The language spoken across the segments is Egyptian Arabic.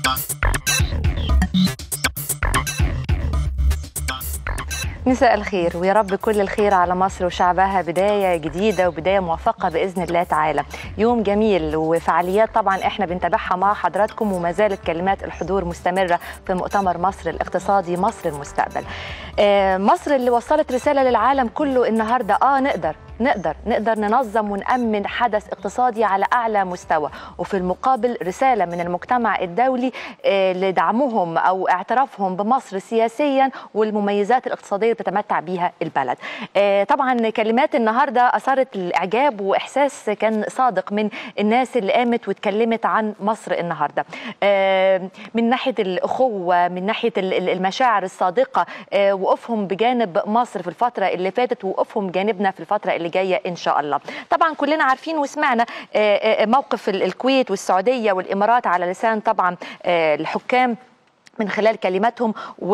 مساء الخير ويا رب كل الخير على مصر وشعبها بداية جديدة وبداية موفقة بإذن الله تعالى يوم جميل وفعاليات طبعا احنا بنتابعها مع حضراتكم وما زالت كلمات الحضور مستمرة في مؤتمر مصر الاقتصادي مصر المستقبل آه، مصر اللي وصلت رسالة للعالم كله النهاردة اه نقدر نقدر نقدر ننظم ونأمن حدث اقتصادي على أعلى مستوى وفي المقابل رسالة من المجتمع الدولي آه، لدعمهم أو اعترافهم بمصر سياسيا والمميزات الاقتصادية اللي بتتمتع بيها البلد آه، طبعا كلمات النهاردة أثارت الإعجاب وإحساس كان صادق من الناس اللي قامت واتكلمت عن مصر النهاردة آه، من ناحية الأخوة من ناحية ال- ال- المشاعر الصادقة آه، وقوفهم بجانب مصر في الفترة اللي فاتت ووقوفهم بجانبنا في الفترة اللي جاية إن شاء الله طبعا كلنا عارفين وسمعنا آه، آه، موقف ال- الكويت والسعودية والإمارات على لسان طبعا آه، الحكام من خلال كلماتهم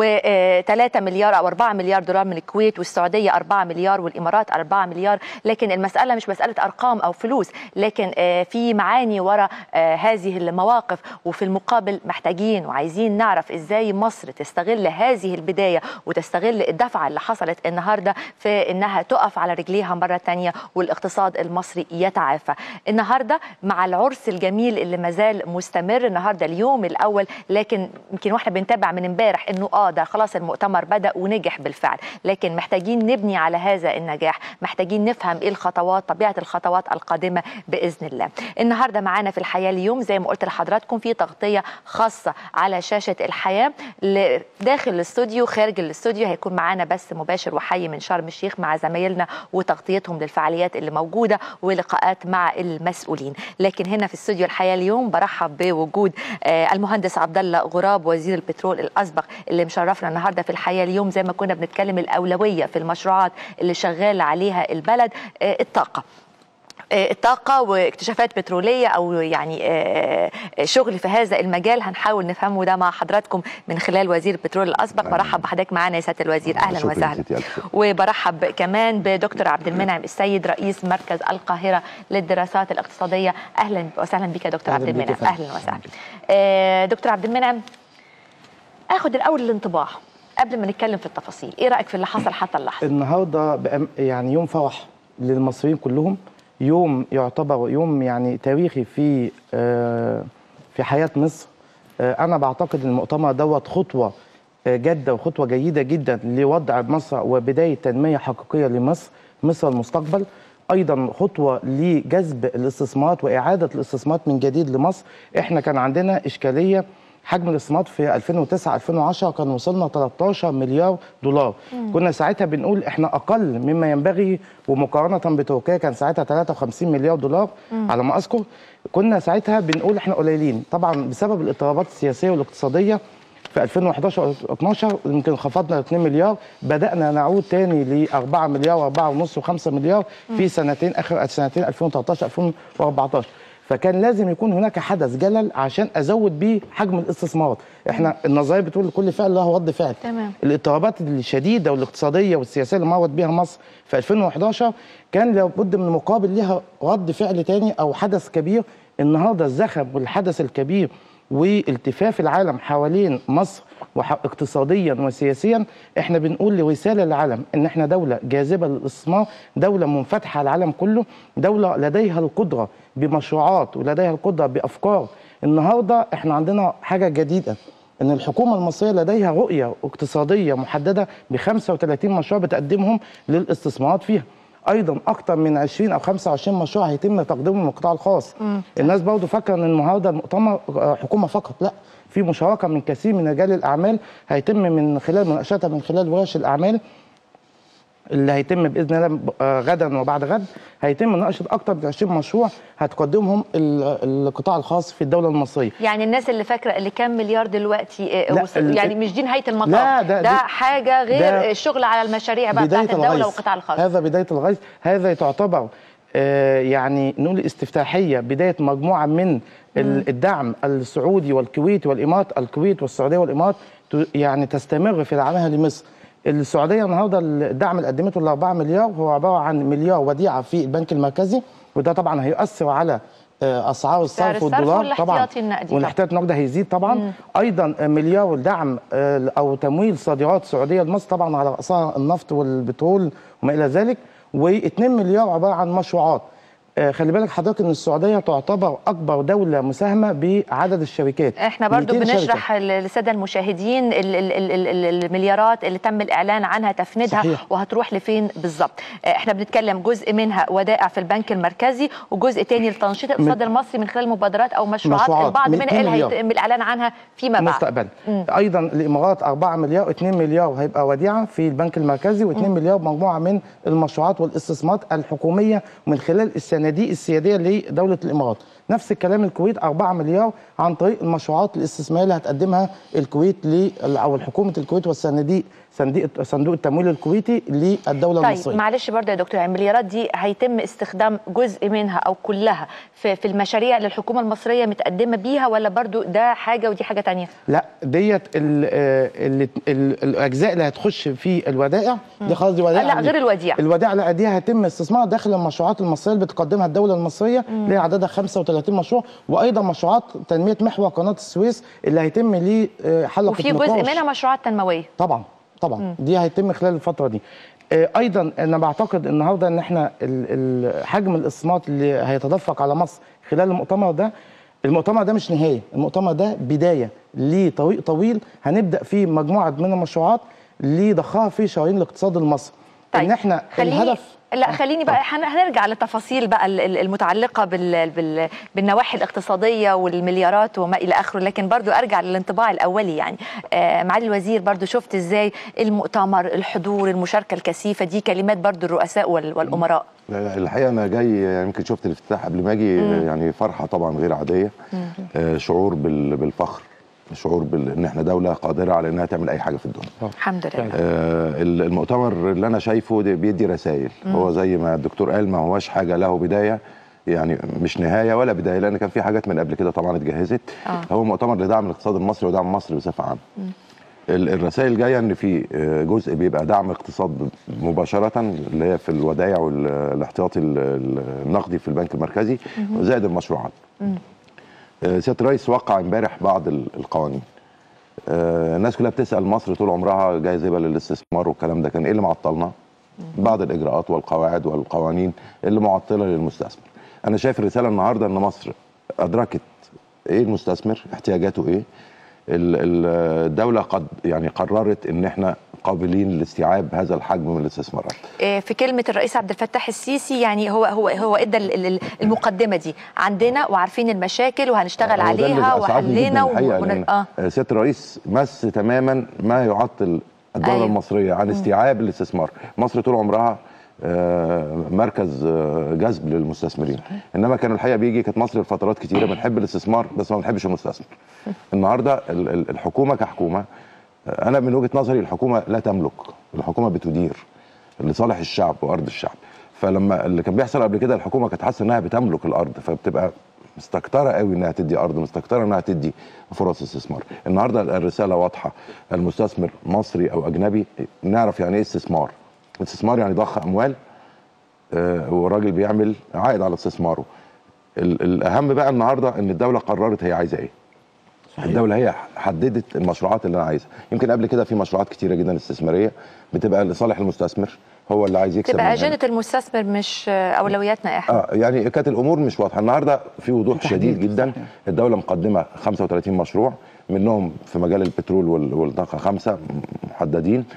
و3 مليار او 4 مليار دولار من الكويت والسعوديه 4 مليار والامارات 4 مليار لكن المساله مش مساله ارقام او فلوس لكن آه، في معاني وراء آه، هذه المواقف وفي المقابل محتاجين وعايزين نعرف ازاي مصر تستغل هذه البدايه وتستغل الدفعه اللي حصلت النهارده في انها تقف على رجليها مره ثانيه والاقتصاد المصري يتعافى النهارده مع العرس الجميل اللي مازال مستمر النهارده اليوم الاول لكن يمكن واحنا بنتابع من امبارح انه اه ده خلاص المؤتمر بدا ونجح بالفعل لكن محتاجين نبني على هذا النجاح محتاجين نفهم ايه الخطوات طبيعه الخطوات القادمه باذن الله النهارده معانا في الحياه اليوم زي ما قلت لحضراتكم في تغطيه خاصه على شاشه الحياه ل- داخل الاستوديو خارج الاستوديو هيكون معانا بس مباشر وحي من شرم الشيخ مع زمايلنا وتغطيتهم للفعاليات اللي موجوده ولقاءات مع المسؤولين لكن هنا في استوديو الحياه اليوم برحب بوجود آه، المهندس عبد الله غراب وزير البترول الاسبق اللي مشرفنا النهارده في الحياه اليوم زي ما كنا بنتكلم الاولويه في المشروعات اللي شغال عليها البلد آه، الطاقه آه، الطاقة واكتشافات بترولية أو يعني آه، شغل في هذا المجال هنحاول نفهمه ده مع حضراتكم من خلال وزير البترول الأسبق برحب بحضرتك معانا يا سيادة الوزير أهلا شكراً وسهلا ستي، ألف شكر. وبرحب كمان بدكتور عبد المنعم السيد رئيس مركز القاهرة للدراسات الاقتصادية أهلا وسهلا بك يا دكتور أهلاً عبد بك يا المنعم فندم. أهلا وسهلا آه، دكتور عبد المنعم اخد الاول الانطباع قبل ما نتكلم في التفاصيل ايه رايك في اللي حصل حتى اللحظه النهارده بأم- يعني يوم فرح للمصريين كلهم يوم يعتبر يوم يعني تاريخي في آه، في حياه مصر آه، انا بعتقد ان المؤتمر دوت خطوه آه، جاده وخطوه جيده جدا لوضع مصر وبدايه تنميه حقيقيه لمصر مصر المستقبل ايضا خطوه لجذب الاستثمارات واعاده الاستثمارات من جديد لمصر احنا كان عندنا اشكاليه حجم الاستثمارات في 2009 2010 كان وصلنا 13 مليار دولار كنا ساعتها بنقول احنا اقل مما ينبغي ومقارنه بتركيا كان ساعتها 53 مليار دولار على ما اذكر كنا ساعتها بنقول احنا قليلين طبعا بسبب الاضطرابات السياسيه والاقتصاديه في 2011 12 يمكن انخفضنا ل 2 مليار بدانا نعود تاني ل 4 مليار و4 ونص و5 مليار في سنتين اخر سنتين 2013 2014 فكان لازم يكون هناك حدث جلل عشان ازود بيه حجم الاستثمار احنا النظريه بتقول كل فعل له رد فعل تمام. الاضطرابات الشديده والاقتصاديه والسياسيه اللي مرت بيها مصر في 2011 كان لابد من مقابل لها رد فعل تاني او حدث كبير النهارده الزخم والحدث الكبير والتفاف العالم حوالين مصر وح- اقتصاديا وسياسيا احنا بنقول رساله للعالم ان احنا دوله جاذبه للاستثمار دوله منفتحه على العالم كله دوله لديها القدره بمشروعات ولديها القدره بافكار النهارده احنا عندنا حاجه جديده ان الحكومه المصريه لديها رؤيه اقتصاديه محدده ب 35 مشروع بتقدمهم للاستثمارات فيها ايضا اكثر من 20 او 25 مشروع هيتم تقديمهم من القطاع الخاص الناس برضو فاكره ان النهارده المؤتمر آه، حكومه فقط لا في مشاركه من كثير من رجال الاعمال هيتم من خلال مناقشتها من خلال ورش الاعمال اللي هيتم باذن الله آه، غدا وبعد غد هيتم مناقشه اكثر من 20 مشروع هتقدمهم ال- القطاع الخاص في الدوله المصريه يعني الناس اللي فاكره اللي كام مليار دلوقتي آه، لا، وصل ال- يعني مش دي نهايه المطاف لا، ده- ده دي- حاجه غير ده الشغل على المشاريع بقى بتاعت الدوله الغيث. والقطاع الخاص هذا بدايه الغيث هذا تعتبر آه، يعني نقول استفتاحيه بدايه مجموعه من ال- الدعم السعودي والكويتي والامارات الكويت والسعوديه والامارات ت- يعني تستمر في دعمها لمصر السعوديه النهارده الدعم اللي قدمته ال 4 مليار هو عباره عن مليار وديعه في البنك المركزي وده طبعا هيؤثر على آه، اسعار سعر الصرف الصرف والدولار طبعا والاحتياطي النقدي طبعاً. والاحتياطي النقدي هيزيد طبعا ايضا آه، مليار دعم آه، او تمويل صادرات سعوديه لمصر طبعا على راسها النفط والبترول وما الى ذلك و2 مليار عباره عن مشروعات آه، خلي بالك حضرتك ان السعوديه تعتبر اكبر دوله مساهمه بعدد الشركات احنا برضو 200 شركة. بنشرح للساده المشاهدين ال- ال- ال- ال- المليارات اللي تم الاعلان عنها تفنيدها صحيح. وهتروح لفين بالظبط اه، احنا بنتكلم جزء منها ودائع في البنك المركزي وجزء تاني لتنشيط الاقتصاد المصري من خلال مبادرات او مشروعات, مشروعات. البعض منها 200 اللي مليار. هيتم الاعلان عنها فيما بعد مستقبلا ايضا الامارات 4 مليار 2 مليار هيبقى وديعه في البنك المركزي و2 مليار مجموعه من المشروعات والاستثمارات الحكوميه من خلال الصناديق السياديه لدوله الامارات نفس الكلام الكويت 4 مليار عن طريق المشروعات الاستثماريه اللي هتقدمها الكويت ل او حكومه الكويت والصناديق صندوق صندوق التمويل الكويتي للدوله طيب المصريه معلش برضه يا دكتور يعني المليارات دي هيتم استخدام جزء منها او كلها في, في المشاريع اللي الحكومه المصريه متقدمه بيها ولا برضه ده حاجه ودي حاجه تانية لا ديت ال ال ال الاجزاء اللي هتخش في الودائع دي خلاص دي ودائع لا غير الوديعه الودائع لا دي هيتم استثمارها داخل المشروعات المصريه اللي بتقدمها الدوله المصريه اللي هي عددها 35 مشروع وايضا مشروعات تنميه محور قناه السويس اللي هيتم ليه آه، حلقه وفي جزء نقاش. منها مشروعات تنمويه طبعا طبعا دي هيتم خلال الفتره دي آه، ايضا انا بعتقد النهارده ان احنا ال- ال- حجم الاستثمارات اللي هيتدفق على مصر خلال المؤتمر ده المؤتمر ده مش نهايه المؤتمر ده بدايه لطريق طويل هنبدا فيه مجموعه من المشروعات لضخها في شرايين الاقتصاد المصري ان احنا خليني الهدف لا خليني بقى هن- هنرجع للتفاصيل بقى ال- ال- المتعلقه بال... بال... بالنواحي الاقتصاديه والمليارات وما الى اخره لكن برضو ارجع للانطباع الاولي يعني آه معالي الوزير برضو شفت ازاي المؤتمر الحضور المشاركه الكثيفه دي كلمات برضو الرؤساء وال... والامراء لا، لا، الحقيقه انا جاي يعني يمكن شفت الافتتاح قبل ما اجي يعني فرحه طبعا غير عاديه آه، شعور بال- بالفخر شعور بال... ان احنا دوله قادره على انها تعمل اي حاجه في الدنيا الحمد لله آه، ال- المؤتمر اللي انا شايفه ده بيدي رسائل هو زي ما الدكتور قال ما هواش حاجه له بدايه يعني مش نهايه ولا بدايه لان كان في حاجات من قبل كده طبعا اتجهزت آه. هو مؤتمر لدعم الاقتصاد المصري ودعم مصر بصفه عامه ال- الرسائل جايه ان في آه، جزء بيبقى دعم اقتصاد مباشره اللي هي في الودائع والاحتياطي ال- ال- النقدي في البنك المركزي زائد المشروعات آه، سياده الرئيس وقع امبارح بعض ال- القوانين آه، الناس كلها بتسال مصر طول عمرها جاذبه للاستثمار والكلام ده كان ايه اللي معطلنا؟ بعض الاجراءات والقواعد والقوانين اللي معطله للمستثمر. انا شايف الرساله النهارده ان مصر ادركت ايه المستثمر احتياجاته ايه ال- ال- الدوله قد يعني قررت ان احنا قابلين لاستيعاب هذا الحجم من الاستثمارات آه، في كلمة الرئيس عبد الفتاح السيسي يعني هو هو هو ادى ال- ال- المقدمة دي عندنا وعارفين المشاكل وهنشتغل هو ده اللي عليها أسعدني جداً وحلينا الحقيقة ون- لأن اه سياده الرئيس مس تماما ما يعطل الدوله أيوة. أيوة. المصريه عن استيعاب الاستثمار مصر طول عمرها آه، مركز آه، جذب للمستثمرين انما كان الحقيقه بيجي كانت مصر لفترات كتيره بنحب الاستثمار بس ما بنحبش المستثمر النهارده ال- ال- الحكومه كحكومه آه، انا من وجهه نظري الحكومه لا تملك الحكومه بتدير لصالح الشعب وارض الشعب فلما اللي كان بيحصل قبل كده الحكومه كانت حاسه انها بتملك الارض فبتبقى مستكتره قوي انها تدي ارض مستكتره انها تدي فرص استثمار النهارده الرساله واضحه المستثمر مصري او اجنبي نعرف يعني ايه استثمار استثمار يعني ضخ اموال آه، والراجل بيعمل عائد على استثماره ال- الاهم بقى النهارده ان الدوله قررت هي عايزه ايه الدولة هي حددت المشروعات اللي انا عايزها، يمكن قبل كده في مشروعات كتيرة جدا استثمارية بتبقى لصالح المستثمر هو اللي عايز يكسب تبقى منها. اجنده المستثمر مش آه، اولوياتنا احنا اه يعني كانت الامور مش واضحه النهارده في وضوح تحديد، شديد جدا صحيح. الدوله مقدمه 35 مشروع منهم في مجال البترول وال- والطاقه خمسه محددين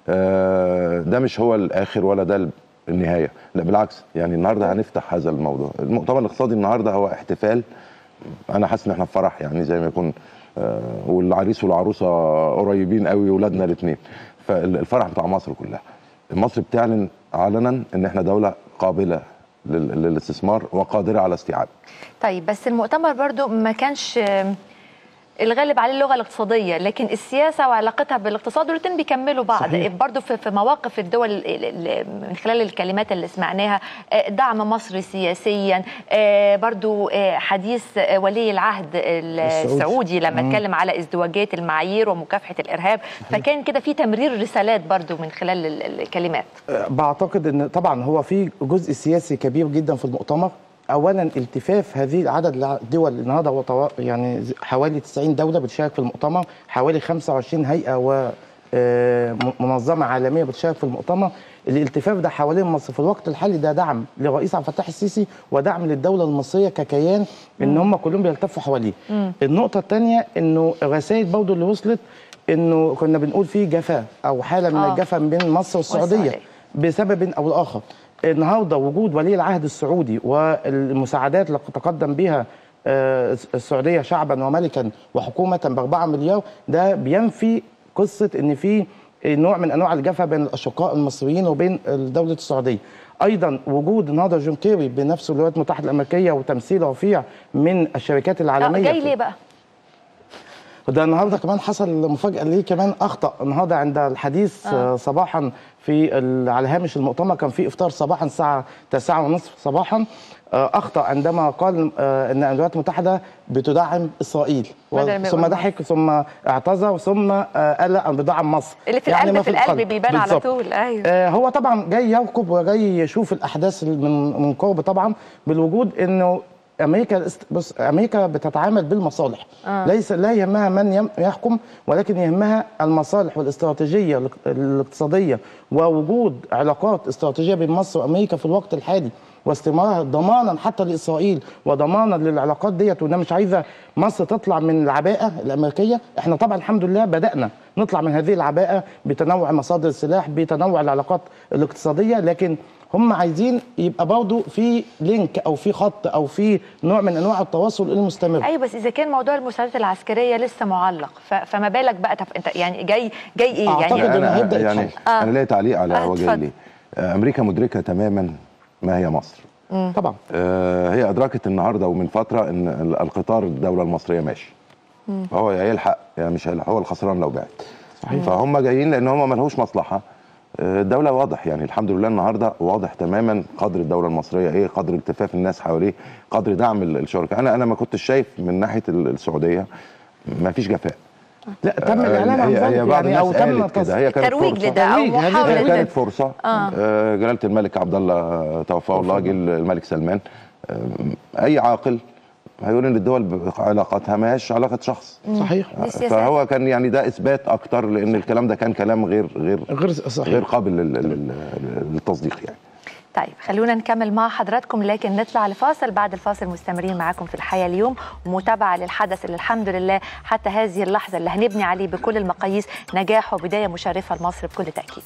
آه ده مش هو الاخر ولا ده النهايه لا بالعكس يعني النهارده هنفتح هذا الموضوع المؤتمر الاقتصادي النهارده هو احتفال انا حاسس ان احنا في فرح يعني زي ما يكون آه والعريس والعروسه قريبين قوي ولادنا الاثنين فالفرح بتاع مصر كلها مصر بتعلن علنا ان احنا دوله قابله لل- للاستثمار وقادره على استيعاب طيب بس المؤتمر برضو ما كانش آم، الغالب عليه اللغه الاقتصاديه لكن السياسه وعلاقتها بالاقتصاد والاثنين بيكملوا بعض صحيح. برضو في في مواقف الدول ال- ال- من خلال الكلمات اللي سمعناها آه، دعم مصر سياسيا آه، برضو آه، حديث آه، ولي العهد ال- السعودي. السعودي لما مم. اتكلم على ازدواجيه المعايير ومكافحه الارهاب فكان كده في تمرير رسالات برضو من خلال ال- الكلمات بعتقد ان طبعا هو في جزء سياسي كبير جدا في المؤتمر اولا التفاف هذه عدد الدول النهارده هو طوا- يعني ز- حوالي 90 دوله بتشارك في المؤتمر حوالي 25 هيئه و آه، م- منظمه عالميه بتشارك في المؤتمر الالتفاف ده حوالين مصر في الوقت الحالي ده دعم لرئيس عبد الفتاح السيسي ودعم للدوله المصريه ككيان ان هم كلهم بيلتفوا حواليه النقطه الثانيه انه الرسائل برضه اللي وصلت انه كنا بنقول في جفا او حاله من آه. الجفا بين مصر والسعوديه والسعودية. بسبب او الاخر النهارده وجود ولي العهد السعودي والمساعدات اللي تقدم بها آه، السعوديه شعبا وملكا وحكومه ب 4 مليار ده بينفي قصه ان في نوع من انواع الجفا بين الاشقاء المصريين وبين دوله السعوديه. ايضا وجود النهارده جون كيري بنفسه الولايات المتحده الامريكيه وتمثيل رفيع من الشركات آه، العالميه جاي في- ليه بقى؟ وده النهارده كمان حصل مفاجاه ليه كمان اخطا النهارده عند الحديث آه. صباحا في ال- على هامش المؤتمر كان في افطار صباحا الساعه 9 ونصف صباحا آه، اخطا عندما قال آه، ان الولايات المتحده بتدعم اسرائيل بدل ما ثم يقول ضحك ثم اعتذر ثم آه، قال لا انا بدعم مصر اللي في يعني القلب ما في القلب بيبان على بالظبط. طول ايوه آه، هو طبعا جاي يرقب وجاي يشوف الاحداث من من قرب طبعا بالوجود انه امريكا است- بص امريكا بتتعامل بالمصالح آه. ليس لا يهمها من يم- يحكم ولكن يهمها المصالح والاستراتيجيه الاق- الاقتصاديه ووجود علاقات استراتيجيه بين مصر وامريكا في الوقت الحالي واستمرارها ضمانا حتى لاسرائيل وضمانا للعلاقات ديت وانا مش عايزه مصر تطلع من العباءه الامريكيه احنا طبعا الحمد لله بدانا نطلع من هذه العباءه بتنوع مصادر السلاح بتنوع العلاقات الاقتصاديه لكن هم عايزين يبقى برضه في لينك او في خط او في نوع من انواع التواصل المستمر ايوه بس اذا كان موضوع المساعدات العسكريه لسه معلق ف- فما بالك بقى طب انت يعني جاي جاي ايه أعتقد يعني إنه انا هيبدأ يعني يتحل. آه. انا ليا تعليق على آه، هو جاي اتفضل. ليه آه، امريكا مدركه تماما ما هي مصر طبعا آه، هي ادركت النهارده ومن فتره ان ال- القطار الدوله المصريه ماشي فهو يا يلحق يا مش هيلحق هو الخسران لو بعت صحيح. فهم جايين لان هم ملهوش مصلحه آه، الدولة واضح يعني الحمد لله النهارده واضح تماما قدر الدولة المصرية ايه قدر التفاف الناس حواليه قدر دعم ال- الشركاء انا انا ما كنتش شايف من ناحية ال- السعودية ما فيش جفاء لا تم الاعلان عن هي, هي ذلك بعض يعني او الناس تم قالت كده تص- هي كانت ترويج فرصة. لده او ترويج، هذه هي محاوله كانت ده. فرصة آه. جلالة الملك عبد الله توفاه الله جه الملك سلمان آه أي عاقل هيقول إن الدول علاقاتها ماهيش علاقة شخص صحيح دي سياسات. فهو كان يعني ده إثبات أكتر لأن الكلام ده كان كلام غير غير غير صحيح غير قابل لل- لل- للتصديق يعني طيب خلونا نكمل مع حضراتكم لكن نطلع لفاصل بعد الفاصل مستمرين معاكم في الحياة اليوم ومتابعة للحدث اللي الحمد لله حتى هذه اللحظة اللي هنبني عليه بكل المقاييس نجاح وبداية مشرفة لمصر بكل تأكيد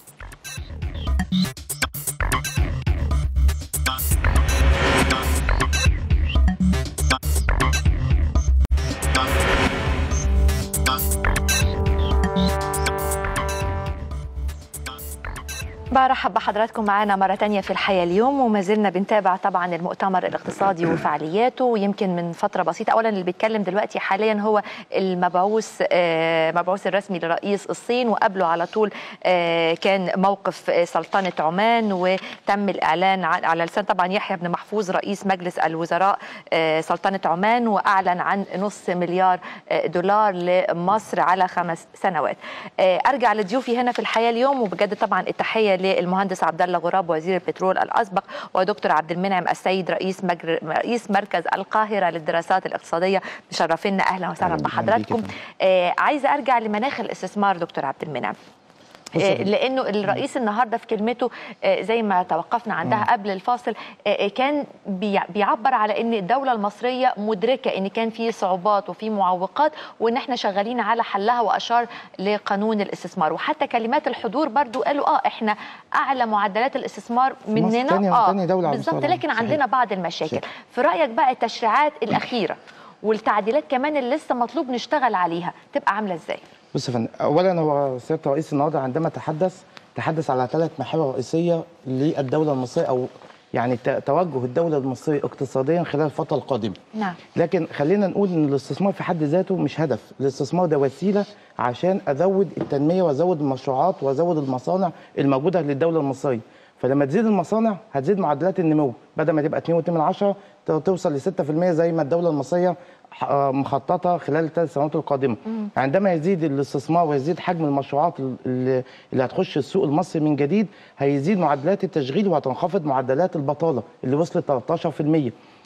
برحب بحضراتكم معانا مرة تانية في الحياة اليوم وما زلنا بنتابع طبعا المؤتمر الاقتصادي وفعالياته ويمكن من فترة بسيطة أولا اللي بيتكلم دلوقتي حاليا هو المبعوث آه، المبعوث الرسمي لرئيس الصين وقبله على طول آه، كان موقف آه، سلطنة عمان وتم الإعلان عن- على لسان طبعا يحيى بن محفوظ رئيس مجلس الوزراء آه، سلطنة عمان وأعلن عن نص مليار آه، دولار لمصر على خمس سنوات آه، أرجع لضيوفي هنا في الحياة اليوم وبجد طبعا التحية للمهندس عبد الله غراب وزير البترول الأسبق ودكتور عبد المنعم السيد رئيس مجر... رئيس مركز القاهرة للدراسات الاقتصادية مشرفينا أهلا وسهلا أهلا بيك، بحضراتكم أهلا بيك آه عايزة أرجع لمناخ الاستثمار دكتور عبد المنعم بص آه، يا فندم. لانه الرئيس النهارده في كلمته آه، زي ما توقفنا عندها قبل الفاصل آه، آه، كان بيع- بيعبر على ان الدوله المصريه مدركه ان كان في صعوبات وفي معوقات وان احنا شغالين على حلها واشار لقانون الاستثمار وحتى كلمات الحضور برضو قالوا اه احنا اعلى معدلات الاستثمار مصر مننا تاني- اه تاني دولة على بالظبط مستوى لكن العالم. عندنا بعض المشاكل في رايك بقى التشريعات الاخيره والتعديلات كمان اللي لسه مطلوب نشتغل عليها تبقى عامله ازاي بص يا فندم اولا هو سياده الرئيس النهارده عندما تحدث تحدث على ثلاث محاور رئيسيه للدوله المصريه او يعني ت- توجه الدوله المصريه اقتصاديا خلال الفتره القادمه نعم لكن خلينا نقول ان الاستثمار في حد ذاته مش هدف الاستثمار ده وسيله عشان ازود التنميه وازود المشروعات وازود المصانع الموجوده للدوله المصريه فلما تزيد المصانع هتزيد معدلات النمو بدل ما تبقى 2.2 ت- توصل ل 6% زي ما الدوله المصريه ح- آه مخططه خلال الثلاث سنوات القادمه عندما يزيد الاستثمار ويزيد حجم المشروعات ال- اللي اللي هتخش السوق المصري من جديد هيزيد معدلات التشغيل وهتنخفض معدلات البطاله اللي وصلت 13%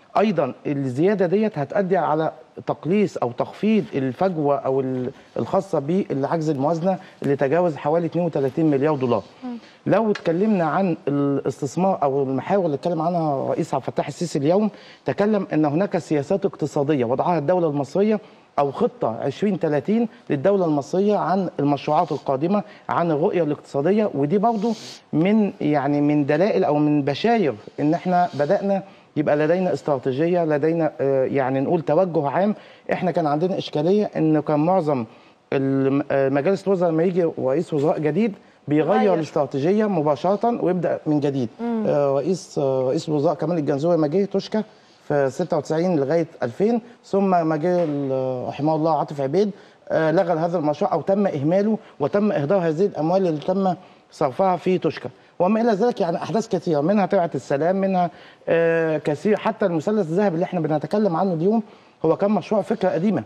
ايضا الزياده ديت هتؤدي على تقليص او تخفيض الفجوه او ال- الخاصه بالعجز الموازنه اللي تجاوز حوالي 32 مليار دولار. لو اتكلمنا عن الاستثمار او المحاور اللي اتكلم عنها الرئيس عبد الفتاح السيسي اليوم تكلم ان هناك سياسات اقتصاديه وضعها الدوله المصريه او خطه 2030 للدوله المصريه عن المشروعات القادمه عن الرؤيه الاقتصاديه ودي برضو من يعني من دلائل او من بشاير ان احنا بدانا يبقى لدينا استراتيجيه لدينا آه، يعني نقول توجه عام احنا كان عندنا اشكاليه ان كان معظم الم- آه، مجالس الوزراء لما يجي رئيس وزراء جديد بيغير يغير. الاستراتيجيه مباشره ويبدا من جديد آه، رئيس آه، رئيس الوزراء كمال الجنزوري ما جه توشكا في 96 لغايه 2000 ثم ما جه ال- رحمه الله عاطف عبيد آه، لغى هذا المشروع او تم اهماله وتم اهدار هذه الاموال اللي تم صرفها في توشكا وما الى ذلك يعني احداث كثيره منها تبعه السلام منها آه، كثير حتى المثلث الذهبي اللي احنا بنتكلم عنه اليوم هو كان مشروع فكره قديمه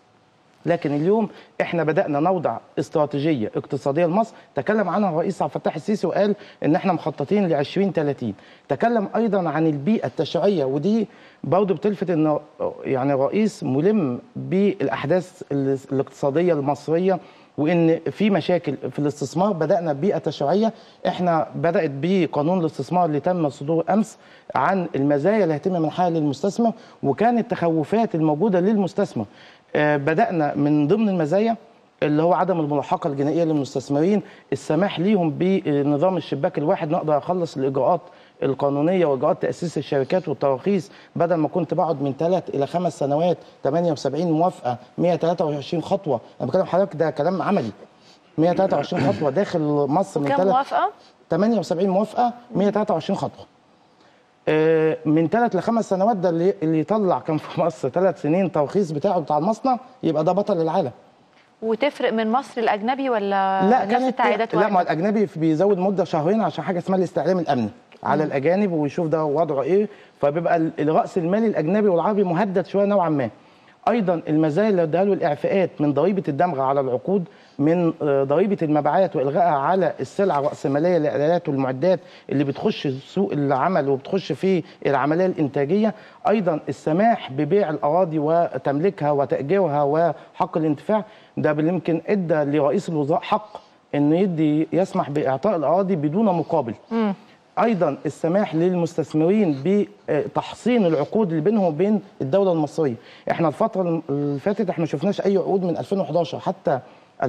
لكن اليوم احنا بدانا نوضع استراتيجيه اقتصاديه لمصر تكلم عنها الرئيس عبد الفتاح السيسي وقال ان احنا مخططين ل 2030 تكلم ايضا عن البيئه التشريعيه ودي برضه بتلفت ان يعني الرئيس ملم بالاحداث ال- الاقتصاديه المصريه وان في مشاكل في الاستثمار بدانا ببيئه تشريعيه احنا بدات بقانون الاستثمار اللي تم صدور امس عن المزايا اللي هيتم منحها للمستثمر وكان التخوفات الموجوده للمستثمر آه، بدانا من ضمن المزايا اللي هو عدم الملاحقه الجنائيه للمستثمرين السماح ليهم بنظام الشباك الواحد نقدر اخلص الاجراءات القانونيه واجراءات تاسيس الشركات والتراخيص بدل ما كنت بقعد من ثلاث الى خمس سنوات 78 موافقه 123 خطوه انا بكلم حضرتك ده كلام عملي 123 خطوه داخل مصر من كم ثلاث موافقه 78 موافقه 123 خطوه آه، من ثلاث لخمس سنوات ده اللي اللي يطلع كان في مصر ثلاث سنين ترخيص بتاعه بتاع المصنع يبقى ده بطل العالم وتفرق من مصر الاجنبي ولا لا نفس كانت التعقيدات لا ما واحدة؟ الاجنبي بيزود مده شهرين عشان حاجه اسمها الاستعلام الامني على الاجانب ويشوف ده وضعه ايه فبيبقى ال- الراس المالي الاجنبي والعربي مهدد شويه نوعا ما ايضا المزايا اللي اداها له الاعفاءات من ضريبه الدمغه على العقود من آه، ضريبه المبيعات والغائها على السلع الراسماليه الالات والمعدات اللي بتخش سوق العمل وبتخش في العمليه الانتاجيه ايضا السماح ببيع الاراضي وتمليكها وتاجيرها وحق الانتفاع ده اللي يمكن ادى لرئيس الوزراء حق انه يدي يسمح باعطاء الاراضي بدون مقابل ايضا السماح للمستثمرين بتحصين العقود اللي بينهم وبين الدوله المصريه احنا الفتره اللي فاتت احنا ما شفناش اي عقود من 2011 حتى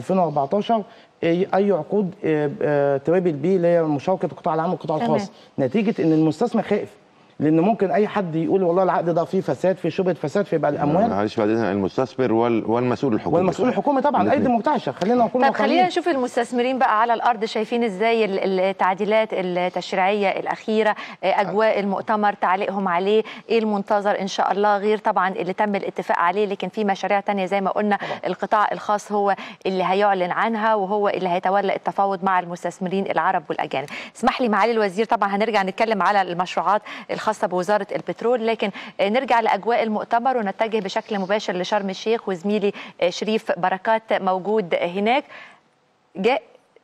2014 اي أي عقود آه، آه، تريبل بي اللي هي مشاركه القطاع العام والقطاع تمام. الخاص نتيجه ان المستثمر خائف لان ممكن اي حد يقول والله العقد ده فيه فساد فيه شبهه فساد فيبقى الاموال معلش بعد إذنك، المستثمر وال- والمسؤول الحكومي والمسؤول الحكومي طبعا ايدي الاتنين. مرتعشه خلينا نكون طيب واقعيين. خلينا نشوف المستثمرين بقى على الارض شايفين ازاي ال- التعديلات التشريعيه الاخيره اجواء المؤتمر تعليقهم عليه ايه المنتظر ان شاء الله غير طبعا اللي تم الاتفاق عليه لكن في مشاريع تانية زي ما قلنا القطاع الخاص هو اللي هيعلن عنها وهو اللي هيتولى التفاوض مع المستثمرين العرب والاجانب اسمح لي معالي الوزير طبعا هنرجع نتكلم على المشروعات الخاصه بوزاره البترول لكن نرجع لاجواء المؤتمر ونتجه بشكل مباشر لشرم الشيخ وزميلي شريف بركات موجود هناك جاء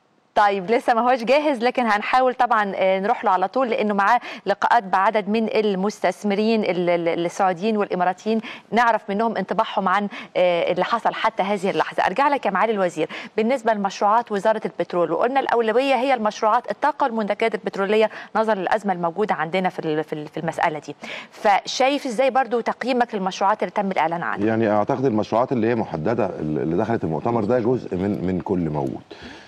طيب لسه ما هوش جاهز لكن هنحاول طبعا آه، نروح له على طول لانه معاه لقاءات بعدد من المستثمرين ال- ال- السعوديين والاماراتيين نعرف منهم انطباعهم عن آه، اللي حصل حتى هذه اللحظه ارجع لك يا معالي الوزير بالنسبه لمشروعات وزاره البترول وقلنا الاولويه هي المشروعات الطاقه والمنتجات البتروليه نظرا للازمه الموجوده عندنا في ال- في ال- في المساله دي فشايف ازاي برضو تقييمك للمشروعات اللي تم الاعلان عنها يعني اعتقد المشروعات اللي هي محدده اللي دخلت المؤتمر ده جزء من من كل موجود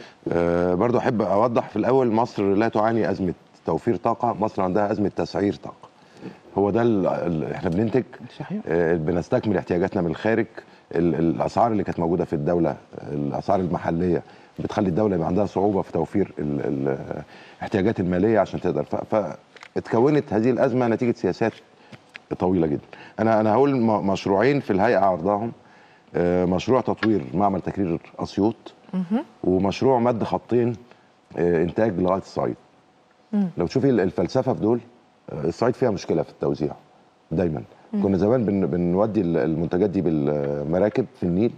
أه برضو احب اوضح في الاول مصر لا تعاني ازمه توفير طاقه مصر عندها ازمه تسعير طاقه هو ده ال- ال- احنا بننتج صحيح. آه، بنستكمل احتياجاتنا من الخارج ال- الاسعار اللي كانت موجوده في الدوله الاسعار المحليه بتخلي الدوله يبقى عندها صعوبه في توفير ال- ال- الاحتياجات الماليه عشان تقدر ف- فاتكونت هذه الازمه نتيجه سياسات طويله جدا انا انا هقول م- مشروعين في الهيئه عرضهم آه، مشروع تطوير معمل تكرير اسيوط ومشروع مد خطين آه، انتاج لغايه الصعيد لو تشوفي ال- الفلسفه في دول آه، الصعيد فيها مشكله في التوزيع دايما كنا زمان بن بنودي ال- المنتجات دي بالمراكب في النيل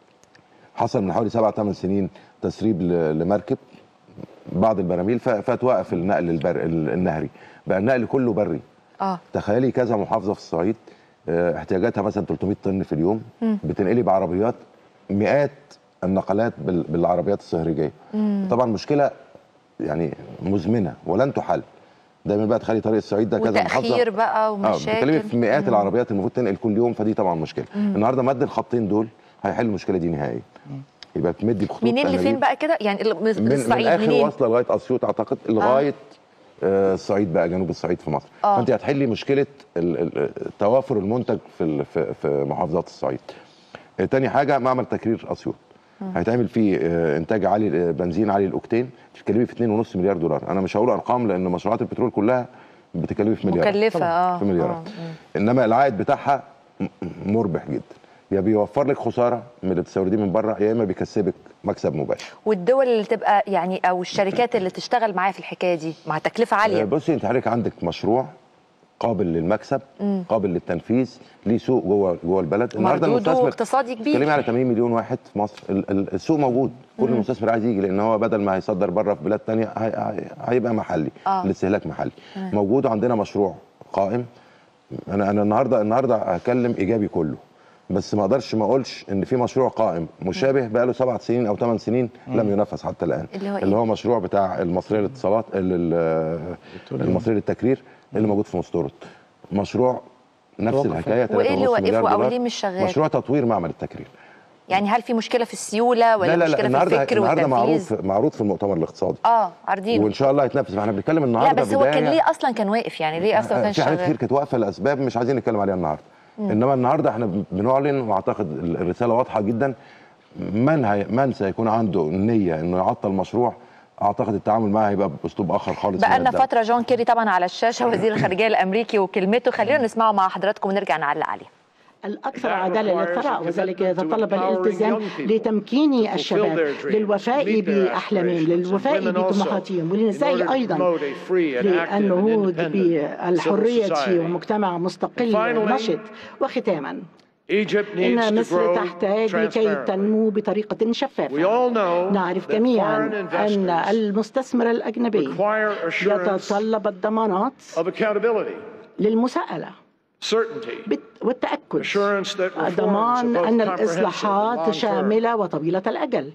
حصل من حوالي سبع ثمان سنين تسريب ل- لمركب بعض البراميل ف- فتوقف النقل البر ال- النهري بقى النقل كله بري اه تخيلي كذا محافظه في الصعيد آه، احتياجاتها مثلا 300 طن في اليوم بتنقلي بعربيات مئات النقلات بال- بالعربيات الصهريجيه طبعا مشكله يعني مزمنه ولن تحل دايما بقى تخلي طريق الصعيد ده كذا محافظه وتاخير بقى اه بتتكلمي ومشاكل في مئات العربيات المفروض تنقل كل يوم فدي طبعا مشكله النهارده مد الخطين دول هيحل المشكله دي نهائيا يبقى بتمدي بخطوط منين لفين أنابيب بقى كده يعني ال- من من, من الصعيد اخر منين واصله لغايه اسيوط اعتقد لغايه آه، الصعيد بقى جنوب الصعيد في مصر آه. فانت هتحلي مشكله ال- ال- توافر المنتج في ال- في, في محافظات الصعيد آه، تاني حاجه معمل تكرير اسيوط هيتعمل فيه آه، انتاج عالي آه، بنزين عالي الاوكتين بتتكلمي في 2.5 مليار دولار انا مش هقول ارقام لان مشروعات البترول كلها بتتكلمي في مليارات مكلفه اه في مليارات آه. انما العائد بتاعها م- مربح جدا يا بيوفر لك خساره من اللي بتستورديه من بره يا اما بيكسبك مكسب مباشر والدول اللي تبقى يعني او الشركات اللي تشتغل معايا في الحكايه دي مع تكلفه آه، عاليه بصي انت حضرتك عندك مشروع قابل للمكسب قابل للتنفيذ ليه سوق جوه جوه البلد مردوده اقتصادي كبير. بتتكلمي على 80 مليون واحد في مصر ال- ال- السوق موجود كل مستثمر عايز يجي لان هو بدل ما هيصدر بره في بلاد تانية هي- هي- هيبقى محلي آه. الاستهلاك محلي موجود وعندنا مشروع قائم انا انا النهارده النهارده هكلم ايجابي كله بس ما اقدرش ما اقولش ان في مشروع قائم مشابه بقى له سبع سنين او ثمان سنين لم ينفذ حتى الان اللي هو إيه؟ اللي هو مشروع بتاع المصريه للاتصالات ال- ال- المصريه للتكرير اللي موجود في مستورد مشروع نفس توقف. الحكايه وإيه 3.5 اللي وقفه مليار أو دولار. ليه مش شغال؟ مشروع تطوير معمل التكرير يعني هل في مشكله في السيوله ولا لا لا مشكله لا في النهارده الفكر النهارده معروض والتنفيذ في معروض في المؤتمر الاقتصادي اه عارضينه وان شاء الله هيتنفذ فاحنا بنتكلم لا النهارده بس هو كان بداية- ليه اصلا كان واقف يعني ليه اصلا كان في حاجات كتير شغال كانت واقفه لاسباب مش عايزين نتكلم عليها النهارده انما النهارده احنا بنعلن واعتقد الرساله واضحه جدا من هي من سيكون عنده النيه انه يعطل مشروع اعتقد التعامل معاه هيبقى باسلوب اخر خالص من بقالنا الدولة. فتره جون كيري طبعا على الشاشه وزير الخارجيه الامريكي وكلمته خلينا نسمعه مع حضراتكم ونرجع نعلق عليه الأكثر عدالة للثراء وذلك يتطلب الالتزام لتمكين الشباب للوفاء بأحلامهم للوفاء بطموحاتهم وللنساء أيضا للنهوض بالحرية ومجتمع مستقل نشط وختاما إن مصر تحتاج لكي تنمو بطريقة شفافة نعرف جميعا أن المستثمر الأجنبي يتطلب الضمانات للمساءلة بت- والتأكد ضمان أن الإصلاحات شاملة وطويلة الأجل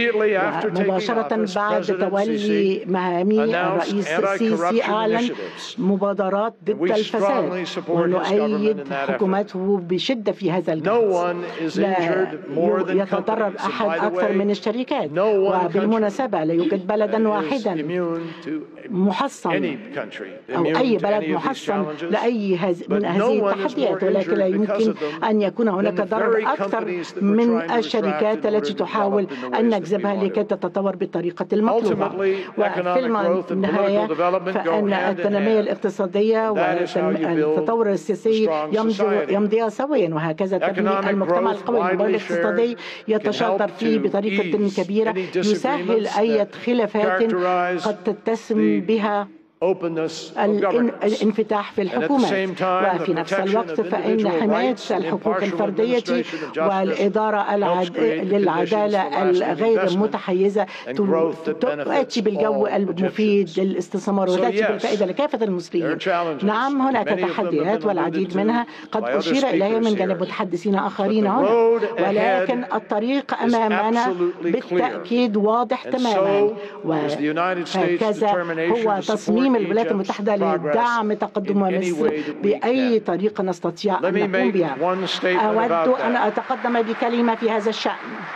مباشرة بعد تولي مهام الرئيس السيسي أعلن مبادرات ضد الفساد ونؤيد حكومته بشدة في هذا الجهد لا يتضرر أحد أكثر من الشركات وبالمناسبة لا يوجد بلدا واحدا محصن أو أي بلد محصن لأي هز... من هذه التحديات ولكن لا يمكن أن يكون هناك ضرر أكثر من الشركات التي تحاول أن نجذبها لكي تتطور بالطريقة المطلوبة وفي النهاية فإن التنمية الاقتصادية والتطور السياسي يمضي يمضيا سويا وهكذا تبني المجتمع القوي المبادر الاقتصادي يتشاطر فيه بطريقة كبيرة يسهل أي خلافات قد تتسم بها الان- الانفتاح في الحكومات وفي نفس الوقت فإن حماية الحقوق الفردية والإدارة العد... للعدالة الغير متحيزة ت- تأتي بالجو المفيد للاستثمار وتأتي بالفائدة لكافة المصريين نعم هناك تحديات والعديد منها قد أشير إليها من جانب متحدثين آخرين هنا ولكن الطريق أمامنا بالتأكيد واضح تماما وهكذا هو تصميم الولايات المتحدة لدعم تقدم مصر بأي طريقة نستطيع أن نقوم بها أود أن أتقدم بكلمة في هذا الشأن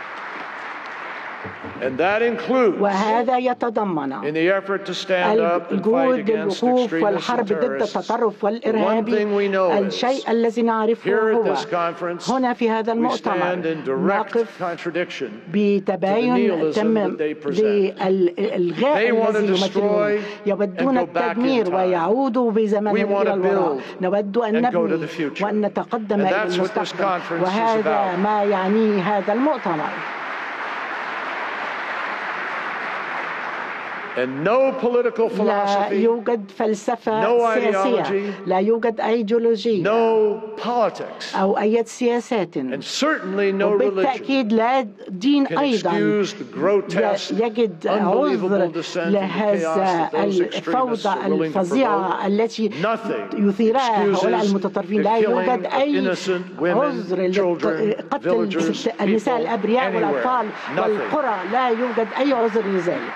وهذا يتضمن الجهود للوقوف والحرب ضد التطرف والإرهاب الشيء الذي نعرفه هو هنا في هذا المؤتمر نقف بتباين تم للإلغاء الذي يمثلون يودون التدمير ويعودوا بزمن إلى الوراء نود أن نبني وأن نتقدم إلى المستقبل وهذا ما يعنيه هذا المؤتمر لا يوجد فلسفة سياسية لا يوجد أيديولوجية أو أي سياسات وبالتأكيد لا دين أيضا يجد عذر لهذا الفوضى الفظيعة التي يثيرها هؤلاء المتطرفين لا يوجد أي عذر لقتل النساء الأبرياء والأطفال والقرى لا يوجد أي عذر لذلك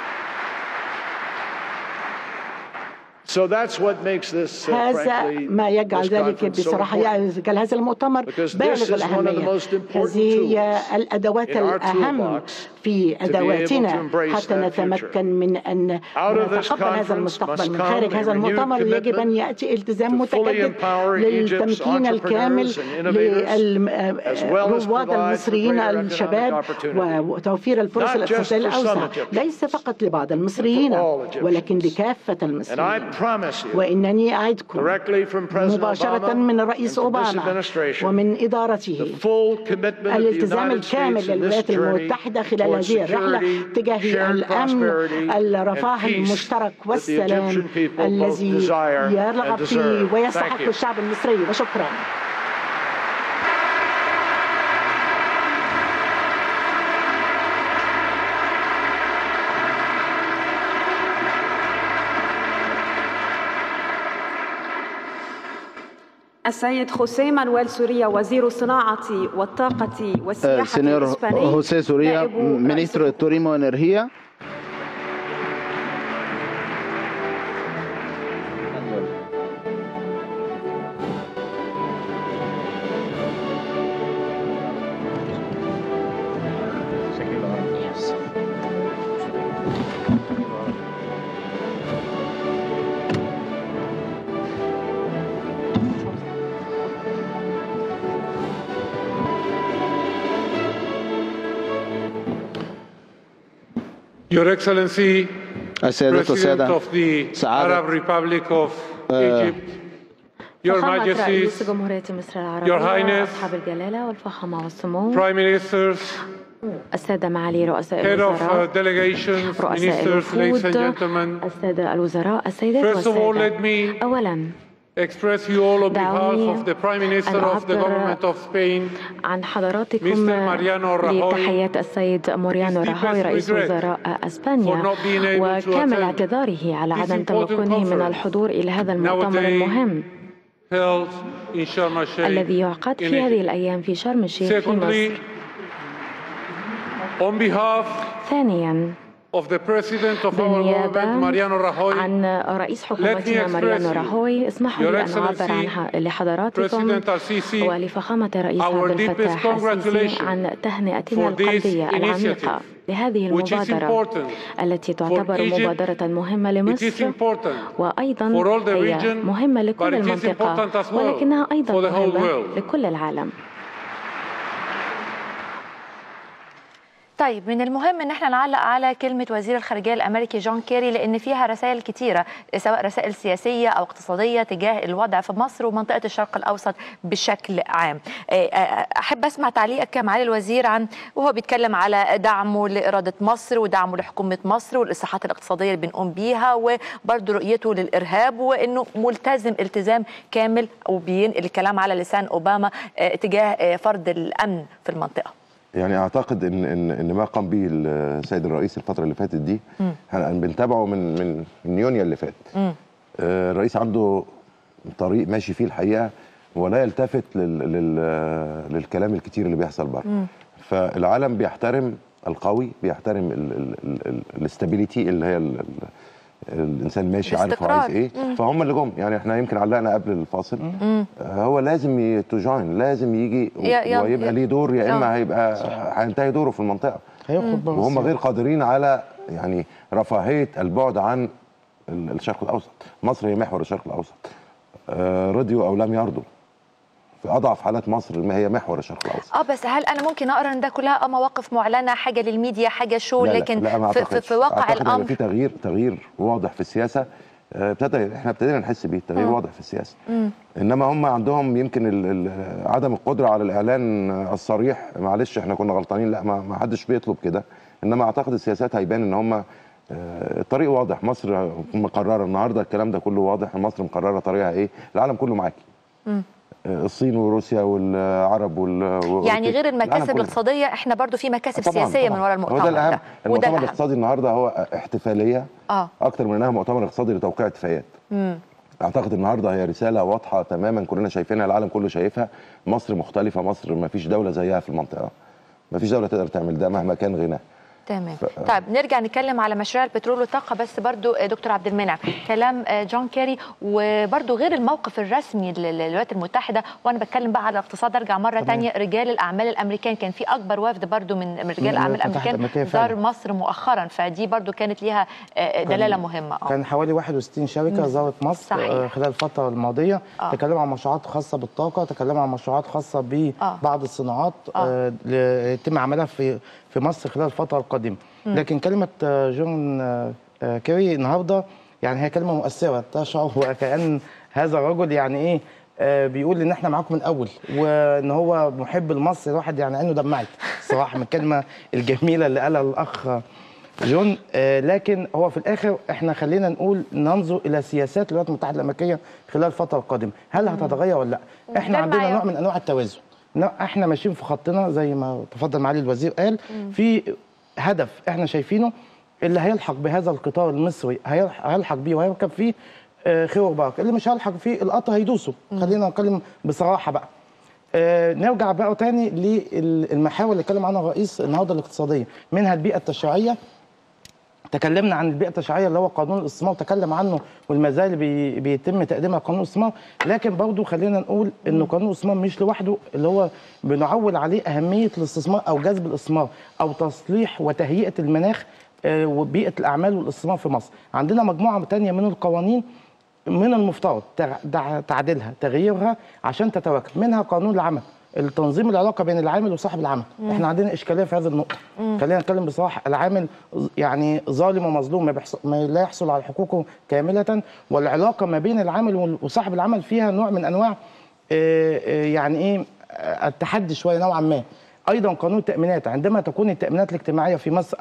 So that's what makes this, uh, هذا ما يجعل ذلك بصراحة يجعل هذا المؤتمر بالغ الأهمية هذه هي الأدوات الأهم في أدواتنا حتى نتمكن من أن نتقبل هذا المستقبل من خارج هذا المؤتمر يجب أن يأتي التزام متجدد للتمكين الكامل للرواد المصريين الشباب وتوفير الفرص الاقتصادية الأوسع ليس فقط لبعض المصريين ولكن لكافة المصريين وإنني أعدكم مباشرة من الرئيس أوباما ومن إدارته الالتزام الكامل للولايات المتحدة خلال هذه الرحلة تجاه الأمن الرفاه المشترك والسلام الذي يرغب فيه ويستحق الشعب المصري وشكرا السيد خوسيه مانويل سوريا وزير الصناعة والطاقة والسياحة Señor José Soria, ministro de Turismo y Energía. Your Excellency, السيدة President والسادة of the سعادة Arab Republic of Egypt, Your فخامة رئيس Majesties, جمهورية مصر Your العربية Highness, أصحاب الجلالة والفخامة والسمو Prime Ministers, السادة معالي رؤساء Head of uh, الوزراء Delegations, رؤساء Ministers, ladies and الوفود gentlemen, السادة الوزراء السيدات First of all, let والسادة me أولا express you all on behalf دعوني of the Prime Minister أن of the أعبر Government of Spain, عن حضراتكم Mr. Mariano Rajoy, لتحيات السيد موريانو his راهوي deepest رئيس regret وزراء for اسبانيا not being able to وكامل attend اعتذاره على this عدم important تمكنه من conference الحضور الى هذا المؤتمر nowadays المهم held in Sharm el-Sheikh الذي يعقد in في هذه Egypt. الايام في شرم الشيخ في Secondly, مصر on behalf ثانيا of the President of our بالنيابة government, Mariano Rajoy, عن رئيس حكومتنا express ماريانو you, راهوي اسمحوا Your لي أن أعبر Excellency, عنها لحضراتكم President al-Sisi, ولفخامة الرئيس our عبد deepest الفتاح السيسي congratulations عن تهنئتنا for this القلبية العميقة initiative, لهذه which is المبادرة important التي تعتبر Egypt. مبادرة مهمة It is لمصر important وأيضا for all the هي region, مهمة but لكل it is المنطقة important as well ولكنها أيضا for the whole مهمة world. لكل العالم طيب من المهم ان احنا نعلق على كلمه وزير الخارجيه الامريكي جون كيري لان فيها رسائل كتيره سواء رسائل سياسيه او اقتصاديه تجاه الوضع في مصر ومنطقه الشرق الاوسط بشكل عام. احب اسمع تعليقك يا معالي الوزير عن وهو بيتكلم على دعمه لاراده مصر ودعمه لحكومه مصر والاصلاحات الاقتصاديه اللي بنقوم بيها وبرضه رؤيته للارهاب وانه ملتزم التزام كامل وبينقل الكلام على لسان اوباما تجاه فرض الامن في المنطقه. يعني اعتقد ان ان ان ما قام به السيد الرئيس الفتره اللي فاتت دي احنا بنتابعه من من من يونيو اللي فات آه الرئيس عنده طريق ماشي فيه الحقيقه ولا يلتفت لل لل للكلام الكتير اللي بيحصل بره فالعالم بيحترم القوي بيحترم الاستابيليتي اللي هي ال الانسان ماشي عارف هو عايز ايه مم. فهم اللي جم يعني احنا يمكن علقنا قبل الفاصل مم. هو لازم تجوين لازم يجي يا ويبقى ليه دور يا اما هيبقى هينتهي دوره في المنطقه وهم غير قادرين على يعني رفاهيه البعد عن الشرق الاوسط مصر هي محور الشرق الاوسط رضيوا او لم يرضوا في اضعف حالات مصر ما هي محور الشرق الاوسط اه بس هل انا ممكن اقرا ان ده كلها مواقف معلنه حاجه للميديا حاجه شو لا لكن لا لا في, في, في واقع أعتقد الامر في تغيير تغيير واضح في السياسه ابتدى احنا ابتدينا نحس بيه تغيير واضح في السياسه مم. انما هم عندهم يمكن ال ال عدم القدره على الاعلان الصريح معلش احنا كنا غلطانين لا ما حدش بيطلب كده انما اعتقد السياسات هيبان ان هم آه، الطريق واضح مصر مقرره النهارده الكلام ده كله واضح مصر مقرره طريقها ايه العالم كله معاكي الصين وروسيا والعرب وال يعني غير المكاسب الاقتصاديه احنا برضو في مكاسب طبعاً سياسيه طبعاً. من وراء المؤتمر هو ده الاهم ده المؤتمر الاقتصادي النهارده هو احتفاليه اه اكتر من انها مؤتمر اقتصادي لتوقيع اتفاقيات مم. اعتقد النهارده هي رساله واضحه تماما كلنا شايفينها العالم كله شايفها مصر مختلفه مصر ما فيش دوله زيها في المنطقه ما فيش دوله تقدر تعمل ده مهما كان غناها تمام ف... طيب نرجع نتكلم على مشاريع البترول والطاقه بس برضو دكتور عبد المنعم كلام جون كيري وبرضو غير الموقف الرسمي للولايات المتحده وانا بتكلم بقى على الاقتصاد ارجع مره ثانيه رجال الاعمال الامريكان كان في اكبر وفد برضو من من رجال الاعمال الامريكان زار مصر مؤخرا فدي برضو كانت ليها دلاله مهمه كان حوالي 61 شركه زارت مصر صحيح. خلال الفتره الماضيه آه. تكلموا عن مشروعات خاصه بالطاقه تكلموا عن مشروعات خاصه ببعض الصناعات آه. يتم عملها في في مصر خلال الفتره القادمه لكن كلمه جون كيري النهارده يعني هي كلمه مؤثره تشعر وكان هذا الرجل يعني ايه بيقول ان احنا معاكم من الاول وان هو محب لمصر الواحد يعني عينه دمعت صراحه من الكلمه الجميله اللي قالها الاخ جون لكن هو في الاخر احنا خلينا نقول ننظر الى سياسات الولايات المتحده الامريكيه خلال الفتره القادمه هل هتتغير ولا لا احنا عندنا نوع من انواع التوازن احنا ماشيين في خطنا زي ما تفضل معالي الوزير قال في هدف احنا شايفينه اللي هيلحق بهذا القطار المصري هيلحق بيه وهيركب فيه خير وبركه اللي مش هيلحق فيه القطر هيدوسه خلينا نتكلم بصراحه بقى آه نرجع بقى تاني للمحاور اللي اتكلم عنها الرئيس النهارده الاقتصاديه منها البيئه التشريعيه تكلمنا عن البيئه التشريعيه اللي هو قانون الاستثمار تكلم عنه والمزايا اللي بي بيتم تقديمها قانون الاستثمار لكن برضه خلينا نقول انه قانون الاستثمار مش لوحده اللي هو بنعول عليه اهميه الاستثمار او جذب الاستثمار او تصليح وتهيئه المناخ وبيئه الاعمال والاستثمار في مصر عندنا مجموعه ثانيه من القوانين من المفترض تعديلها تغييرها عشان تتواكب منها قانون العمل التنظيم العلاقه بين العامل وصاحب العمل مم. احنا عندنا اشكاليه في هذه النقطه خلينا نتكلم بصراحه العامل يعني ظالم ومظلوم ما, بيحصل ما لا يحصل على حقوقه كامله والعلاقه ما بين العامل وصاحب العمل فيها نوع من انواع يعني ايه التحدي شويه نوعا ما ايضا قانون التامينات عندما تكون التامينات الاجتماعيه في مصر 40%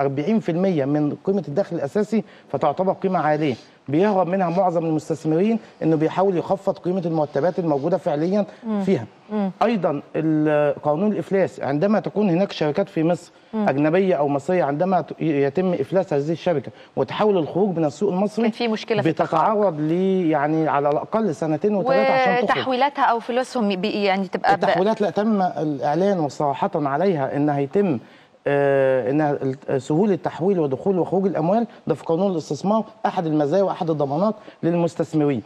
من قيمه الدخل الاساسي فتعتبر قيمه عاليه بيهرب منها معظم المستثمرين انه بيحاول يخفض قيمه المرتبات الموجوده فعليا مم. فيها مم. ايضا قانون الافلاس عندما تكون هناك شركات في مصر مم. اجنبيه او مصريه عندما يتم افلاس هذه الشركه وتحاول الخروج من السوق المصري كان في مشكله في بتتعرض ل يعني على الاقل سنتين وثلاثه عشان تخرج وتحويلاتها او فلوسهم يعني تبقى التحويلات لا تم الاعلان صراحه عليها انها يتم آه انها سهوله تحويل ودخول وخروج الاموال ده في قانون الاستثمار احد المزايا واحد الضمانات للمستثمرين.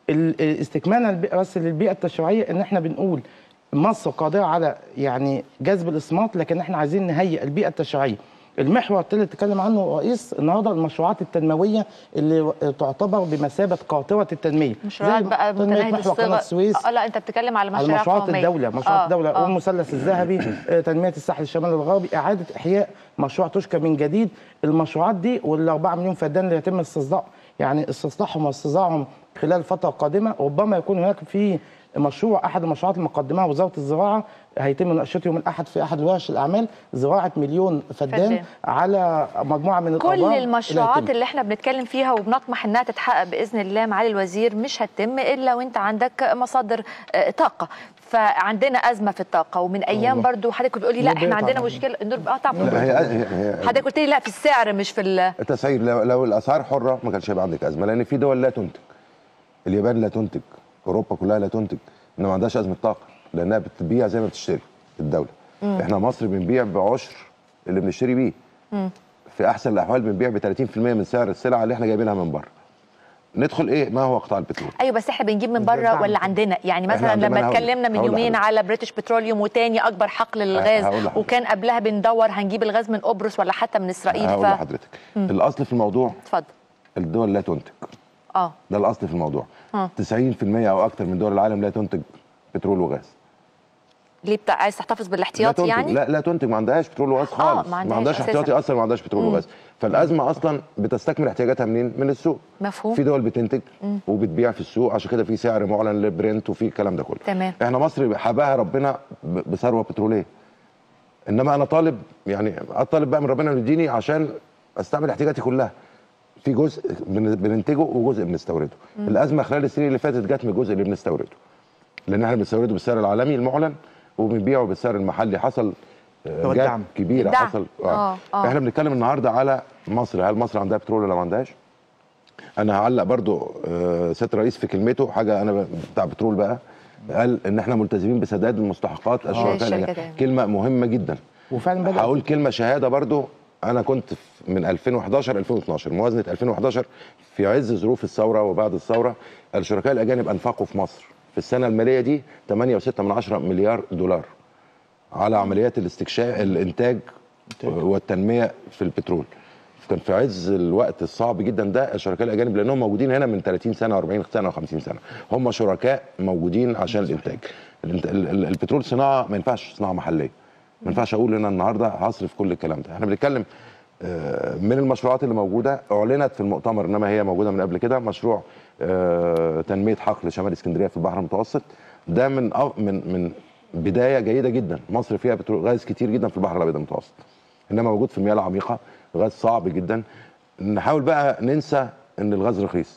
استكمالا بس للبيئه التشريعيه ان احنا بنقول مصر قادره على يعني جذب الاستثمارات لكن احنا عايزين نهيئ البيئه التشريعيه. المحور الثالث اللي اتكلم عنه الرئيس النهارده المشروعات التنمويه اللي تعتبر بمثابه قاطره التنميه مشروعات بقى تنميه محور قناه السويس اه لا انت بتتكلم على مشاريع على مشروعات الدوله مشروعات آه الدوله آه والمثلث الذهبي تنميه الساحل الشمالي الغربي اعاده احياء مشروع تشكى من جديد المشروعات دي وال4 مليون فدان اللي يتم استصداع يعني استصلاحهم واستزراعهم خلال الفتره القادمه ربما يكون هناك في مشروع احد المشروعات المقدمه وزاره الزراعه هيتم مناقشته يوم الاحد في احد ورش الاعمال زراعه مليون فدان, فدان. على مجموعه من كل المشروعات اللي احنا بنتكلم فيها وبنطمح انها تتحقق باذن الله معالي الوزير مش هتتم الا وانت عندك مصادر طاقه فعندنا ازمه في الطاقه ومن ايام الله. برضو حضرتك بتقول لي لا احنا عندنا مشكله النور اه طبعا حضرتك قلت لي لا في السعر مش في التسعير لو, لو الاسعار حره ما كانش هيبقى عندك ازمه لان في دول لا تنتج اليابان لا تنتج اوروبا كلها لا تنتج انما ما عندهاش ازمه طاقه لانها بتبيع زي ما بتشتري الدوله مم. احنا مصر بنبيع بعشر اللي بنشتري بيه مم. في احسن الاحوال بنبيع ب 30% من سعر السلعه اللي احنا جايبينها من بره ندخل ايه ما هو قطاع البترول ايوه بس احنا بنجيب من بره ولا عندنا يعني مثلا لما اتكلمنا من يومين على بريتش بتروليوم وتاني اكبر حقل للغاز وكان قبلها بندور هنجيب الغاز من قبرص ولا حتى من اسرائيل هقول ف... لحضرتك الاصل في الموضوع اتفضل الدول لا تنتج اه ده الاصل في الموضوع اه 90% او اكثر من دول العالم لا تنتج بترول وغاز ليه بتاع عايز تحتفظ بالاحتياطي لا يعني؟ لا لا تنتج ما عندهاش بترول وغاز خالص آه ما عندهاش, ما عندهاش احتياطي اصلا ما عندهاش بترول وغاز فالازمه اصلا بتستكمل احتياجاتها منين؟ من السوق مفهوم في دول بتنتج مم. وبتبيع في السوق عشان كده في سعر معلن للبرنت وفي الكلام ده كله تمام احنا مصر حباها ربنا بثروه بتروليه انما انا طالب يعني اطالب بقى من ربنا يديني عشان استعمل احتياجاتي كلها في جزء بننتجه وجزء بنستورده الازمه خلال السنين اللي فاتت جت من الجزء اللي بنستورده لان احنا بنستورده بالسعر العالمي المعلن وبنبيعه بالسعر المحلي حصل جاب كبيره الدعم. حصل آه. آه. احنا بنتكلم النهارده على مصر هل مصر عندها بترول ولا ما عندهاش انا هعلق برضو آه، سياده الرئيس في كلمته حاجه انا بتاع بترول بقى قال ان احنا ملتزمين بسداد المستحقات الشركاء الشركات الأجانب. يعني. كلمه مهمه جدا وفعلا بدا هقول كلمه شهاده برضو انا كنت في- من 2011 2012 موازنه 2011 في عز ظروف الثوره وبعد الثوره الشركاء الاجانب انفقوا في مصر في السنه الماليه دي 8.6 مليار دولار على عمليات الاستكشاف الانتاج والتنميه في البترول كان في عز الوقت الصعب جدا ده الشركاء الاجانب لانهم موجودين هنا من 30 سنه و40 سنه و50 سنه هم شركاء موجودين عشان الانتاج الانت- ال- ال- البترول صناعه ما ينفعش صناعه محليه ما ينفعش اقول ان انا النهارده هصرف كل الكلام ده احنا بنتكلم آه، من المشروعات اللي موجوده اعلنت في المؤتمر انما هي موجوده من قبل كده مشروع آه، تنميه حقل شمال اسكندريه في البحر المتوسط ده من أو- من من بدايه جيده جدا مصر فيها بترول غاز كتير جدا في البحر الابيض المتوسط انما موجود في المياه العميقه غاز صعب جدا نحاول بقى ننسى ان الغاز رخيص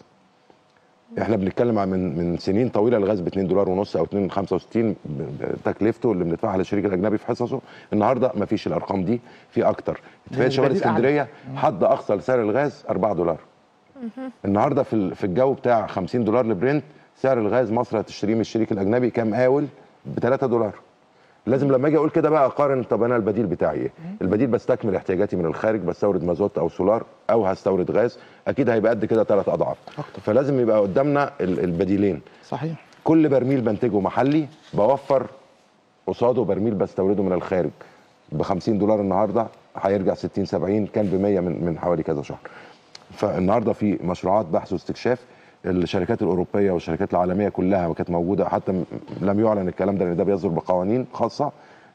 احنا بنتكلم عن من من سنين طويله الغاز ب 2 دولار ونص او 2.65 تكلفته اللي بندفعها للشريك الاجنبي في حصصه النهارده ما فيش الارقام دي في اكتر اتفاقيه شمال البديل أعلى. اسكندريه حد اقصى لسعر الغاز 4 دولار النهارده في ال- في الجو بتاع 50 دولار لبرنت سعر الغاز مصر هتشتريه من الشريك الاجنبي كمقاول ب 3 دولار لازم لما اجي اقول كده بقى اقارن طب انا البديل بتاعي ايه؟ البديل بستكمل احتياجاتي من الخارج بستورد مازوت او سولار او هستورد غاز اكيد هيبقى قد كده ثلاث اضعاف فلازم يبقى قدامنا ال- البديلين صحيح كل برميل بنتجه محلي بوفر قصاده برميل بستورده من الخارج ب 50 دولار النهارده هيرجع 60 70 كان ب 100 من من حوالي كذا شهر. فالنهارده في مشروعات بحث واستكشاف الشركات الاوروبيه والشركات العالميه كلها كانت موجوده حتى م- لم يعلن الكلام ده لان ده بيصدر بقوانين خاصه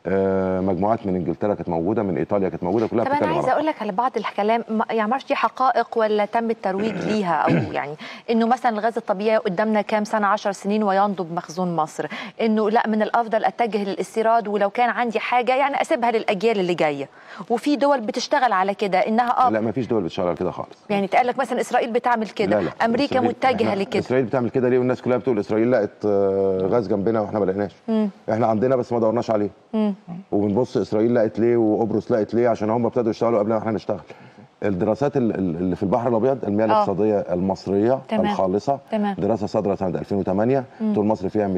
آه، مجموعات من انجلترا كانت موجوده من ايطاليا كانت موجوده كلها طب انا بتتكلم عايزه على اقول لك على بعض الكلام ما- يعني معرفش دي حقائق ولا تم الترويج ليها او يعني انه مثلا الغاز الطبيعي قدامنا كام سنه 10 سنين وينضب مخزون مصر انه لا من الافضل اتجه للاستيراد ولو كان عندي حاجه يعني اسيبها للاجيال اللي جايه وفي دول بتشتغل على كده انها اه لا ما فيش دول بتشتغل على كده خالص يعني تقال لك مثلا اسرائيل بتعمل كده لا لا امريكا إسرائيل- متجهه إحنا- لكده اسرائيل بتعمل كده ليه والناس كلها بتقول اسرائيل لقت آه، غاز جنبنا واحنا ما لقيناش احنا عندنا بس ما دورناش عليه وبنبص اسرائيل لقت ليه وقبرص لقت ليه عشان هم ابتدوا يشتغلوا قبل ما احنا نشتغل الدراسات ال- ال- اللي في البحر الابيض المياه آه. الاقتصاديه المصريه تمام. الخالصه تمام. دراسه صادره سنه 2008 طول مصر فيها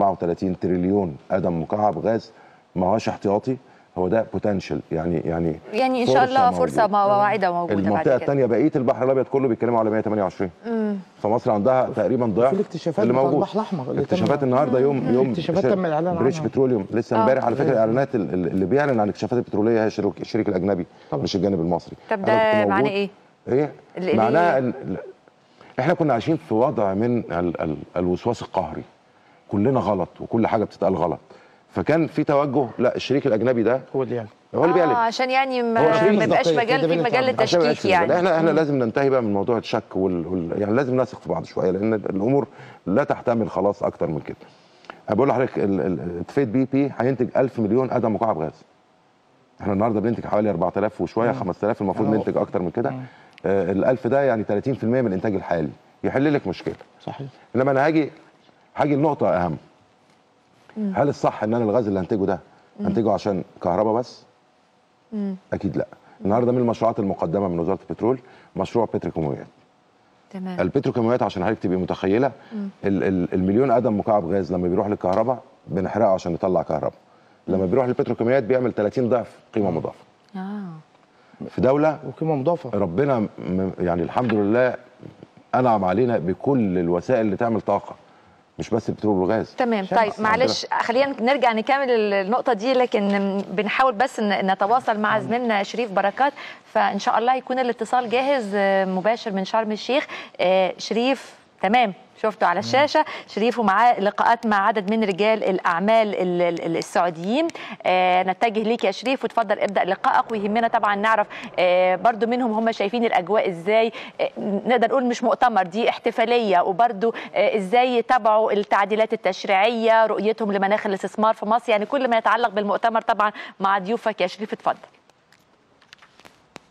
234 تريليون قدم مكعب غاز ما هوش احتياطي هو ده بوتنشال يعني يعني يعني ان شاء الله موجودة. فرصه واعده موجوده بعد المنطقه كده الثانيه بقيه البحر الابيض كله بيتكلموا على 128 فمصر عندها تقريبا ضعف في الاكتشافات اللي بتاع موجود البحر الأحمر اللي اكتشافات تم- النهارده يوم يوم اكتشافات بش- تم الإعلان بريتش عنها. بتروليوم لسه آه. امبارح على فكره الاعلانات ال- ال- اللي بيعلن عن الاكتشافات البتروليه هي الشريك- الشريك الاجنبي طبعا. مش الجانب المصري طب أنا ده كنت موجود. معناه ايه؟ ايه ال- ال- معناها ال- ال- احنا كنا عايشين في وضع من ال ال الوسواس القهري كلنا غلط وكل حاجه بتتقال غلط فكان في توجه لا الشريك الاجنبي ده هو اللي يعني هو اللي بيعلن اه عشان يعني هو ما شريك ما يبقاش مصداقية مجال كده في بين مجال الطرفين. عشان ما يبقاش للتشكيك في زبالة. يعني احنا احنا لازم ننتهي بقى من موضوع الشك وال... وال... يعني لازم نثق في بعض شويه لان الامور لا تحتمل خلاص اكتر من كده. انا بقول لحضرتك ال- ال- اتفاقيه بي بي هينتج 1000 مليون قدم مكعب غاز. احنا النهارده بننتج حوالي 4000 وشويه 5000 المفروض آه. ننتج اكتر من كده. آه ال 1000 ده يعني 30% من الانتاج الحالي يحل لك مشكله. صحيح انما انا هاجي هاجي لنقطه اهم. هل الصح ان انا الغاز اللي هنتجه ده هنتجه عشان كهرباء بس؟ اكيد لا. النهارده من المشروعات المقدمه من وزاره البترول مشروع بتروكيماويات. تمام البتروكيماويات عشان حضرتك تبقي متخيله ال ال المليون قدم مكعب غاز لما بيروح للكهرباء بنحرقه عشان نطلع كهرباء. لما بيروح للبتروكيماويات بيعمل 30 ضعف قيمه مضافه. اه في دوله وقيمه مضافه ربنا م- يعني الحمد لله انعم علينا بكل الوسائل اللي تعمل طاقه مش بس البترول والغاز. تمام شمس طيب معلش خلينا نرجع نكمل النقطة دي لكن بنحاول بس ن- نتواصل مع زميلنا شريف بركات فإن شاء الله يكون الاتصال جاهز آه، مباشر من شرم الشيخ آه، شريف تمام شفته على الشاشة شريف ومعاه لقاءات مع عدد من رجال الأعمال ال- ال- السعوديين آه، نتجه ليك يا شريف وتفضل ابدأ لقائك ويهمنا طبعا نعرف آه، برضو منهم هم شايفين الأجواء إزاي آه، نقدر نقول مش مؤتمر دي احتفالية وبرضو آه، إزاي يتابعوا التعديلات التشريعية رؤيتهم لمناخ الاستثمار في مصر يعني كل ما يتعلق بالمؤتمر طبعا مع ضيوفك يا شريف اتفضل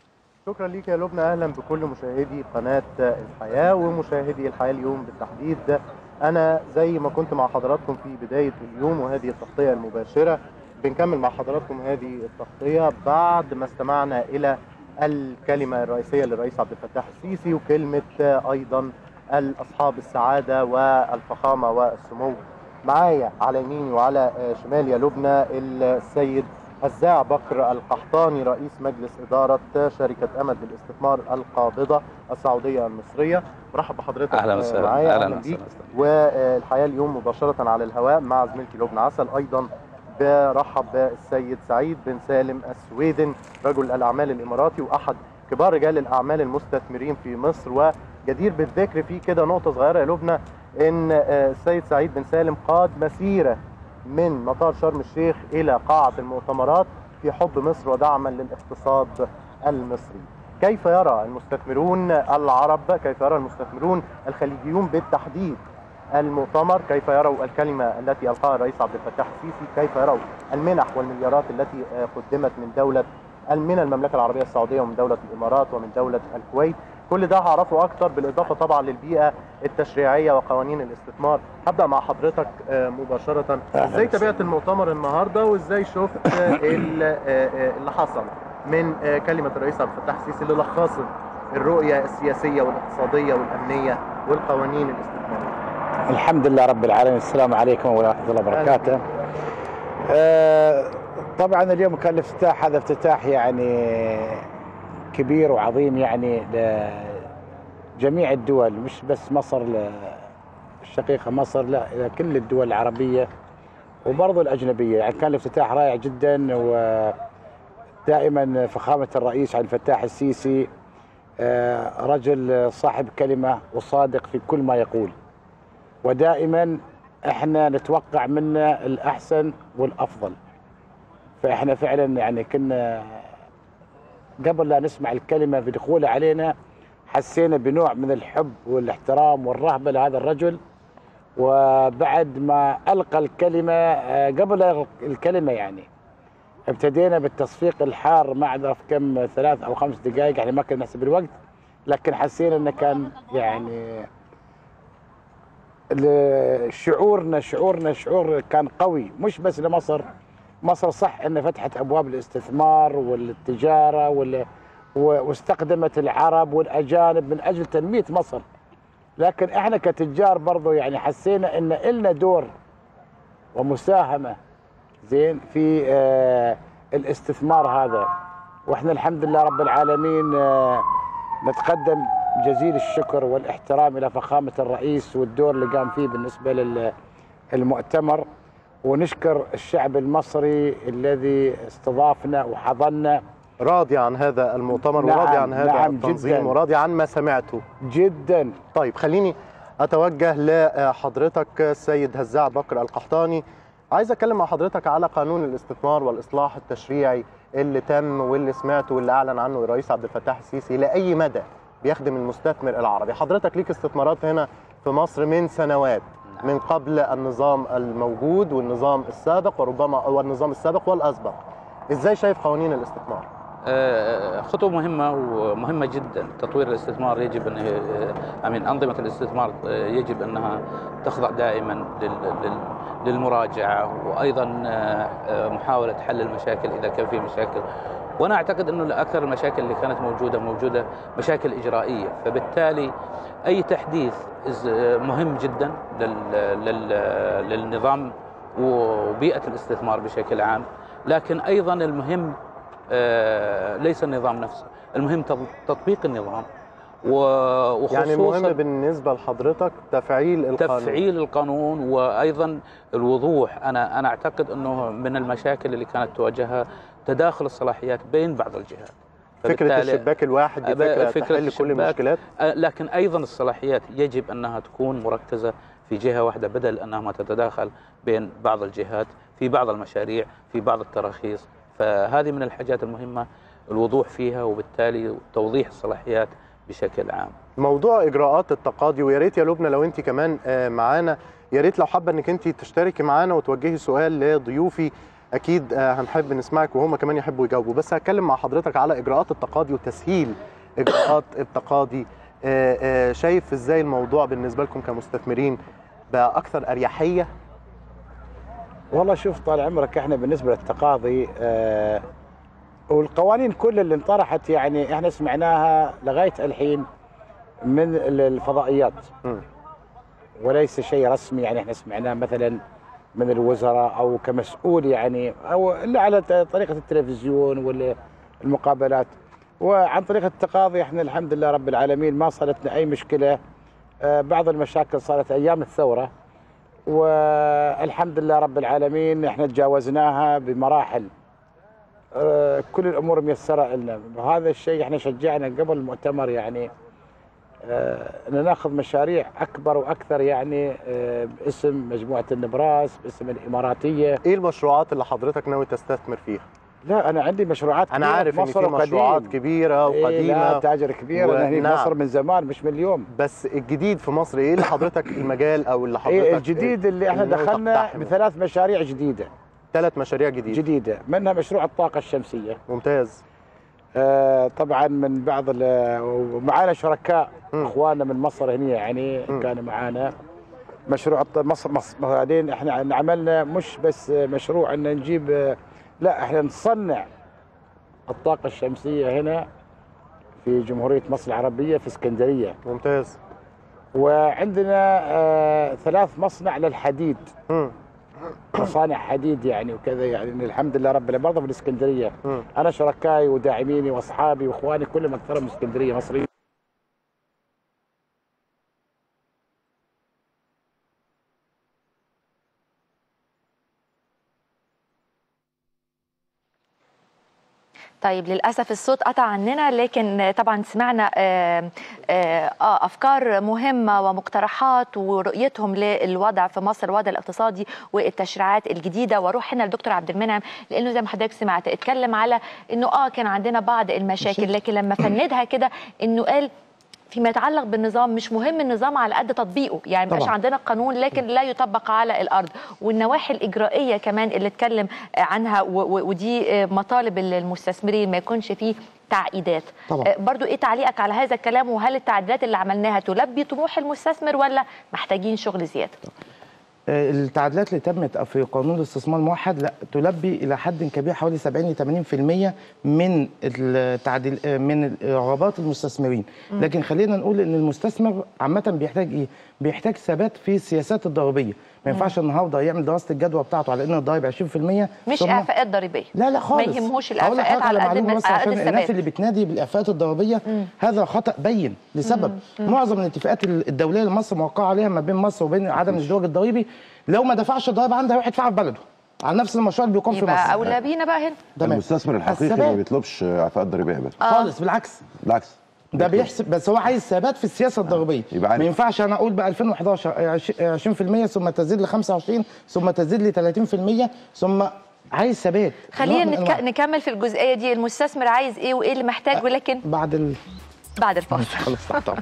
شكرا ليك يا لبنى اهلا بكل مشاهدي قناه الحياه ومشاهدي الحياه اليوم بالتحديد انا زي ما كنت مع حضراتكم في بدايه اليوم وهذه التغطيه المباشره بنكمل مع حضراتكم هذه التغطيه بعد ما استمعنا الى الكلمه الرئيسيه للرئيس عبد الفتاح السيسي وكلمه ايضا الاصحاب السعاده والفخامه والسمو معايا على يميني وعلى شمالي يا لبنى السيد هزاع بكر القحطاني رئيس مجلس إدارة شركة أمد للاستثمار القابضة السعودية المصرية مرحب بحضرتك أهلا وسهلا معايا أهلا بيك والحياة اليوم مباشرة على الهواء مع زميلتي لبنى عسل أيضا برحب بالسيد سعيد بن سالم السويدن رجل الأعمال الإماراتي وأحد كبار رجال الأعمال المستثمرين في مصر وجدير بالذكر في كده نقطة صغيرة يا لبنى إن السيد سعيد بن سالم قاد مسيرة من مطار شرم الشيخ إلى قاعة المؤتمرات في حب مصر ودعما للاقتصاد المصري كيف يرى المستثمرون العرب كيف يرى المستثمرون الخليجيون بالتحديد المؤتمر كيف يروا الكلمة التي ألقاها الرئيس عبد الفتاح السيسي كيف يروا المنح والمليارات التي قدمت من دولة من المملكة العربية السعودية ومن دولة الإمارات ومن دولة الكويت كل ده هعرفه اكتر بالاضافه طبعا للبيئه التشريعيه وقوانين الاستثمار هبدا مع حضرتك مباشره ازاي تابعت المؤتمر النهارده وازاي شفت اللي حصل من كلمه الرئيس عبد الفتاح السيسي اللي لخصت الرؤيه السياسيه والاقتصاديه والامنيه والقوانين الاستثماريه الحمد لله رب العالمين السلام عليكم ورحمه الله وبركاته آه طبعا اليوم كان الافتتاح هذا افتتاح يعني كبير وعظيم يعني لجميع الدول مش بس مصر الشقيقة مصر لا إلى كل الدول العربية وبرضه الأجنبية يعني كان الافتتاح رائع جدا ودائما فخامة الرئيس عبد الفتاح السيسي رجل صاحب كلمة وصادق في كل ما يقول ودائما احنا نتوقع منه الأحسن والأفضل فاحنا فعلا يعني كنا قبل لا نسمع الكلمة في دخوله علينا حسينا بنوع من الحب والاحترام والرهبة لهذا الرجل وبعد ما ألقى الكلمة قبل الكلمة يعني ابتدينا بالتصفيق الحار ما أعرف كم ثلاث أو خمس دقائق يعني ما كنا نحسب الوقت لكن حسينا أنه كان يعني شعورنا شعورنا شعور كان قوي مش بس لمصر مصر صح ان فتحت ابواب الاستثمار والتجاره وال... واستخدمت العرب والاجانب من اجل تنميه مصر لكن احنا كتجار برضو يعني حسينا ان لنا دور ومساهمه زين في آه الاستثمار هذا واحنا الحمد لله رب العالمين آه نتقدم جزيل الشكر والاحترام الى فخامه الرئيس والدور اللي قام فيه بالنسبه للمؤتمر ونشكر الشعب المصري الذي استضافنا وحضننا راضي عن هذا المؤتمر نعم وراضي عن هذا نعم التنظيم جداً وراضي عن ما سمعته جدا طيب خليني اتوجه لحضرتك السيد هزاع بكر القحطاني عايز اتكلم مع حضرتك على قانون الاستثمار والاصلاح التشريعي اللي تم واللي سمعته واللي اعلن عنه الرئيس عبد الفتاح السيسي لاي مدى بيخدم المستثمر العربي حضرتك ليك استثمارات هنا في مصر من سنوات من قبل النظام الموجود والنظام السابق وربما والنظام السابق والاسبق ازاي شايف قوانين الاستثمار خطوة مهمة ومهمة جدا تطوير الاستثمار يجب أن أمين أنظمة الاستثمار يجب أنها تخضع دائما للمراجعة وأيضا محاولة حل المشاكل إذا كان في مشاكل وأنا أعتقد أنه أكثر المشاكل اللي كانت موجودة موجودة مشاكل إجرائية فبالتالي أي تحديث مهم جدا للنظام وبيئة الاستثمار بشكل عام لكن أيضا المهم ليس النظام نفسه المهم تطبيق النظام وخصوصا يعني المهم بالنسبة لحضرتك تفعيل القانون تفعيل القانون وأيضا الوضوح أنا أنا أعتقد أنه من المشاكل اللي كانت تواجهها تداخل الصلاحيات بين بعض الجهات فكرة الشباك الواحد دي فكرة, فكرة تحل كل المشكلات لكن أيضا الصلاحيات يجب أنها تكون مركزة في جهة واحدة بدل أنها ما تتداخل بين بعض الجهات في بعض المشاريع في بعض التراخيص فهذه من الحاجات المهمة الوضوح فيها وبالتالي توضيح الصلاحيات بشكل عام موضوع اجراءات التقاضي ويا ريت يا لبنى لو انت كمان معانا يا ريت لو حابه انك انت تشتركي معانا وتوجهي سؤال لضيوفي اكيد هنحب نسمعك وهم كمان يحبوا يجاوبوا بس هتكلم مع حضرتك على اجراءات التقاضي وتسهيل اجراءات التقاضي شايف ازاي الموضوع بالنسبه لكم كمستثمرين بقى اكثر اريحيه والله شوف طال عمرك احنا بالنسبه للتقاضي آه والقوانين كل اللي انطرحت يعني احنا سمعناها لغايه الحين من الفضائيات م. وليس شيء رسمي يعني احنا سمعناه مثلا من الوزراء او كمسؤول يعني او الا على طريقه التلفزيون والمقابلات وعن طريق التقاضي احنا الحمد لله رب العالمين ما صارتنا اي مشكله آه بعض المشاكل صارت ايام الثوره والحمد لله رب العالمين احنا تجاوزناها بمراحل آه كل الامور ميسره لنا وهذا الشيء احنا شجعنا قبل المؤتمر يعني آه ان ناخذ مشاريع اكبر واكثر يعني آه باسم مجموعه النبراس باسم الاماراتيه ايه المشروعات اللي حضرتك ناوي تستثمر فيها لا انا عندي مشروعات انا عارف ان في مشروعات كبيره وقديمه إيه لا تاجر كبير و... يعني نعم. مصر من زمان مش من اليوم بس الجديد في مصر ايه اللي حضرتك المجال او اللي حضرتك إيه الجديد اللي احنا دخلنا بثلاث مشاريع جديده ثلاث مشاريع جديده جديده منها مشروع الطاقه الشمسيه ممتاز آه طبعا من بعض ومعانا شركاء م. اخواننا من مصر هنا يعني م. كانوا معانا مشروع مصر مصر بعدين احنا عملنا مش بس مشروع ان نجيب لا احنا نصنع الطاقة الشمسية هنا في جمهورية مصر العربية في اسكندرية ممتاز وعندنا آه ثلاث مصنع للحديد م. مصانع حديد يعني وكذا يعني الحمد لله رب العالمين برضه في الاسكندريه م. انا شركائي وداعميني واصحابي واخواني كلهم اكثرهم من اسكندريه مصريين طيب للاسف الصوت قطع عننا لكن طبعا سمعنا آه آه افكار مهمه ومقترحات ورؤيتهم للوضع في مصر الوضع الاقتصادي والتشريعات الجديده واروح هنا لدكتور عبد المنعم لانه زي ما حضرتك سمعت اتكلم على انه اه كان عندنا بعض المشاكل لكن لما فندها كده انه قال فيما يتعلق بالنظام مش مهم النظام على قد تطبيقه يعني مش عندنا قانون لكن لا يطبق على الارض والنواحي الاجرائيه كمان اللي اتكلم عنها ودي مطالب المستثمرين ما يكونش فيه تعقيدات طبعا. برضو ايه تعليقك على هذا الكلام وهل التعديلات اللي عملناها تلبي طموح المستثمر ولا محتاجين شغل زياده التعديلات اللي تمت في قانون الاستثمار الموحد لا تلبي الى حد كبير حوالي 70 ل 80% من التعديل من رغبات المستثمرين م. لكن خلينا نقول ان المستثمر عامه بيحتاج ايه بيحتاج ثبات في السياسات الضريبيه ما ينفعش النهارده يعمل دراسه الجدوى بتاعته على ان الضرايب 20% مش اعفاءات ضريبيه لا لا خالص ما يهموش الاعفاءات على قد بس عشان الناس اللي بتنادي بالاعفاءات الضريبيه مم. هذا خطا بين لسبب مم. معظم الاتفاقات الدوليه اللي مصر موقعه عليها ما بين مصر وبين عدم الازدواج الضريبي لو ما دفعش الضرايب عنده هيروح يدفعها في بلده على نفس المشروع اللي بيقام في مصر يبقى اولى بينا بقى هنا المستثمر الحقيقي ما بيطلبش اعفاءات ضريبيه ابدا آه. خالص بالعكس بالعكس ده بيحسب بس هو عايز ثبات في السياسه الضريبيه يبقى ما ينفعش انا اقول ب 2011 20% ثم تزيد ل 25 ثم تزيد ل 30% ثم عايز ثبات خلينا نك... نكمل في الجزئيه دي المستثمر عايز ايه وايه اللي محتاجه لكن بعد ال... بعد الفاصل خلاص طبعا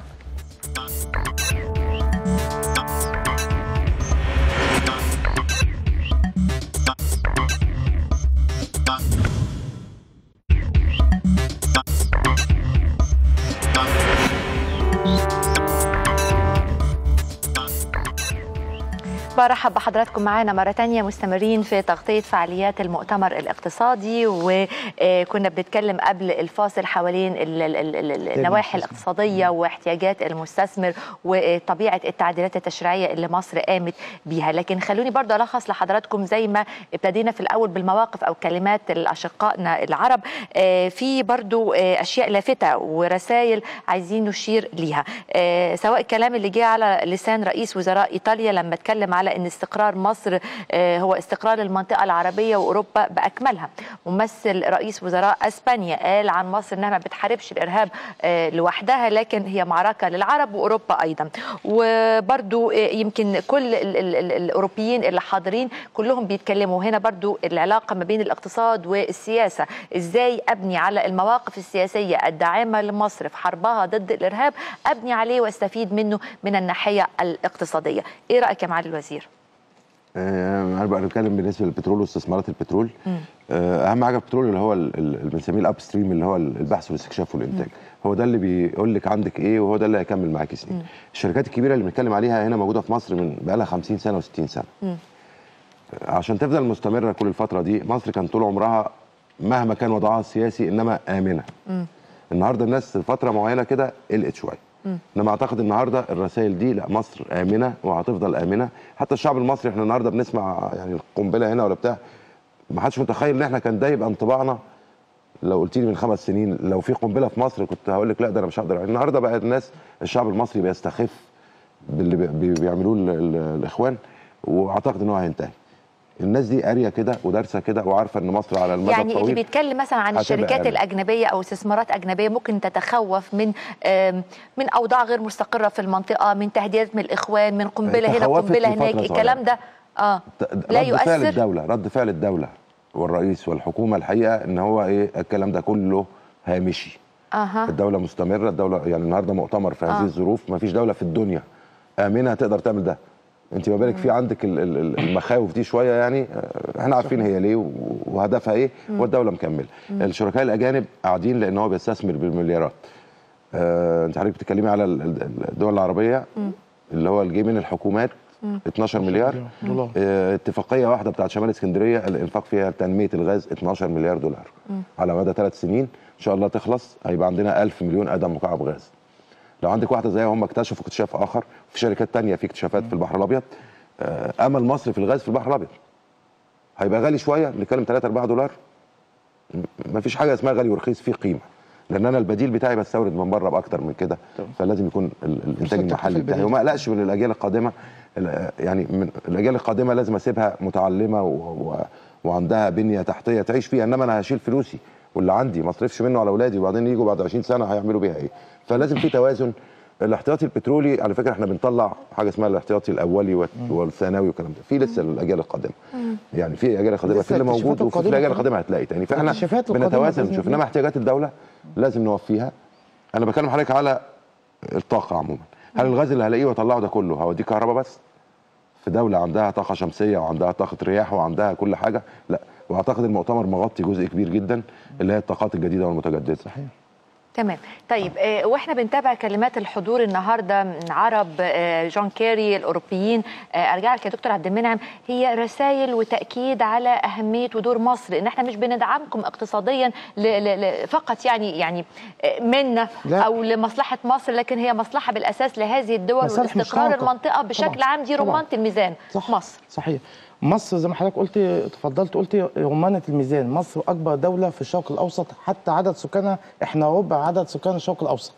برحب بحضراتكم معانا مرة تانية مستمرين في تغطية فعاليات المؤتمر الاقتصادي وكنا بنتكلم قبل الفاصل حوالين النواحي الاقتصادية واحتياجات المستثمر وطبيعة التعديلات التشريعية اللي مصر قامت بيها لكن خلوني برضه ألخص لحضراتكم زي ما ابتدينا في الأول بالمواقف أو كلمات الأشقائنا العرب في برضه أشياء لافتة ورسائل عايزين نشير ليها سواء الكلام اللي جه على لسان رئيس وزراء إيطاليا لما اتكلم على ان استقرار مصر هو استقرار المنطقه العربيه واوروبا باكملها ممثل رئيس وزراء اسبانيا قال عن مصر انها ما بتحاربش الارهاب لوحدها لكن هي معركه للعرب واوروبا ايضا وبرضو يمكن كل ال ال ال الاوروبيين اللي حاضرين كلهم بيتكلموا هنا برضو العلاقه ما بين الاقتصاد والسياسه ازاي ابني على المواقف السياسيه الداعمه لمصر في حربها ضد الارهاب ابني عليه واستفيد منه من الناحيه الاقتصاديه ايه رايك يا معالي الوزير انا بقى بتكلم بالنسبه للبترول واستثمارات البترول آه، اهم حاجه البترول اللي هو ال- ال- اللي بنسميه الاب ستريم اللي هو البحث والاستكشاف والانتاج هو ده اللي بيقول لك عندك ايه وهو ده اللي هيكمل معاكي سنين الشركات الكبيره اللي بنتكلم عليها هنا موجوده في مصر من بقى لها 50 سنه و60 سنه عشان تفضل مستمره كل الفتره دي مصر كان طول عمرها مهما كان وضعها السياسي انما امنه النهارده الناس فتره معينه كده قلقت شويه انما اعتقد النهارده الرسائل دي لا مصر امنه وهتفضل امنه حتى الشعب المصري احنا النهارده بنسمع يعني القنبله هنا ولا بتاع ما حدش متخيل ان احنا كان ده يبقى انطباعنا لو قلت لي من خمس سنين لو في قنبله في مصر كنت هقول لك لا ده انا مش هقدر النهارده بقى الناس الشعب المصري بيستخف باللي بي- بي- بيعملوه ال- ال- الاخوان واعتقد ان هو هينتهي الناس دي قاريه كده ودارسه كده وعارفه ان مصر على المدى يعني اللي الطويل بيتكلم مثلا عن هتبقى الشركات أقل. الأجنبية أو استثمارات أجنبية ممكن تتخوف من آم، من أوضاع غير مستقرة في المنطقة من تهديدات من الإخوان من قنبلة هنا تخوفت قنبلة في هناك فترة الكلام ده اه لا رد فعل يؤثر الدوله رد فعل الدوله والرئيس والحكومه الحقيقه ان هو ايه الكلام ده كله هامشي اها الدوله مستمره الدوله يعني النهارده مؤتمر في هذه آه. الظروف ما فيش دوله في الدنيا امنه تقدر تعمل ده انت ما بالك في عندك ال- ال- ال- المخاوف دي شويه يعني آه، احنا عارفين هي ليه و- وهدفها ايه والدوله مكمله الشركاء الاجانب قاعدين لان هو بيستثمر بالمليارات آه، انت حضرتك بتتكلمي على ال- ال- الدول العربيه اللي هو الجي من الحكومات 12 مليار دولار. آه، اتفاقيه واحده بتاعت شمال اسكندريه الانفاق فيها تنميه الغاز 12 مليار دولار على مدى ثلاث سنين ان شاء الله تخلص هيبقى عندنا 1000 مليون قدم مكعب غاز لو عندك واحده زيها هم اكتشفوا اكتشاف اخر في شركات تانية في اكتشافات في البحر الابيض آه، امل مصر في الغاز في البحر الابيض هيبقى غالي شويه بنتكلم 3 4 دولار ما فيش حاجه اسمها غالي ورخيص في قيمه لان انا البديل بتاعي بستورد من بره باكتر من كده فلازم يكون ال- الانتاج التحفيل المحلي بتاعي البديل. وما اقلقش من الاجيال القادمه ال- يعني من الاجيال القادمه لازم اسيبها متعلمه و... و... وعندها بنيه تحتيه تعيش فيها انما انا هشيل فلوسي واللي عندي ما اصرفش منه على اولادي وبعدين يجوا بعد 20 سنه هيعملوا بيها ايه فلازم في توازن الاحتياطي البترولي على فكره احنا بنطلع حاجه اسمها الاحتياطي الاولي والت- والثانوي والكلام ده في لسه الاجيال القادمه يعني في اجيال قادمه في لسه اللي موجود الاكتشافات وفي القادمة الاجيال كمان. القادمه هتلاقي تاني فاحنا الاكتشافات القادمة بنتوازن بإذن نشوف الله. انما احتياجات الدوله لازم نوفيها انا بكلم حضرتك على الطاقه عموما هل الغاز اللي هلاقيه واطلعه ده كله هوديه كهرباء بس في دوله عندها طاقه شمسيه وعندها طاقه رياح وعندها كل حاجه لا واعتقد المؤتمر مغطي جزء كبير جدا اللي هي الطاقات الجديده والمتجدده صحيح تمام طيب آه، واحنا بنتابع كلمات الحضور النهارده من عرب آه، جون كيري الاوروبيين آه، ارجع لك يا دكتور عبد المنعم هي رسائل وتاكيد على اهميه ودور مصر ان احنا مش بندعمكم اقتصاديا ل ل ل فقط يعني يعني آه، منا لا. او لمصلحه مصر لكن هي مصلحه بالاساس لهذه الدول مصالح واستقرار مشتركة. المنطقه بشكل طبعاً. عام دي طبعاً. رمانه الميزان صح. مصر صحيح مصر زي ما حضرتك قلت تفضلت قلت رمانة الميزان مصر أكبر دولة في الشرق الأوسط حتى عدد سكانها إحنا ربع عدد سكان الشرق الأوسط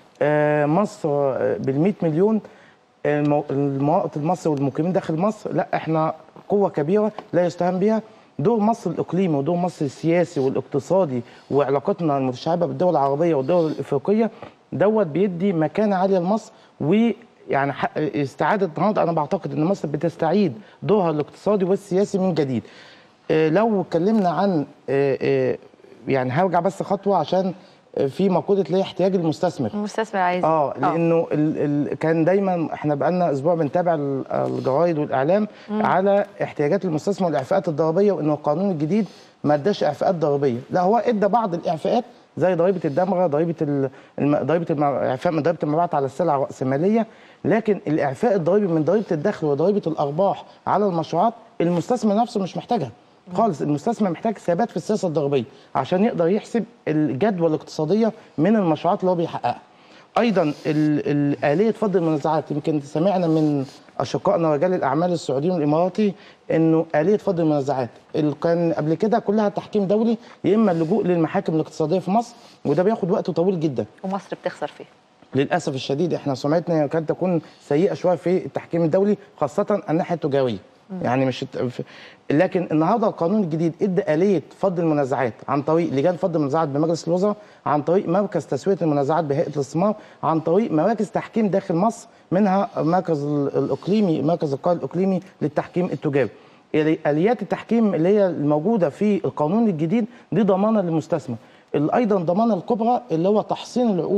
آه مصر آه، بال مليون آه، المو- المواطن المصري والمقيمين داخل مصر لا إحنا قوة كبيرة لا يستهان بها دور مصر الإقليمي ودور مصر السياسي والاقتصادي وعلاقتنا المتشعبة بالدول العربية والدول الإفريقية دوت بيدي مكانة عالية لمصر و يعني ح- استعادة النهارده أنا بعتقد إن مصر بتستعيد دورها الاقتصادي والسياسي من جديد. آه، لو اتكلمنا عن آه، آه، يعني هرجع بس خطوة عشان آه، في مقولة اللي هي احتياج المستثمر. المستثمر عايز اه لانه ال ال كان دايما احنا بقالنا اسبوع بنتابع ال- الجرايد والاعلام على احتياجات المستثمر والاعفاءات الضريبيه وانه القانون الجديد ما اداش اعفاءات ضريبيه، لا هو ادى بعض الاعفاءات زي ضريبه الدمغه، ضريبه ال- الم- ضريبه الم- اعفاء من ضريبه المبيعات على السلع الراسماليه، لكن الاعفاء الضريبي من ضريبه الدخل وضريبه الارباح على المشروعات المستثمر نفسه مش محتاجها. خالص المستثمر محتاج ثبات في السياسه الضريبيه عشان يقدر يحسب الجدوى الاقتصاديه من المشروعات اللي هو بيحققها. ايضا ال- ال- اليه فض المنازعات يمكن سمعنا من اشقائنا رجال الاعمال السعوديين والاماراتي انه اليه فض المنازعات ال- كان قبل كده كلها تحكيم دولي يا اما اللجوء للمحاكم الاقتصاديه في مصر وده بياخد وقت طويل جدا ومصر بتخسر فيه للاسف الشديد احنا سمعتنا كانت تكون سيئه شويه في التحكيم الدولي خاصه الناحيه التجاريه يعني مش الت- في- لكن النهارده القانون الجديد ادى اليه فض المنازعات عن طريق لجان فض المنازعات بمجلس الوزراء عن طريق مركز تسويه المنازعات بهيئه الاستثمار عن طريق مراكز تحكيم داخل مصر منها مركز ال- الاقليمي مركز القائد الاقليمي للتحكيم التجاري آلي- اليات التحكيم اللي هي الموجوده في القانون الجديد دي ضمانه للمستثمر ال- ايضا ضمانه الكبرى اللي هو تحصين العقود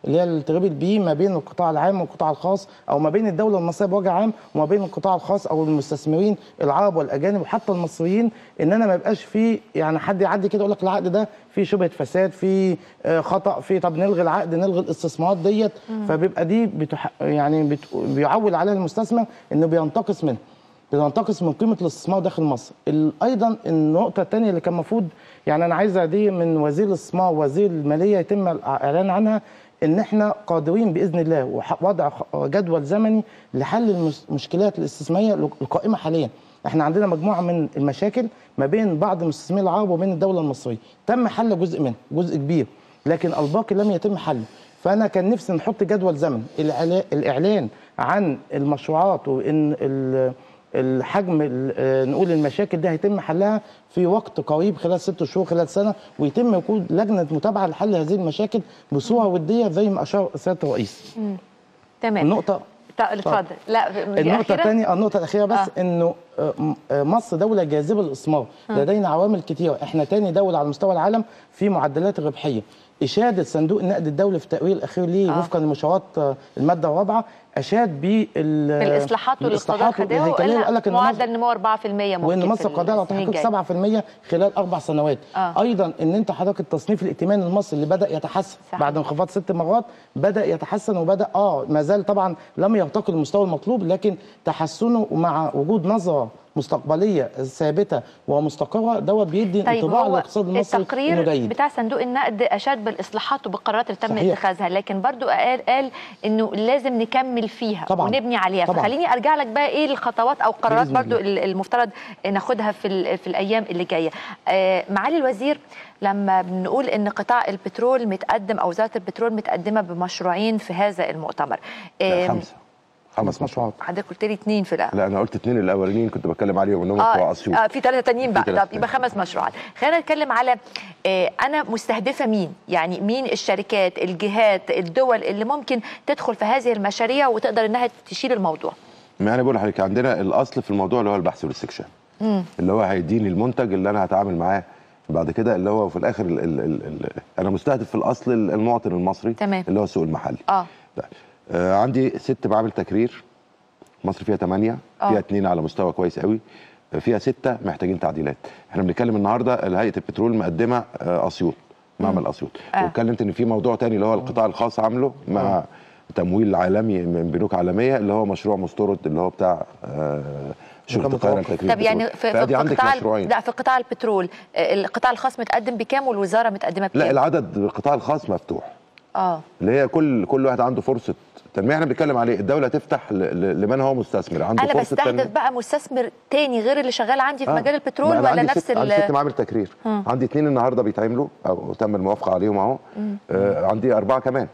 اللي هي التريبل بي ما بين القطاع العام والقطاع الخاص او ما بين الدوله المصريه بوجه عام وما بين القطاع الخاص او المستثمرين العرب والاجانب وحتى المصريين ان انا ما يبقاش في يعني حد يعدي كده يقول لك العقد ده فيه شبهه فساد فيه آه، خطا فيه طب نلغي العقد نلغي الاستثمارات ديت فبيبقى دي بتح... يعني بت... بيعول عليها المستثمر انه بينتقص منها بتنتقص من قيمه الاستثمار داخل مصر ال- ايضا النقطه الثانيه اللي كان المفروض يعني انا عايزها دي من وزير الاستثمار ووزير الماليه يتم الاعلان عنها ان احنا قادرين باذن الله ووضع جدول زمني لحل المس- المشكلات الاستثماريه القائمه حاليا احنا عندنا مجموعه من المشاكل ما بين بعض المستثمرين العرب وبين الدوله المصريه تم حل جزء منه جزء كبير لكن الباقي لم يتم حله فانا كان نفسي نحط جدول زمن الإعلا- الاعلان عن المشروعات وان ال- الحجم ال- آه، نقول المشاكل دي هيتم حلها في وقت قريب خلال ست شهور خلال سنه ويتم وجود لجنه متابعه لحل هذه المشاكل بصوره وديه زي ما اشار سياده الرئيس. مم. تمام النقطه طيب، اتفضل لا دي النقطة أخيرة؟ الثانية النقطة الأخيرة بس آه. آه. إنه آه، م- آه، مصر دولة جاذبة للإثمار، آه. لدينا عوامل كثيرة، إحنا تاني دولة على مستوى العالم في معدلات الربحية. إشادة صندوق النقد الدولي في التقرير الأخير ليه آه. وفقا لمشارات آه، المادة الرابعة أشاد بال بالإصلاحات والاقتضاء الخدمي والهيكلية وقال وقال لك إن مصر معدل نمو 4% ممكن وان مصر في قادره على السنين تحقيق الجاية. 7% خلال اربع سنوات آه. آه. ايضا ان انت حضرتك التصنيف الائتماني المصري اللي بدا يتحسن صحيح. بعد انخفاض ست مرات بدا يتحسن وبدا اه ما زال طبعا لم يرتقي المستوى المطلوب لكن تحسنه مع وجود نظره مستقبليه ثابته ومستقره دوت بيدي طيب انطباع هو للاقتصاد المصري انه التقرير جيد بتاع صندوق النقد اشاد بالاصلاحات وبالقرارات اللي تم صحيح. اتخاذها لكن برضو قال قال انه لازم نكمل فيها طبعاً. ونبني عليها طبعاً. فخليني ارجع لك بقى ايه الخطوات او القرارات بإذن برضو الله. المفترض ناخدها في ال- في الايام اللي جايه آه، معالي الوزير لما بنقول ان قطاع البترول متقدم او وزاره البترول متقدمه بمشروعين في هذا المؤتمر لا آم، خمسه خمس مشروعات حضرتك قلت لي اثنين في الاول لا انا قلت اثنين الاولانيين كنت بتكلم عليهم انهم بتوع اه, اسيوط آه في ثلاثة تانيين بقى في ثلاثة طب يبقى خمس مشروعات خلينا نتكلم على آه انا مستهدفه مين يعني مين الشركات الجهات الدول اللي ممكن تدخل في هذه المشاريع وتقدر انها تشيل الموضوع ما انا بقول لحضرتك عندنا الاصل في الموضوع اللي هو البحث والاستكشاف مم. اللي هو هيديني المنتج اللي انا هتعامل معاه بعد كده اللي هو في الاخر ال ال ال ال انا مستهدف في الاصل المواطن المصري تمام. اللي هو السوق المحلي اه طيب. آه عندي ست معامل تكرير مصر فيها ثمانية آه. فيها اثنين على مستوى كويس قوي آه، فيها ستة محتاجين تعديلات احنا بنتكلم النهارده هيئة البترول مقدمة آه، اسيوط معمل اسيوط آه. واتكلمت ان في موضوع تاني اللي هو القطاع الخاص عامله مع تمويل عالمي من بنوك عالميه اللي هو مشروع مستورد اللي هو بتاع آه، شركه القاهره لتكرير طب يعني البترول. في, فادي في عندك قطاع مشروعين لا في قطاع البترول آه، القطاع الخاص متقدم بكام والوزاره متقدمه بكام لا العدد بالقطاع الخاص مفتوح اه اللي هي كل كل واحد عنده فرصه تنميه احنا بنتكلم عليه الدوله تفتح ل- ل- لمن هو مستثمر عنده انا فرصه بستهدف بقى مستثمر تاني غير اللي شغال عندي في آه. مجال ما البترول أنا ولا عندي نفس ست عندي ست ال معامل تكرير مم. عندي اثنين النهارده بيتعملوا او تم الموافقه عليهم اهو مم. آه عندي اربعه كمان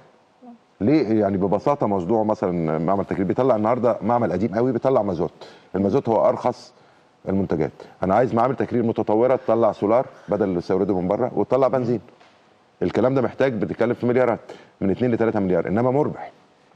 ليه يعني ببساطه موضوع مثلا معمل تكرير بيطلع النهارده معمل قديم قوي بيطلع مازوت المازوت هو ارخص المنتجات انا عايز معامل تكرير متطوره تطلع سولار بدل اللي استورده من بره وتطلع بنزين الكلام ده محتاج بتتكلم في مليارات من 2 ل 3 مليار انما مربح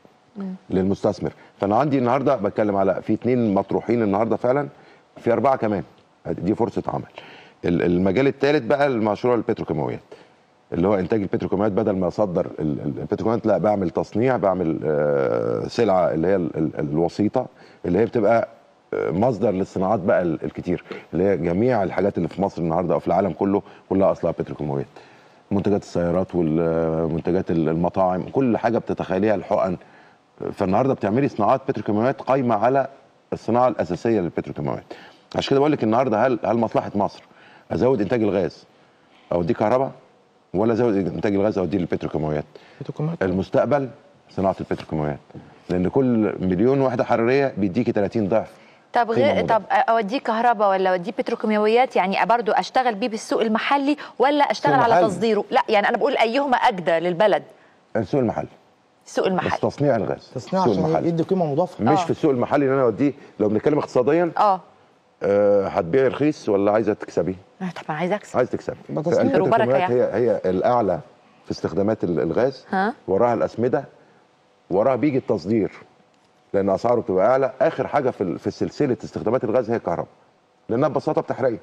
للمستثمر فانا عندي النهارده بتكلم على في اثنين مطروحين النهارده فعلا في اربعه كمان دي فرصه عمل ال- المجال الثالث بقى المشروع البتروكيماويات اللي هو انتاج البتروكيماويات بدل ما اصدر ال- ال- البتروكيماويات لا بعمل تصنيع بعمل آه، سلعه اللي هي ال- ال- الوسيطه اللي هي بتبقى آه، مصدر للصناعات بقى ال- الكتير اللي هي جميع الحاجات اللي في مصر النهارده او في العالم كله كلها اصلها بتروكيماويات منتجات السيارات والمنتجات المطاعم كل حاجه بتتخيليها الحقن فالنهارده بتعملي صناعات بتروكيماويات قايمه على الصناعه الاساسيه للبتروكيماويات عشان كده بقول لك النهارده هل هل مصلحه مصر ازود انتاج الغاز اوديه كهرباء ولا ازود انتاج الغاز اوديه للبتروكيماويات المستقبل صناعه البتروكيماويات لان كل مليون وحده حراريه بيديكي 30 ضعف طب قيمة غير مضافة. طب اوديه كهرباء ولا اوديه بتروكيماويات يعني برضو اشتغل بيه بالسوق المحلي ولا اشتغل السوق على المحلي. تصديره لا يعني انا بقول ايهما اجدى للبلد السوق المحلي السوق بس المحلي تصنيع الغاز تصنيع السوق عشان المحلي يدي قيمه مضافه مش آه. في السوق المحلي ان انا اوديه لو بنتكلم اقتصاديا اه آه، هتبيعي رخيص ولا عايزه تكسبي؟ آه، طبعا عايز اكسب عايز تكسبي يبقى تصنيع. فالبتروكيماويات وبركة هي هي الاعلى في استخدامات ال- الغاز ها وراها الاسمده وراها بيجي التصدير لان اسعاره بتبقى اعلى اخر حاجه في ال- في سلسله استخدامات الغاز هي الكهرباء لانها ببساطه بتحرقي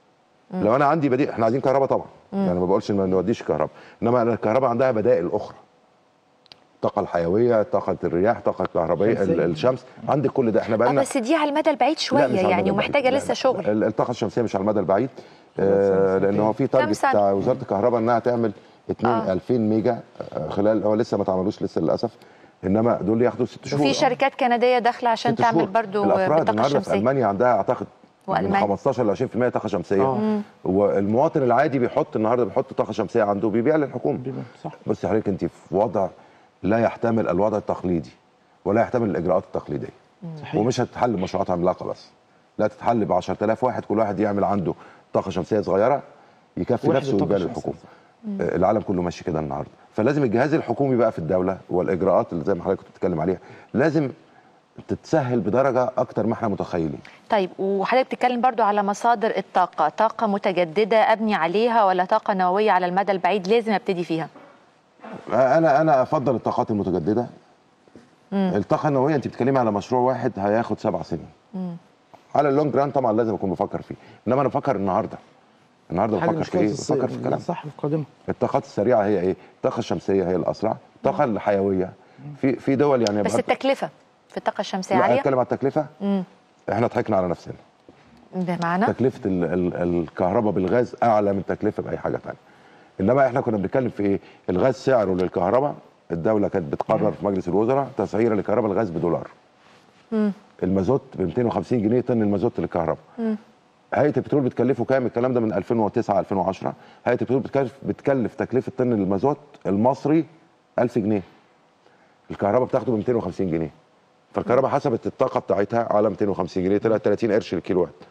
لو انا عندي بديل احنا عايزين كهرباء طبعا يعني ما بقولش ما نوديش كهرباء انما أنا الكهرباء عندها بدائل اخرى الطاقه الحيويه طاقه الرياح طاقه الكهربائيه ال- الشمس عندك كل ده احنا آه بقى بس دي على المدى البعيد شويه يعني ومحتاجه لسه شغل ال- الطاقه الشمسيه مش على المدى البعيد آه لان هو في كام تارجت سنة؟ بتاع وزاره الكهرباء انها تعمل 2 آه. 2000 ميجا آه، خلال هو لسه ما اتعملوش لسه للاسف انما دول ياخدوا ست شهور وفي شركات كنديه داخله عشان ست تعمل شهور. برضو الافراد بالطاقه النهارده في الشمسيه المانيا عندها اعتقد من وألمانيا. 15 ل 20% طاقه شمسيه آه. مم. والمواطن العادي بيحط النهارده بيحط طاقه شمسيه عنده بيبيع للحكومه صح بص حضرتك انت في وضع لا يحتمل الوضع التقليدي ولا يحتمل الاجراءات التقليديه صحيح. ومش هتتحل بمشروعات عملاقه بس لا تتحل ب 10000 واحد كل واحد يعمل عنده طاقه شمسيه صغيره يكفي وحدة نفسه طاقة ويبيع شمسية. للحكومه آه، العالم كله ماشي كده النهارده فلازم الجهاز الحكومي بقى في الدوله والاجراءات اللي زي ما حضرتك كنت بتتكلم عليها لازم تتسهل بدرجه اكتر ما احنا متخيلين طيب وحضرتك بتتكلم برضو على مصادر الطاقه طاقه متجدده ابني عليها ولا طاقه نوويه على المدى البعيد لازم ابتدي فيها انا انا افضل الطاقات المتجدده مم. الطاقه النوويه انت بتتكلمي على مشروع واحد هياخد سبع سنين مم. على اللونج ران طبعا لازم اكون بفكر فيه انما انا بفكر النهارده النهارده حل بفكر في مشكله ايه بفكر في الكلام صح القادمه الطاقات السريعه هي ايه الطاقه الشمسيه هي الاسرع الطاقه الحيويه في في دول يعني بس بقى- التكلفه في الطاقه الشمسيه لا عاليه اتكلم على التكلفه مم. احنا ضحكنا على نفسنا بمعنى تكلفه ال ال الكهرباء بالغاز اعلى من تكلفه باي حاجه ثانيه انما احنا كنا بنتكلم في ايه الغاز سعره للكهرباء الدوله كانت بتقرر في مجلس الوزراء تسعيره لكهرباء الغاز بدولار مم. المازوت ب 250 جنيه طن المازوت للكهرباء مم. هيئه البترول بتكلفه كام الكلام ده من 2009 2010 هيئه البترول بتكلف بتكلف تكلفه طن المازوت المصري 1000 جنيه الكهرباء بتاخده ب 250 جنيه فالكهرباء حسبت الطاقه بتاعتها على 250 جنيه طلعت 30 قرش للكيلو وات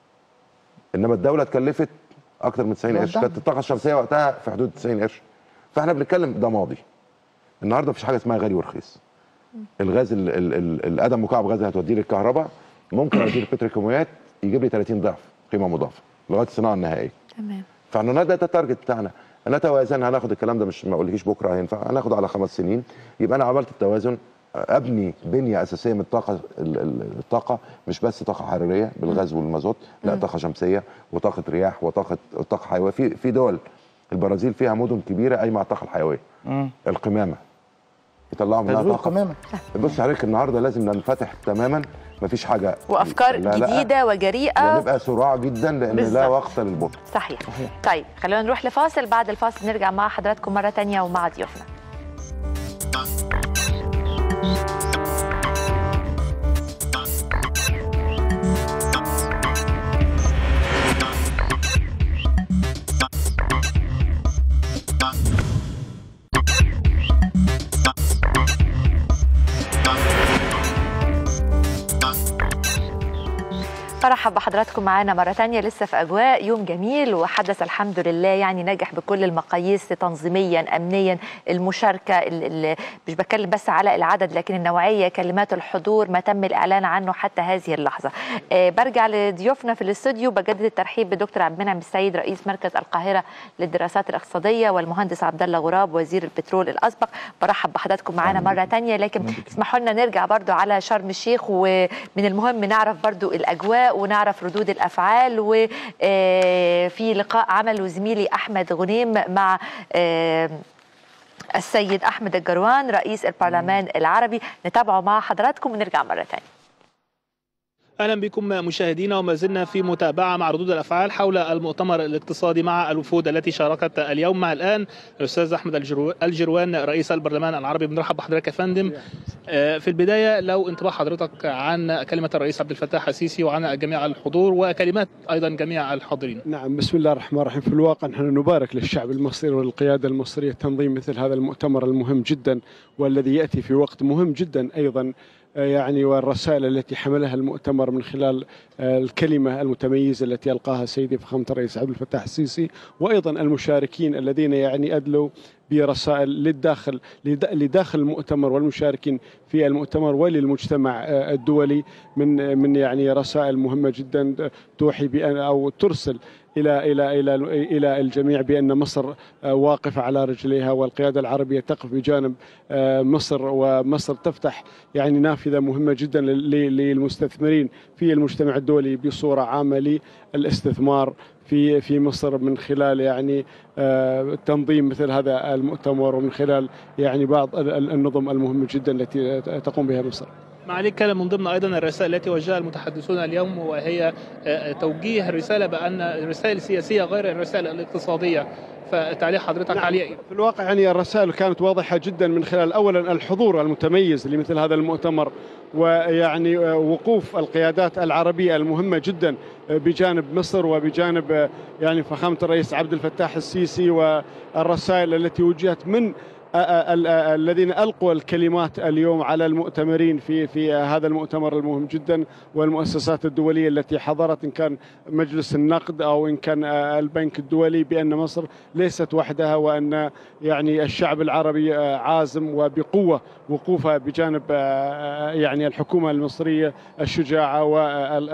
انما الدوله اتكلفت اكتر من 90 قرش ده. كانت الطاقه الشمسيه وقتها في حدود 90 قرش فاحنا بنتكلم ده ماضي النهارده مفيش حاجه اسمها غالي ورخيص الغاز ال- ال- ال- القدم مكعب غاز هتوديه للكهرباء ممكن اوديه البتروكيماويات يجيب لي 30 ضعف قيمه مضافه لغايه الصناعه النهائيه تمام فاحنا ده ده التارجت بتاعنا نتوازن هناخد الكلام ده مش ما اقولكيش بكره هينفع هناخد على خمس سنين يبقى انا عملت التوازن ابني بنيه اساسيه من الطاقه ال- ال- الطاقه مش بس طاقه حراريه بالغاز والمازوت لا مم. طاقه شمسيه وطاقه رياح وطاقه طاقه حيويه في في دول البرازيل فيها مدن كبيره قايمه على الطاقه الحيويه مم. القمامه يطلعوا منها تزويد طاقه قمامة. بص حضرتك النهارده لازم ننفتح تماما مفيش حاجه وافكار لا لا جديده وجريئه ونبقى سراع جدا لان بالظبط. لا وقت للبطء صحيح طيب خلونا نروح لفاصل بعد الفاصل نرجع مع حضراتكم مره تانية ومع ضيوفنا برحب بحضراتكم معانا مرة تانية لسه في أجواء يوم جميل وحدث الحمد لله يعني نجح بكل المقاييس تنظيميا أمنيا المشاركة ال ال مش بتكلم بس على العدد لكن النوعية كلمات الحضور ما تم الإعلان عنه حتى هذه اللحظة آه برجع لضيوفنا في الاستوديو بجدد الترحيب بدكتور عبد المنعم السيد رئيس مركز القاهرة للدراسات الاقتصادية والمهندس عبد الله غراب وزير البترول الأسبق برحب بحضراتكم معانا مرة تانية لكن اسمحوا لنا نرجع برضو على شرم الشيخ ومن المهم نعرف برضو الأجواء ونعرف ردود الافعال وفي لقاء عمله زميلي احمد غنيم مع آه، السيد احمد الجروان رئيس البرلمان العربي نتابعه مع حضراتكم ونرجع مره ثانيه اهلا بكم مشاهدينا وما زلنا في متابعه مع ردود الافعال حول المؤتمر الاقتصادي مع الوفود التي شاركت اليوم مع الان الاستاذ احمد الجرو- الجروان رئيس البرلمان العربي بنرحب بحضرتك يا فندم آه، في البدايه لو انطباع حضرتك عن كلمه الرئيس عبد الفتاح السيسي وعن جميع الحضور وكلمات ايضا جميع الحاضرين نعم بسم الله الرحمن الرحيم في الواقع نحن نبارك للشعب المصري وللقيادة المصرية تنظيم مثل هذا المؤتمر المهم جدا والذي يأتي في وقت مهم جدا أيضا آه، يعني والرسائل التي حملها المؤتمر من خلال آه، الكلمة المتميزة التي ألقاها سيدي فخامة الرئيس عبد الفتاح السيسي وأيضا المشاركين الذين يعني أدلوا برسائل للداخل لد- لداخل المؤتمر والمشاركين في المؤتمر وللمجتمع آه، الدولي من من يعني رسائل مهمة جدا توحي بأن أو ترسل الى الى الى الى الجميع بان مصر آه، واقفه على رجليها والقياده العربيه تقف بجانب آه، مصر ومصر تفتح يعني نافذه مهمه جدا لل- للمستثمرين في المجتمع الدولي بصوره عامه الاستثمار في في مصر من خلال يعني تنظيم مثل هذا المؤتمر ومن خلال يعني بعض النظم المهمه جدا التي تقوم بها مصر. معالي كان من ضمن ايضا الرسائل التي وجهها المتحدثون اليوم وهي توجيه الرساله بان الرسائل السياسيه غير الرسائل الاقتصاديه فتعليق حضرتك نعم عليه في الواقع يعني الرسائل كانت واضحه جدا من خلال اولا الحضور المتميز لمثل هذا المؤتمر ويعني وقوف القيادات العربيه المهمه جدا بجانب مصر وبجانب يعني فخامه الرئيس عبد الفتاح السيسي والرسائل التي وجهت من الذين القوا الكلمات اليوم على المؤتمرين في في هذا المؤتمر المهم جدا والمؤسسات الدوليه التي حضرت ان كان مجلس النقد او ان كان البنك الدولي بان مصر ليست وحدها وان يعني الشعب العربي عازم وبقوه وقوفه بجانب يعني الحكومه المصريه الشجاعه و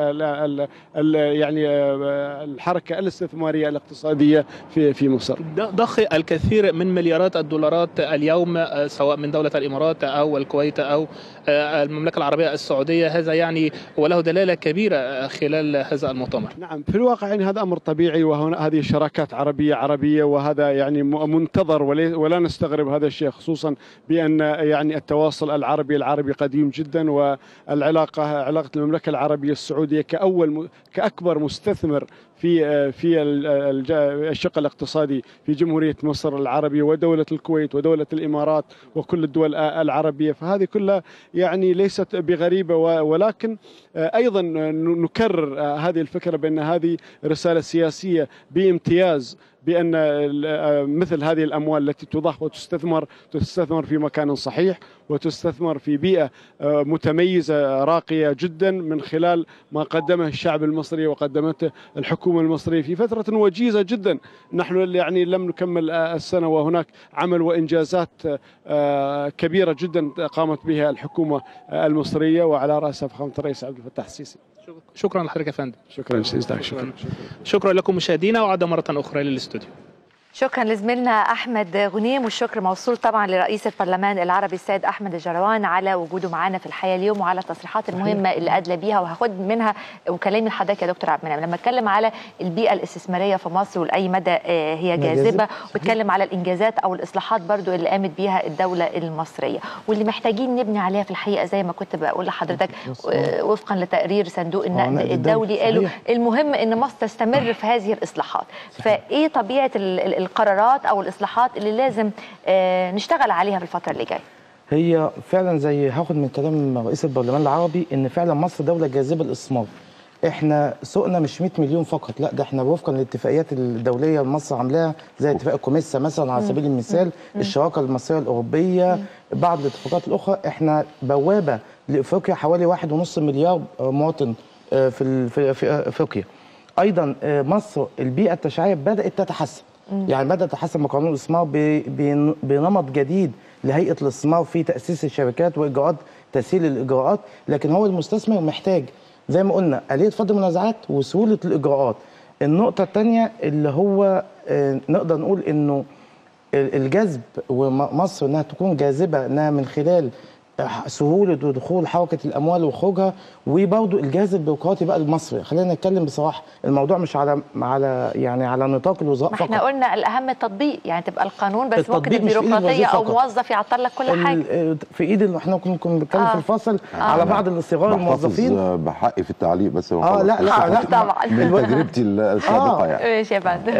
يعني الحركه الاستثماريه الاقتصاديه في في مصر. ضخ الكثير من مليارات الدولارات اليوم سواء من دولة الإمارات أو الكويت أو المملكة العربية السعودية هذا يعني وله دلالة كبيرة خلال هذا المؤتمر نعم في الواقع يعني هذا أمر طبيعي وهنا هذه شراكات عربية عربية وهذا يعني منتظر ولا نستغرب هذا الشيء خصوصا بأن يعني التواصل العربي العربي قديم جدا والعلاقة علاقة المملكة العربية السعودية كأول كأكبر مستثمر في في الشق الاقتصادي في جمهوريه مصر العربية ودوله الكويت ودوله الامارات وكل الدول العربيه فهذه كلها يعني ليست بغريبه ولكن ايضا نكرر هذه الفكره بان هذه رساله سياسيه بامتياز بان مثل هذه الاموال التي تضخ وتستثمر تستثمر في مكان صحيح وتستثمر في بيئه متميزه راقيه جدا من خلال ما قدمه الشعب المصري وقدمته الحكومه المصريه في فتره وجيزه جدا نحن يعني لم نكمل السنه وهناك عمل وانجازات كبيره جدا قامت بها الحكومه المصريه وعلى راسها فخامه الرئيس عبد الفتاح السيسي شكرا لحضرتك يا فندم شكرا شكرا, شكرا شكرا لكم مشاهدينا وعودة مرة أخرى للاستوديو شكرا لزميلنا احمد غنيم والشكر موصول طبعا لرئيس البرلمان العربي السيد احمد الجروان على وجوده معنا في الحياه اليوم وعلى التصريحات المهمه اللي ادلى بيها وهاخد منها وكلامي لحضرتك يا دكتور عبد المنعم لما اتكلم على البيئه الاستثماريه في مصر ولاي مدى هي جاذبه واتكلم على الانجازات او الاصلاحات برضو اللي قامت بيها الدوله المصريه واللي محتاجين نبني عليها في الحقيقه زي ما كنت بقول لحضرتك وفقا لتقرير صندوق النقد الدولي قالوا المهم ان مصر تستمر في هذه الاصلاحات فايه طبيعه القرارات او الاصلاحات اللي لازم نشتغل عليها في الفتره اللي جايه هي فعلا زي هاخد من كلام رئيس البرلمان العربي ان فعلا مصر دوله جاذبه للاستثمار احنا سوقنا مش 100 مليون فقط لا ده احنا وفقا للاتفاقيات الدوليه اللي مصر عاملاها زي اتفاق كوميسا مثلا على سبيل المثال الشراكه المصريه الاوروبيه بعض الاتفاقات الاخرى احنا بوابه لافريقيا حوالي 1.5 مليار مواطن في في افريقيا ايضا مصر البيئه التشريعيه بدات تتحسن يعني بدات تتحسن قانون الاستثمار بنمط جديد لهيئه الاستثمار في تاسيس الشركات واجراءات تسهيل الاجراءات لكن هو المستثمر محتاج زي ما قلنا آلية فض المنازعات وسهولة الإجراءات النقطة الثانية اللي هو نقدر نقول إنه الجذب ومصر إنها تكون جاذبة إنها من خلال سهوله دخول حركه الاموال وخروجها وبرضه الجهاز البيروقراطي بقى المصري خلينا نتكلم بصراحه الموضوع مش على على يعني على نطاق الوزراء فقط احنا قلنا الاهم التطبيق يعني تبقى القانون بس ممكن البيروقراطيه او موظف يعطل لك كل حاجه في ايد احنا كنا بنتكلم آه. في الفصل آه. على بعض الصغار الموظفين بحقي في التعليق بس اه لا لا, لا طبعا من تجربتي السابقه يعني ماشي يا فندم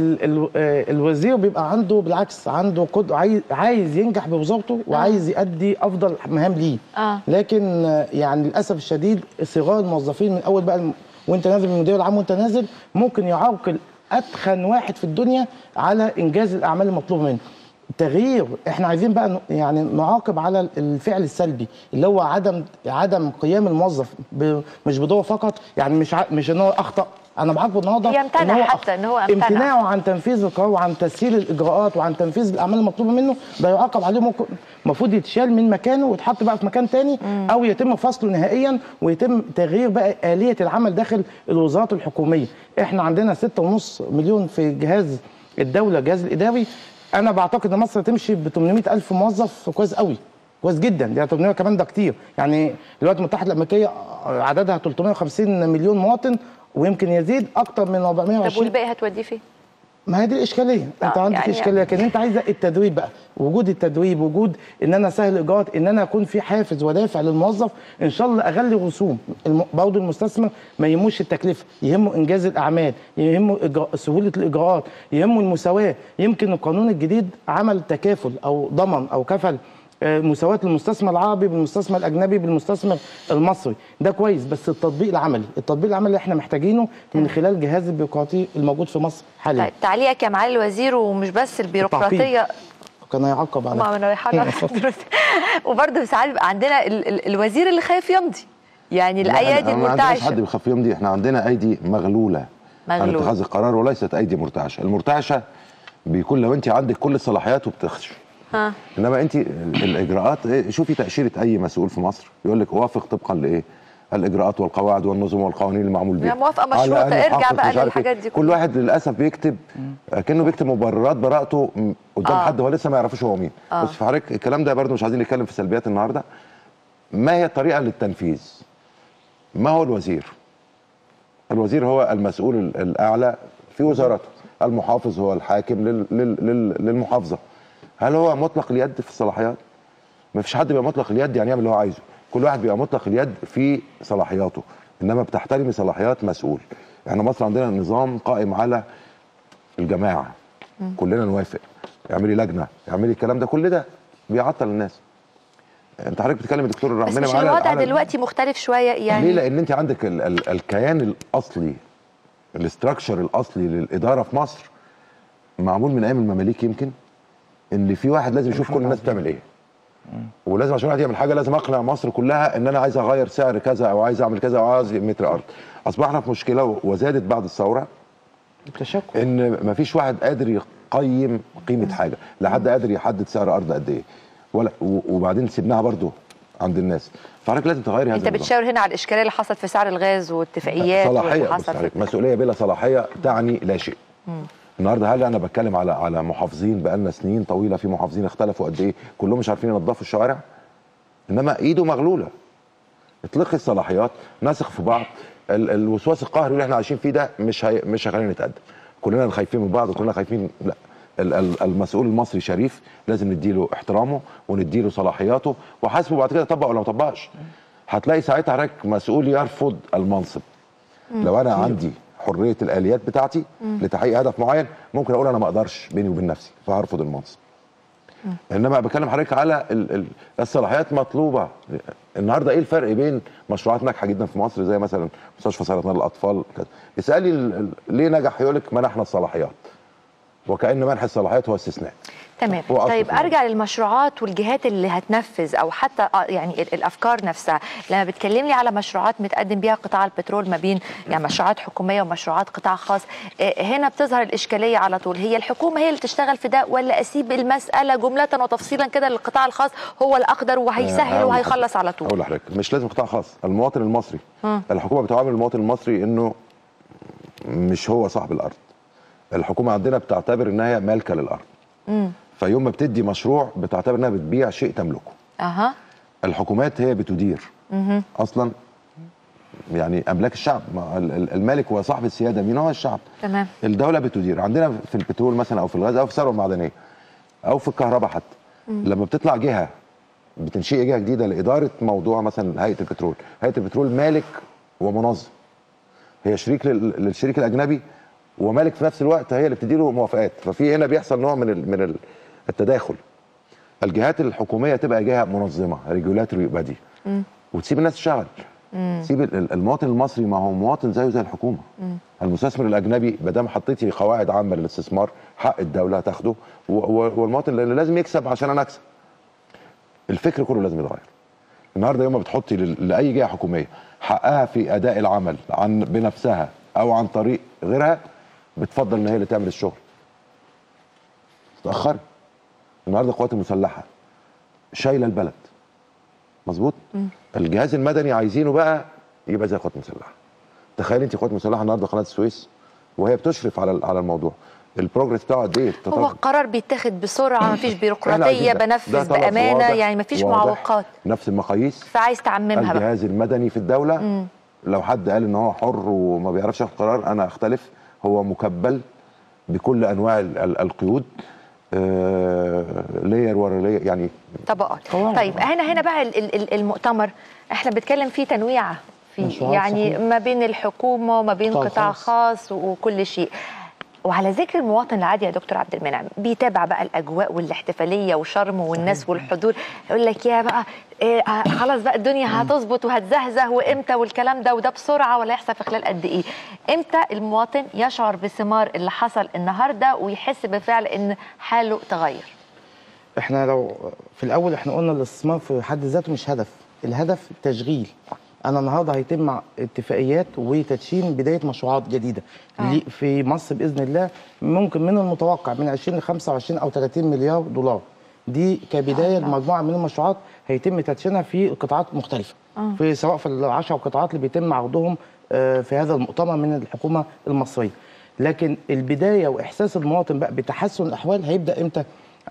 الوزير بيبقى عنده بالعكس عنده قد عايز عايز ينجح بوزارته وعايز يؤدي افضل مهام ليه آه. لكن يعني للاسف الشديد صغار الموظفين من اول بقى وانت نازل من المدير العام وانت نازل ممكن يعرقل اتخن واحد في الدنيا على انجاز الاعمال المطلوبه منه تغيير احنا عايزين بقى يعني نعاقب على الفعل السلبي اللي هو عدم عدم قيام الموظف مش بدور فقط يعني مش مش ان هو اخطا انا بعاقبه النهارده يمتنع إن هو حتى ان هو امتنع امتناعه عن تنفيذ القرار وعن تسهيل الاجراءات وعن تنفيذ الاعمال المطلوبه منه ده يعاقب عليه المفروض يتشال من مكانه ويتحط بقى في مكان تاني مم. او يتم فصله نهائيا ويتم تغيير بقى اليه العمل داخل الوزارات الحكوميه احنا عندنا 6.5 مليون في جهاز الدوله الجهاز الاداري انا بعتقد ان مصر تمشي ب 800 الف موظف كويس قوي كويس جدا دي 800 كمان ده كتير يعني الولايات المتحده الامريكيه عددها 350 مليون مواطن ويمكن يزيد اكتر من 420 طب والباقي هتوديه فين؟ ما هي دي الاشكاليه انت آه، عندك يعني- اشكاليه لكن انت عايزه التدريب بقى وجود التدريب وجود ان انا اسهل الاجراءات ان انا اكون في حافز ودافع للموظف ان شاء الله اغلي رسوم الم- برضه المستثمر ما يهموش التكلفه يهمه انجاز الاعمال يهمه إجراء سهوله الاجراءات يهمه المساواه يمكن القانون الجديد عمل تكافل او ضمن او كفل آه، مساواة المستثمر العربي بالمستثمر الأجنبي بالمستثمر المصري ده كويس بس التطبيق العملي التطبيق العملي اللي احنا محتاجينه من خلال الجهاز البيروقراطي الموجود في مصر حاليا طيب تعليقك يا معالي الوزير ومش بس البيروقراطيه كان هيعقب على ما انا رايحه له وبرضه ساعات بيبقى عندنا ال ال الوزير اللي خايف يمضي يعني الايادي ما عندناش حد المرتعشه بيخاف يمضي احنا عندنا ايدي مغلوله عن مغلولة. اتخاذ القرار وليست ايدي مرتعشه المرتعشه بيكون لو انت عندك كل الصلاحيات وبتخشي ها انما انت الاجراءات إيه؟ شوفي تاشيره اي مسؤول في مصر يقول لك وافق طبقا لايه الاجراءات والقواعد والنظم والقوانين المعمول بها يعني موافقة على مشروطة، أن ارجع يحقق بقى مش عارف إيه. للحاجات دي كل كلها. واحد للاسف بيكتب كانه بيكتب مبررات براءته م- قدام آه. حد هو لسه ما يعرفوش هو مين آه. بس في حضرتك الكلام ده برضه مش عايزين نتكلم في سلبيات النهارده ما هي الطريقه للتنفيذ ما هو الوزير الوزير هو المسؤول ال- الاعلى في وزارته المحافظ هو الحاكم لل لل لل للمحافظه هل هو مطلق اليد في الصلاحيات ما فيش حد بيبقى مطلق اليد يعني يعمل اللي هو عايزه كل واحد بيبقى مطلق اليد في صلاحياته انما بتحترمي صلاحيات مسؤول احنا مصر عندنا نظام قائم على الجماعه كلنا نوافق اعملي لجنه اعملي الكلام ده كل ده بيعطل الناس انت حضرتك بتتكلم دكتور بس الرحمن مش الوضع دلوقتي مختلف شويه يعني ليه لان انت عندك ال ال الكيان الاصلي الاستراكشر الاصلي للاداره في مصر معمول من ايام المماليك يمكن ان في واحد لازم يشوف كل الناس بتعمل ايه ولازم عشان واحد يعمل حاجه لازم اقنع مصر كلها ان انا عايز اغير سعر كذا او عايز اعمل كذا او عايز متر ارض اصبحنا في مشكله وزادت بعد الثوره التشكل ان مفيش واحد قادر يقيم قيمه حاجه لا حد قادر يحدد سعر ارض قد ايه ولا و- وبعدين سيبناها برضو عند الناس فحضرتك لازم تغيري هذا انت النظام. بتشاور هنا على الاشكاليه اللي حصلت في سعر الغاز والاتفاقيات صلاحيه واللي بص حصل عليك مسؤوليه بلا صلاحيه تعني لا شيء النهارده هل انا بتكلم على على محافظين بقالنا سنين طويله في محافظين اختلفوا قد ايه كلهم مش عارفين ينظفوا الشوارع انما ايده مغلوله اطلقي الصلاحيات نسخ في بعض ال الوسواس القهري اللي احنا عايشين فيه ده مش هي مش هيخلينا نتقدم كلنا خايفين من بعض وكلنا خايفين لا ال ال المسؤول المصري شريف لازم نديله احترامه ونديله صلاحياته وحاسبه بعد كده طبق ولا ما طبقش هتلاقي ساعتها حضرتك مسؤول يرفض المنصب لو انا عندي حريه الاليات بتاعتي لتحقيق هدف معين ممكن اقول انا ما اقدرش بيني وبين نفسي فهرفض المنصب انما بكلم حضرتك على ال ال الصلاحيات مطلوبه النهارده ايه الفرق بين مشروعات ناجحه جدا في مصر زي مثلا مستشفى سرطان الاطفال كذا اسالي ال- ال- ليه نجح يقول لك منحنا الصلاحيات وكان منح الصلاحيات هو استثناء تمام هو أصل طيب في الموضوع. ارجع للمشروعات والجهات اللي هتنفذ او حتى آه يعني ال- الافكار نفسها لما بتكلمني على مشروعات متقدم بيها قطاع البترول ما بين يعني مشروعات حكوميه ومشروعات قطاع خاص آه، هنا بتظهر الاشكاليه على طول هي الحكومه هي اللي تشتغل في ده ولا اسيب المساله جمله وتفصيلا كده للقطاع الخاص هو الاقدر وهيسهل أقول وهيخلص على طول اقول لحضرتك مش لازم قطاع خاص المواطن المصري مم. الحكومه بتعامل المواطن المصري انه مش هو صاحب الارض الحكومه عندنا بتعتبر انها هي مالكه للارض امم فيوم ما بتدي مشروع بتعتبر انها بتبيع شيء تملكه اها الحكومات هي بتدير مهم. اصلا يعني املاك الشعب ما ال- ال- المالك هو صاحب السياده مين هو الشعب تمام الدوله بتدير عندنا في البترول مثلا او في الغاز او في الثروه المعدنيه او في الكهرباء حتى مم. لما بتطلع جهه بتنشئ جهه جديده لاداره موضوع مثلا هيئه البترول هيئه البترول مالك ومنظم هي شريك لل- للشريك الاجنبي ومالك في نفس الوقت هي اللي بتديله موافقات ففي هنا بيحصل نوع من ال- من ال- التداخل الجهات الحكوميه تبقى جهه منظمه ريجولاتوري بادي مم. وتسيب الناس تشتغل مم. سيب ال- ال- المواطن المصري ما هو مواطن زيه زي الحكومه مم. المستثمر الاجنبي ما دام حطيتي قواعد عامه للاستثمار حق الدوله تاخده و- و- والمواطن اللي لازم يكسب عشان انا اكسب الفكر كله لازم يتغير النهارده يوم ما بتحطي لل- لاي جهه حكوميه حقها في اداء العمل عن بنفسها او عن طريق غيرها بتفضل ان هي اللي تعمل الشغل تاخري النهارده القوات المسلحه شايله البلد مظبوط مم. الجهاز المدني عايزينه بقى يبقى زي القوات المسلحه تخيل انت قوات مسلحه النهارده قناه السويس وهي بتشرف على على الموضوع البروجرس بتاعه قد ايه هو التطور. القرار بيتاخد بسرعه مفيش إحنا عايزين بيروقراطيه ده. ده بنفذ طلب بامانه واضح- يعني مفيش واضح. معوقات نفس المقاييس فعايز تعممها بقى الجهاز المدني في الدوله مم. لو حد قال ان هو حر وما بيعرفش ياخد قرار انا اختلف هو مكبل بكل انواع القيود آه لير ورا لير يعني طبقات طيب هنا هنا بقى المؤتمر احنا بنتكلم فيه تنويعه فيه يعني صحيح. ما بين الحكومه وما بين قطاع خاص. خاص وكل شيء وعلى ذكر المواطن العادي يا دكتور عبد المنعم بيتابع بقى الاجواء والاحتفاليه وشرم والناس والحضور يقول لك يا بقى إيه خلاص بقى الدنيا هتظبط وهتزهزه وامتى والكلام ده وده بسرعه ولا يحصل في خلال قد ايه امتى المواطن يشعر بثمار اللي حصل النهارده ويحس بالفعل ان حاله تغير احنا لو في الاول احنا قلنا الاستثمار في حد ذاته مش هدف الهدف تشغيل انا النهارده هيتم اتفاقيات وتدشين بدايه مشروعات جديده آه. في مصر باذن الله ممكن من المتوقع من 20 ل 25 او 30 مليار دولار دي كبدايه لمجموعه من المشروعات هيتم تدشينها في قطاعات مختلفه آه. في سواء في العشر قطاعات اللي بيتم عرضهم في هذا المؤتمر من الحكومه المصريه لكن البدايه واحساس المواطن بقى بتحسن الاحوال هيبدا امتى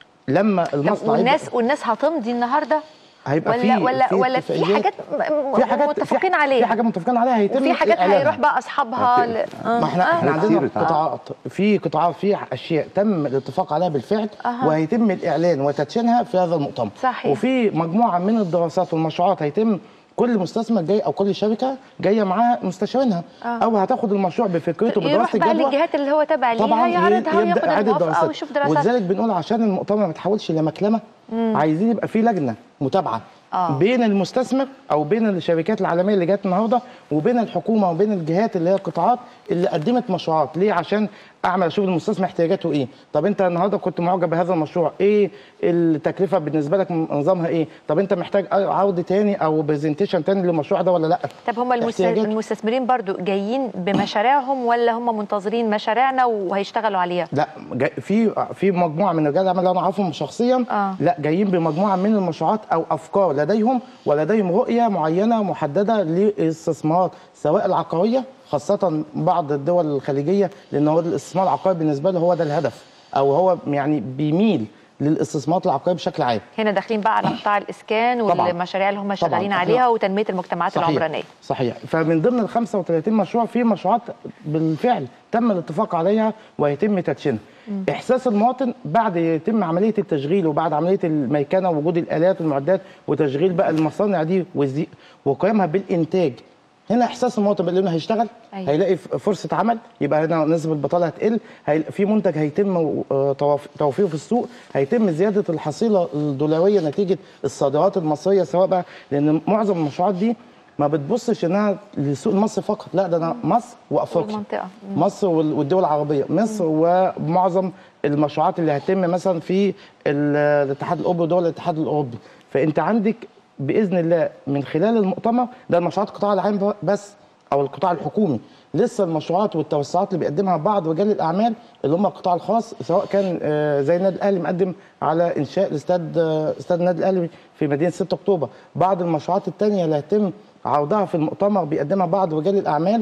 لما المصنع والناس والناس هتمضي النهارده هيبقى ولا في ولا في ولا في حاجات في حاجات متفقين عليها في حاجات متفقين عليها هيتم وفي حاجات هيروح بقى اصحابها ل... آه. ما احنا احنا عندنا قطاعات في قطاعات في اشياء تم الاتفاق عليها بالفعل أه. وهيتم الاعلان وتدشينها في هذا المؤتمر صحيح. وفي مجموعه من الدراسات والمشروعات هيتم كل مستثمر جاي او كل شركه جايه معاها مستشارينها آه. او هتاخد المشروع بفكرته بدراسه يروح بقى الجدوى للجهات اللي هو تابع ليها طبعا يعرضها وياخد يبدا اعاده الموافقه دراسات ويشوف دراسات ولذلك بنقول عشان المؤتمر ما يتحولش لمكلمه مم. عايزين يبقى في لجنه متابعه آه. بين المستثمر او بين الشركات العالميه اللي جت النهارده وبين الحكومه وبين الجهات اللي هي القطاعات اللي قدمت مشروعات ليه عشان اعمل اشوف المستثمر احتياجاته ايه طب انت النهارده كنت معجب بهذا المشروع ايه التكلفه بالنسبه لك نظامها ايه طب انت محتاج عرض تاني او برزنتيشن تاني للمشروع ده ولا لا طب هم المستثمرين برضو جايين بمشاريعهم ولا هم منتظرين مشاريعنا وهيشتغلوا عليها لا جاي في في مجموعه من رجال الاعمال اللي انا اعرفهم شخصيا آه. لا جايين بمجموعه من المشروعات او افكار لديهم ولديهم رؤيه معينه محدده للاستثمارات سواء العقاريه خاصه بعض الدول الخليجيه لان هو الاستثمار العقاري بالنسبه له هو ده الهدف او هو يعني بيميل للاستثمارات العقاريه بشكل عام هنا داخلين بقى على قطاع الاسكان والمشاريع اللي هم شغالين عليها وتنميه المجتمعات صحيح. العمرانيه صحيح فمن ضمن ال 35 مشروع في مشروعات بالفعل تم الاتفاق عليها ويتم تدشينها احساس المواطن بعد يتم عمليه التشغيل وبعد عمليه الميكنه ووجود الالات والمعدات وتشغيل بقى المصانع دي وقيامها بالانتاج هنا احساس المواطن بانه هيشتغل أيوة. هيلاقي فرصه عمل يبقى هنا نسبه البطاله هتقل في منتج هيتم توفيره في السوق هيتم زياده الحصيله الدولاريه نتيجه الصادرات المصريه سواء بقى لان معظم المشروعات دي ما بتبصش انها للسوق المصري فقط لا ده انا مصر وافريقيا والمنطقه مصر والدول العربيه مصر ومعظم المشروعات اللي هتتم مثلا في الاتحاد الاوروبي ودول الاتحاد الاوروبي فانت عندك باذن الله من خلال المؤتمر ده المشروعات القطاع العام بس او القطاع الحكومي لسه المشروعات والتوسعات اللي بيقدمها بعض رجال الاعمال اللي هم القطاع الخاص سواء كان زي النادي الاهلي مقدم على انشاء الاستاد استاد النادي الاهلي في مدينه 6 اكتوبر بعض المشروعات الثانيه اللي هيتم عرضها في المؤتمر بيقدمها بعض رجال الاعمال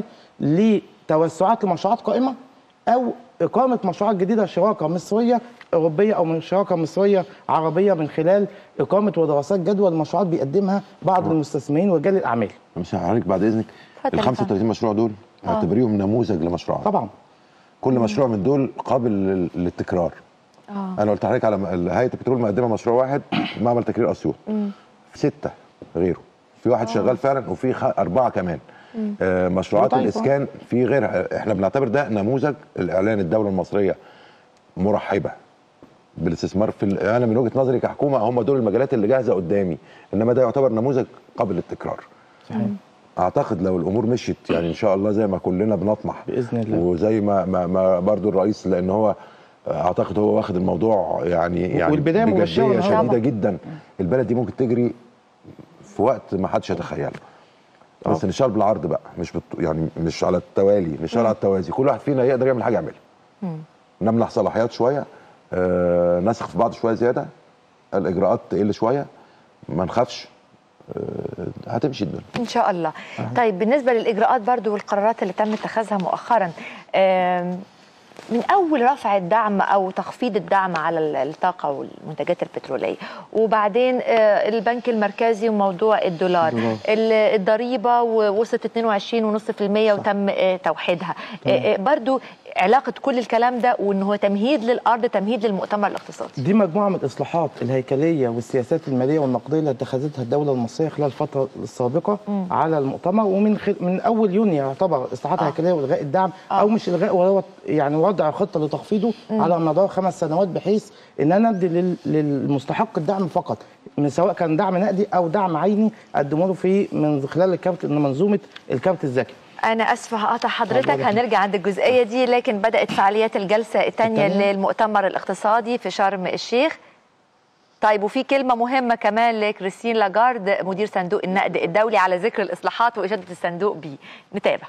لتوسعات لمشروعات قائمه او اقامه مشروعات جديده شراكه مصريه اوروبيه او من شراكه مصريه عربيه من خلال اقامه ودراسات جدوى المشروعات بيقدمها بعض المستثمرين ورجال الاعمال. مش هحرك بعد اذنك ال 35 مشروع دول اعتبريهم نموذج لمشروعات. طبعا. كل مشروع من دول قابل للتكرار. آه. انا قلت لحضرتك على هيئه البترول مقدمه مشروع واحد معمل تكرير اسيوط. سته غيره. في واحد آه. شغال فعلا وفي خ... اربعه كمان. آه مشروعات الاسكان في غيرها احنا بنعتبر ده نموذج الاعلان الدوله المصريه مرحبه بالاستثمار في انا من وجهه نظري كحكومه هم دول المجالات اللي جاهزه قدامي انما ده يعتبر نموذج قابل للتكرار صحيح اعتقد لو الامور مشيت يعني ان شاء الله زي ما كلنا بنطمح باذن الله وزي ما ما, ما برضو الرئيس لان هو اعتقد هو واخد الموضوع يعني يعني والبدايه بجديه شديده جدا البلد دي ممكن تجري في وقت ما حدش يتخيله بس نشتغل بالعرض بقى مش بت... يعني مش على التوالي نشتغل على التوازي كل واحد فينا يقدر يعمل حاجه يعملها نمنح صلاحيات شويه آه نسخ في بعض شويه زياده الاجراءات تقل شويه ما نخافش آه هتمشي الدنيا ان شاء الله آه. طيب بالنسبه للاجراءات برضو والقرارات اللي تم اتخاذها مؤخرا آه من اول رفع الدعم او تخفيض الدعم على الطاقه والمنتجات البتروليه وبعدين البنك المركزي وموضوع الدولار الضريبه وصلت 22.5% وتم توحيدها برضو علاقه كل الكلام ده وان هو تمهيد للارض تمهيد للمؤتمر الاقتصادي دي مجموعه من الاصلاحات الهيكليه والسياسات الماليه والنقديه اللي اتخذتها الدوله المصريه خلال الفتره السابقه م. على المؤتمر ومن خل... من اول يونيو يعتبر اصلاحات آه. هيكليه والغاء الدعم آه. او مش الغاء وهو يعني وضع خطه لتخفيضه م. على مدار خمس سنوات بحيث ان انا ادي لل... للمستحق الدعم فقط من سواء كان دعم نقدي او دعم عيني اقدمه له في من خلال الكارت منظومه الكارت الذكي أنا أسفة هقطع حضرتك هنرجع عند الجزئية دي لكن بدأت فعاليات الجلسة الثانية للمؤتمر الاقتصادي في شرم الشيخ طيب وفي كلمة مهمة كمان لكريستين لاجارد مدير صندوق النقد الدولي على ذكر الإصلاحات وإجادة الصندوق بيه نتابع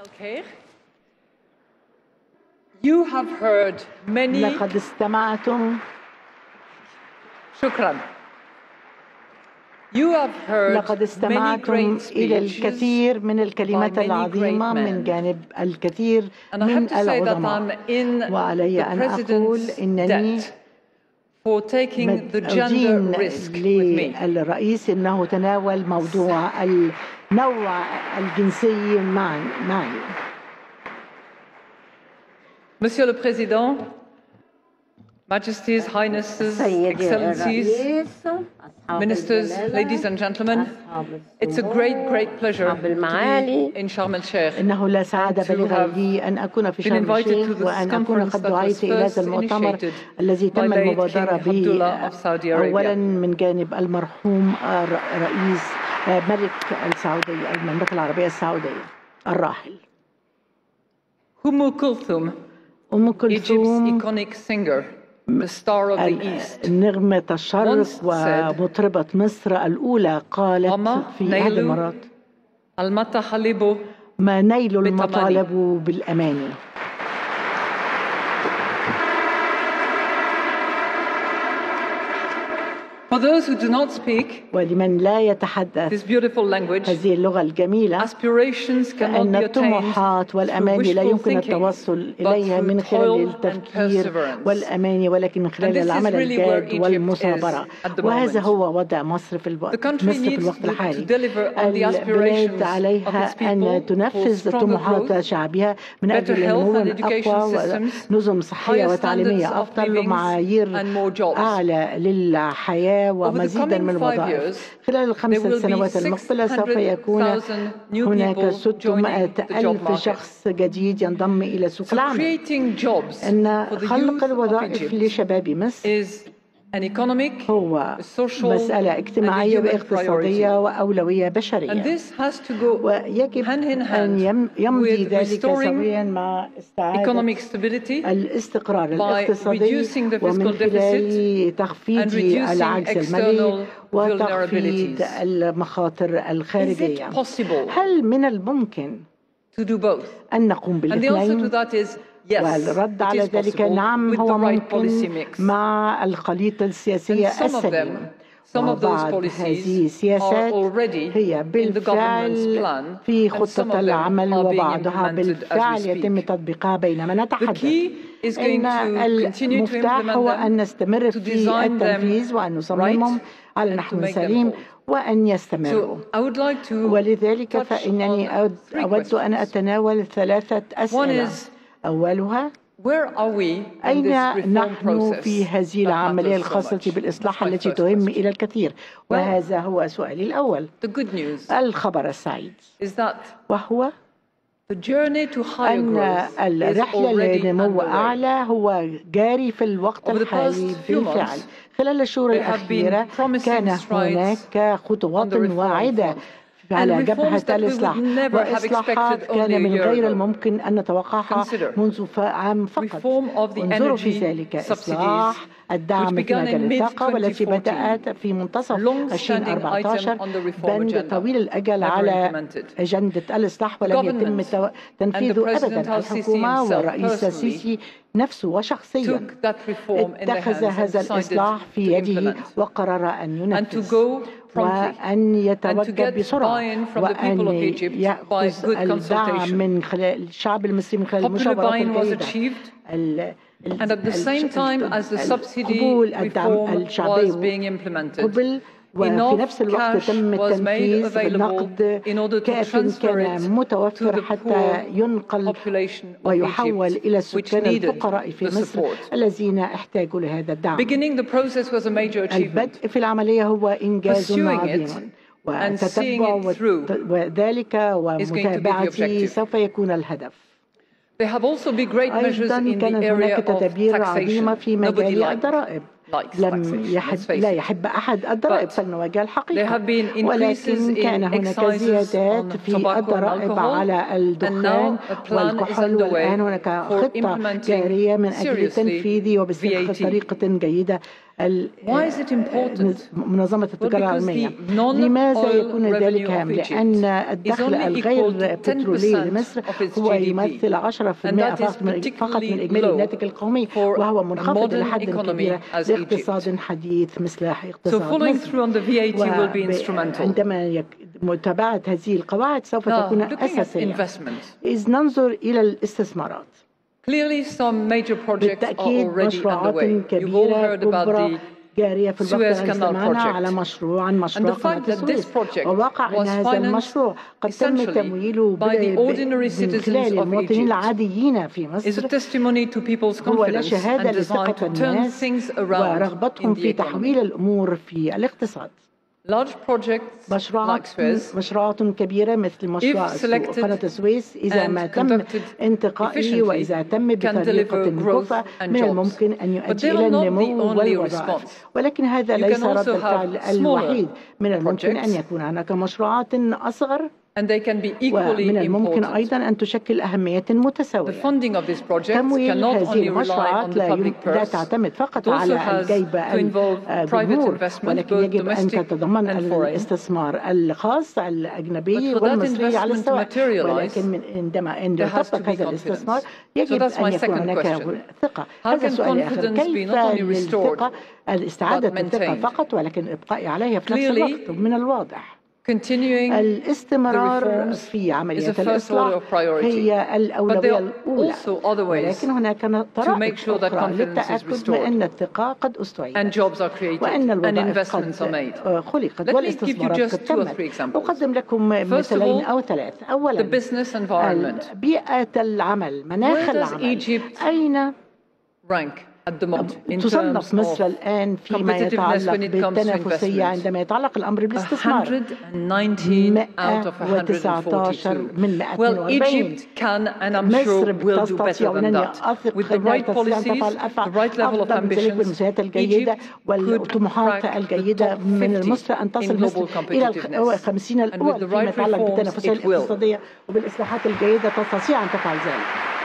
You have heard many لقد استمعتم شكرا You have heard لقد استمعتم إلى الكثير من الكلمات العظيمة من جانب الكثير من العظماء وعلي أن أقول إنني for taking the gender risk with me. للرئيس انه تناول موضوع النوع الجنسي معي معي. Monsieur le Président, Majesties, Highnesses, Excellencies, Ministers, ladies and gentlemen, it's a great, great pleasure to be in Sharm el-Sheikh. إنه لا سعادة بالغة لي أن أكون في شرم الشيخ وأن أكون قد دعيت إلى هذا المؤتمر الذي تم المبادرة به أولا من جانب المرحوم رئيس ملك السعودية المملكة العربية السعودية الراحل. أم كلثوم أم كلثوم Egypt's iconic singer the star of the East. نغمة الشرق ومطربة مصر الأولى قالت في أحد المرات المطالب ما نيل المطالب بالأماني For those who do not speak ولمن لا يتحدث this beautiful language, هذه اللغة الجميلة aspirations فإن الطموحات والأماني لا يمكن التوصل إليها من خلال التفكير والأماني ولكن من خلال العمل الجاد والمثابرة وهذا هو وضع مصر في الوقت مصر في الوقت الحالي البلاد عليها أن تنفذ طموحات شعبها من أجل النمو الأقوى ونظم صحية وتعليمية أفضل ومعايير أعلى للحياة ومزيدا من الوظائف خلال الخمس سنوات المقبلة سوف يكون هناك 600 ألف شخص جديد ينضم إلى سوق العمل أن خلق الوظائف لشباب مصر هو مسألة اجتماعية واقتصادية وأولوية بشرية ويجب أن يمضي ذلك سويا مع استعادة الاستقرار الاقتصادي ومن خلال تخفيض العجز المالي وتخفيض المخاطر الخارجية هل من الممكن أن نقوم بالاثنين؟ والرد على ذلك نعم هو ممكن مع الخليطة السياسية السليمة وبعض هذه السياسات هي بالفعل في خطة العمل وبعضها بالفعل يتم تطبيقها بينما نتحدث إن المفتاح هو أن نستمر في التنفيذ وأن نصممهم على نحو سليم وأن يستمروا ولذلك فإنني أود أن أتناول ثلاثة أسئلة أولها أين نحن في هذه العملية الخاصة بالإصلاح التي تهم إلى الكثير وهذا هو سؤالي الأول الخبر السعيد وهو أن الرحلة لنمو أعلى هو جاري في الوقت الحالي بالفعل خلال الشهور الأخيرة كان هناك خطوات واعدة على جبهة الإصلاح وإصلاحات كان من غير الممكن أن نتوقعها منذ عام فقط انظروا في ذلك إصلاح الدعم في مجال الطاقة والتي بدأت في منتصف 2014 بند طويل الأجل على أجندة الإصلاح ولم يتم تنفيذه أبدا الحكومة والرئيس السيسي نفسه وشخصيا اتخذ هذا الإصلاح في يده وقرر أن ينفذ وأن يتوجه بسرعة وأن يأخذ الدعم من خلال الشعب المصري من خلال المشاورات الجيدة And at the same time as the subsidy reform was being implemented, وفي نفس الوقت تم التنفيذ بالنقد كاف كان متوفر حتى ينقل ويحول إلى السكان الفقراء في مصر الذين احتاجوا لهذا الدعم البدء في العملية هو إنجاز عظيم وتتبع وذلك ومتابعته سوف يكون الهدف There have also been great measures in the area of taxation. في مجال الضرائب لم يحب لا يحب احد الضرائب فالمواجهه الحقيقه ولكن كان هناك زيادات في الضرائب على الدخان والكحول والان هناك خطه جاريه من اجل التنفيذ وبطريقه جيده منظمة التجارة العالمية لماذا يكون ذلك هام؟ لأن الدخل الغير بترولي لمصر هو يمثل 10% فقط من إجمالي الناتج القومي وهو منخفض إلى حد كبير لاقتصاد حديث مثل اقتصاد مصر عندما متابعة هذه القواعد سوف تكون أساسية إذ ننظر إلى الاستثمارات Clearly, some major projects are already underway. You've all heard about the جارية في الوقت الاستمعنا على مشروع عن مشروع قناة السويس وواقع أن هذا المشروع قد تم تمويله من خلال المواطنين العاديين في مصر هو لشهادة لثقة الناس ورغبتهم في تحويل الأمور في الاقتصاد large projects مشروعات like Suez, مشروعات كبيرة مثل مشروع قناة السويس إذا ما تم انتقائه وإذا تم بطريقة كفء من الممكن أن يؤدي إلى النمو والوظائف ولكن هذا ليس رد الفعل الوحيد من الممكن أن يكون هناك مشروعات أصغر and they can be equally ومن الممكن important. أيضا أن تشكل أهمية The متساوية funding of these projects تمويل cannot هذه only rely on المشروعات the لا, public يم... لا purse. تعتمد فقط It also على has الجيب to involve private الجمهور investment, ولكن both يجب أن domestic تتضمن and foreign. الاستثمار الخاص الأجنبي But for that والمصري على investment to السواء materialize, ولكن من عندما أن there has to يطبق be هذا الاستثمار confidence. يجب So that's أن my يكون second هناك question. ثقة How هذا can السؤال الآخر confidence be كيف not only restored, للثقة الاستعادة but الثقة maintained? فقط ولكن الإبقاء عليها في نفس Clearly, الوقت من الواضح Continuing the الاستمرار reforms في is عملية the first order الإصلاح of priority. هي But there الأولوية are الأولى also other ways ولكن هناك to طرائق make sure that أخرى confidence is للتأكد من restored أن الثقة قد أستعيدت and jobs are created وأن and الوظائف investments are قد made. خلقت Let me give you والاستثمارات just قد two or تمت three examples. أقدم لكم First of مثلين all, أو ثلاث The أولا business environment. بيئة العمل مناخ Where does العمل Egypt أين rank at the moment in terms تصنف مصر of الآن فيما competitiveness يتعلق when it comes to بالتنافسية investments? عندما يتعلق الأمر بالاستثمار 119 out of 119 142. من Well, 142 Egypt can and I'm مصر sure will do better تستطيع than أنني that. أثق With the أنها right تستطيع أن policies, تفعل أفعل the right level of أفضل من ذلك ambitions, بالمسؤوليات الجيدة Egypt could والطموحات crack the الجيدة top من 50 المصر أن in تصل مصر global إلى competitiveness. الخمسين And with الأول the فيما right يتعلق reforms, بالتنافسية it will. الاقتصادية وبالإصلاحات الجيدة تستطيع أن تفعل ذلك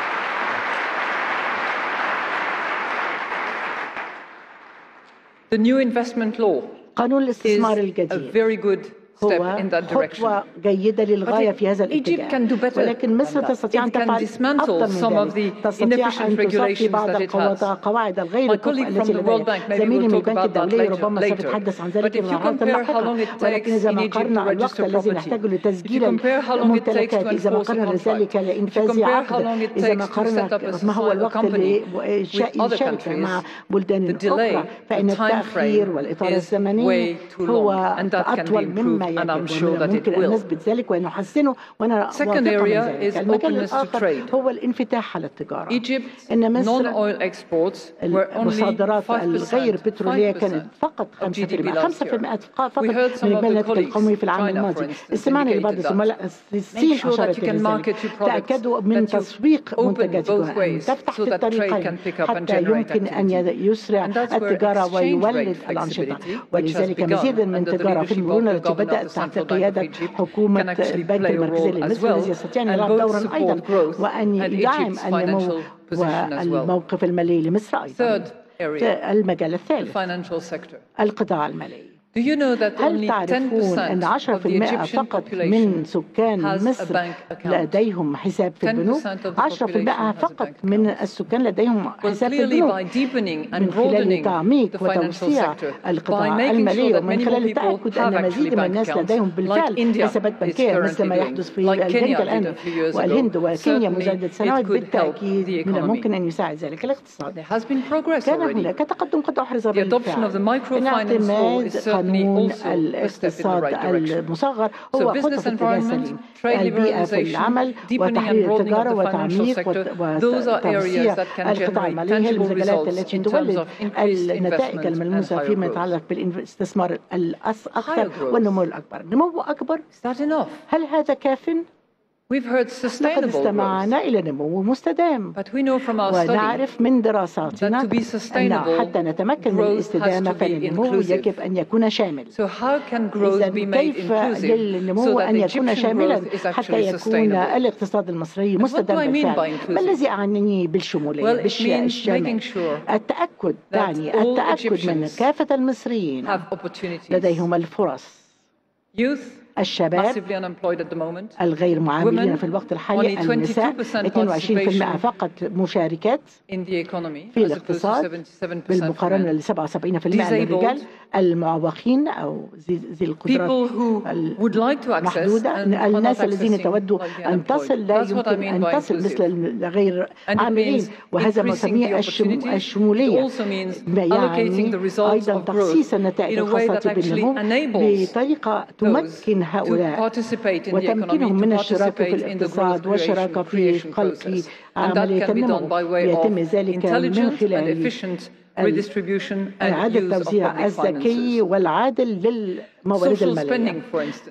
The new investment law قانون is الاستثمار a الجديد very good step هو in that direction. خطوة جيدة للغاية But في هذا Egypt can do الاتجاه better ولكن than مصر that. تستطيع أن It can تفعل dismantle أفضل some من of ذلك the تستطيع inefficient أن تصفي regulations بعض that it has. القواعد الغير My الكفء colleague from التي the World لديها Bank maybe زميلي will من talk البنك about that الدولي later. ربما later. سيتحدث عن But ذلك if you مرات compare how long لاحقا it ولكن takes إذا in ما Egypt to قرنا الوقت register الذي property, نحتاجه if you لتسجيل compare how long it takes to الممتلكات إذا ما enforce a قرنا ذلك contract, if you لإنفاذ compare how عقد long it إذا ما takes to قرنا set up a ما هو society- الوقت company لإنشاء with other شركة countries, مع بلدان the delay, أخرى فإن the time التأخير frame والإطار is الزمني way too هو long, and that can be أطول مما improved, and I'm يجب sure ومن that it الممكن أن will. نثبت ذلك ونحسنه وأنا Second واثقة من area ذلك is المجال openness to الآخر trade. هو الانفتاح على التجارة Egypt إن مصر non-oil exports were only 5%, المصادرات الغير بترولية 5% كانت فقط 5% of GDP last year. 5% فقط We من heard some of إجمالي the الناتج القومي colleagues, في العام China, for الماضي instance, استمعنا لبعض indicated that. الزملاء الصين Make sure that أشارت you can إلى market ذلك your products, تأكدوا من that you تسويق open both منتجاتكم أن ways تفتح so في that trade الطريقين can pick up and حتى generate يمكن أن activity. يسرع And that's where التجارة exchange ويولد rate الأنشطة flexibility, which has ولذلك begun مزيد من under the التجارة في leadership of المرونة the التي governor of بدأت the تحت Central Bank of قيادة Egypt can حكومة actually البنك play a المركزي role as المصري well الذي يستطيع أن and يلعب both دورا أيضا support growth وأن and يدعم Egypt's النمو financial position as well. والموقف المالي لمصر أيضا Third المجال الثالث القطاع المالي هل تعرفون أن 10% فقط من سكان مصر لديهم حساب في البنوك 10% فقط من السكان لديهم حساب في البنوك من خلال تعميق وتوسيع القطاع المالي ومن خلال التأكد أن مزيد من الناس لديهم بالفعل حسابات بنكية مثل ما يحدث في الهند الآن والهند وكينيا منذ عدة سنوات بالتأكيد من الممكن أن يساعد ذلك الاقتصاد كان هناك تقدم قد أحرز بالفعل اعتماد قانون الاقتصاد المصغر هو خطة في اتجاه سليم البيئة في العمل وتحرير التجارة وتعميق وتوسيع القطاع المالي هي المجالات التي تولد النتائج الملموسة فيما يتعلق بالاستثمار الأكثر والنمو الأكبر النمو أكبر هل هذا كافٍ؟ لقد استمعنا إلى نمو مستدام ونعرف من دراساتنا أن حتى نتمكن من الاستدامة فالنمو يجب أن يكون شامل إذا كيف للنمو أن يكون شاملا حتى يكون الاقتصاد المصري مستدام بالفعل ما الذي أعنيه بالشمولية بالشامل التأكد دعني التأكد من كافة المصريين لديهم الفرص الشباب الغير معاملين في الوقت الحالي النساء 22% فقط مشاركات في الاقتصاد بالمقارنة ل 77% للرجال المعوقين أو ذي القدرات المحدودة الناس الذين تودوا أن تصل لا يمكن أن تصل مثل الغير عاملين وهذا ما نسميه الشمولية يعني أيضا تخصيص النتائج الخاصة بالنمو بطريقة تمكن هؤلاء وتمكينهم من الشراكة في الاقتصاد والشراكة في خلق عملية النمو يتم ذلك من خلال إعادة التوزيع الذكي والعادل للموارد المالية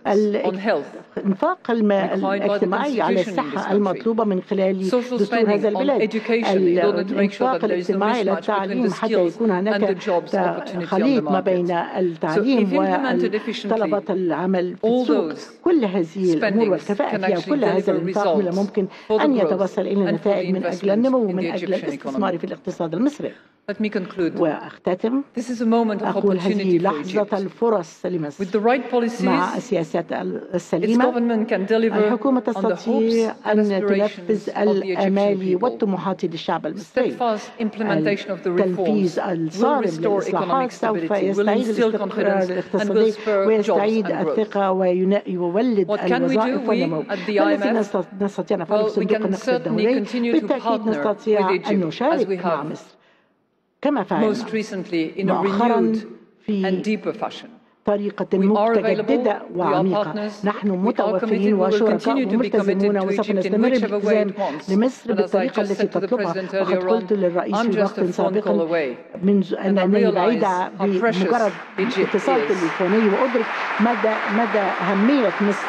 الإنفاق الاجتماعي على الصحة المطلوبة من خلال دستور هذا البلاد الإنفاق الاجتماعي على التعليم حتى يكون هناك خليط ما بين التعليم وطلبة العمل في السوق كل هذه الأمور والكفاءة فيها كل هذا الإنفاق من الممكن أن يتوصل إلى نتائج من أجل النمو ومن أجل الاستثمار في الاقتصاد المصري Let me conclude. وأختتم This is a moment of أقول هذه opportunity for لحظة Egypt. الفرص لمصر With the right policies, مع السياسات its السليمة government can deliver الحكومة on the تستطيع hopes and أن aspirations تنفذ of the Egyptian الآمال people. والطموحات للشعب المصري Steadfast implementation of the التنفيذ reforms will الصارم restore للإصلاحات economic سوف stability, will يستعيد instill الاستقرار confidence, and will الاقتصادي spur ويستعيد jobs and growth. الثقة ويولد What can we do, الوظائف we والنمو at the ما الذي IMF? نستط- نستطيع نفعله في Well, we صندوق can النقد certainly الدولي continue to بالتأكيد partner نستطيع with Egypt أن as we نشارك مع have مصر كما فعلنا most recently in a مؤخرا renewed في and deeper fashion. طريقة We are متجددة available, we are وعميقة partners, نحن we are متوفرين committed, we will وشركاء continue to be وملتزمون committed to وسوف Egypt in نستمر whichever way بالالتزام it wants. لمصر And as I بالطريقة just التي said to the تطلبها President وقد earlier قلت on, للرئيس I'm في just a وقت phone سابق call away. منذ And I أنني realize بعيدة how precious بمجرد Egypt اتصال is. تليفوني وأدرك مدى مدى أهمية مصر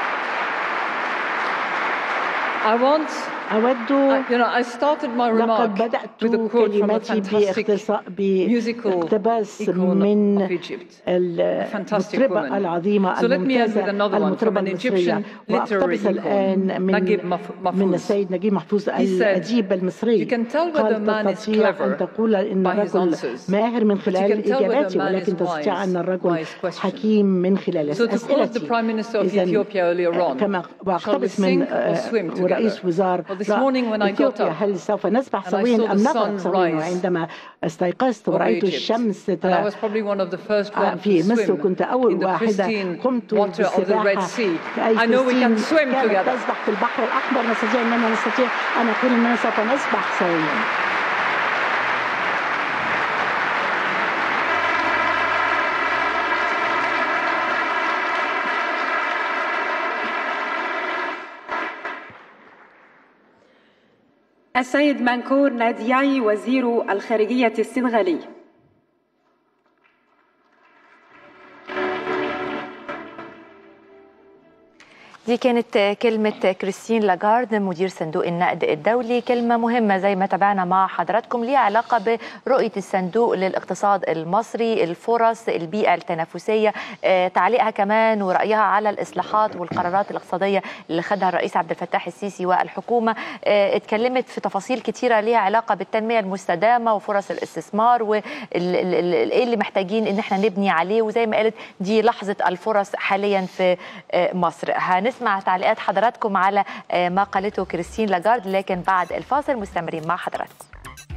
I want, أود I- you know, I started my لقد remark بدأت with a quote from a كلمتي fantastic باختصا- musical باقتباس icon من of Egypt. fantastic المطربة woman. العظيمة So let me end الممتازة with another one المطربة from an المصرية Egyptian literary وأقتبس icon, الآن من Naguib Maf- من Mahfouz. السيد نجيب محفوظ He said, الأديب المصري "You can tell whether a man قال is تستطيع clever أن تقول إن by his الرجل answers, ماهر من but you خلال can tell whether a إجاباته man ولكن is تستطيع wise أن الرجل by his questions." حكيم من خلال So to quote the أسئلته Prime Minister of إذن Ethiopia earlier on, كما shall we وأقتبس من sink or swim together? ورئيس وزار Well, this morning when I got إثيوبيا up هل سوف نسبح and I سويا saw أم the نغرق sun سويا rise وعندما استيقظت over ورأيت Egypt. الشمس And I was probably one of the first ones في to مصر swim كنت أول in the واحدة pristine قمت water of the Red بالسباحة Sea. في أي I know we can فلسطين swim كانت together. تسبح في البحر الأحمر نستطيع أننا نستطيع أن أقول أننا سوف نسبح سويا السيد منكور نادياي وزير الخارجية السنغالي دي كانت كلمة كريستين لاجارد مدير صندوق النقد الدولي كلمة مهمة زي ما تابعنا مع حضراتكم ليها علاقة برؤية الصندوق للاقتصاد المصري الفرص البيئة التنافسية آه، تعليقها كمان ورأيها على الإصلاحات والقرارات الاقتصادية اللي خدها الرئيس عبد الفتاح السيسي والحكومة آه، اتكلمت في تفاصيل كتيرة ليها علاقة بالتنمية المستدامة وفرص الاستثمار وإيه اللي محتاجين إن احنا نبني عليه وزي ما قالت دي لحظة الفرص حاليا في آه، مصر هنسمع تعليقات حضراتكم على آه، ما قالته كريستين لاجارد لكن بعد الفاصل مستمرين مع حضراتكم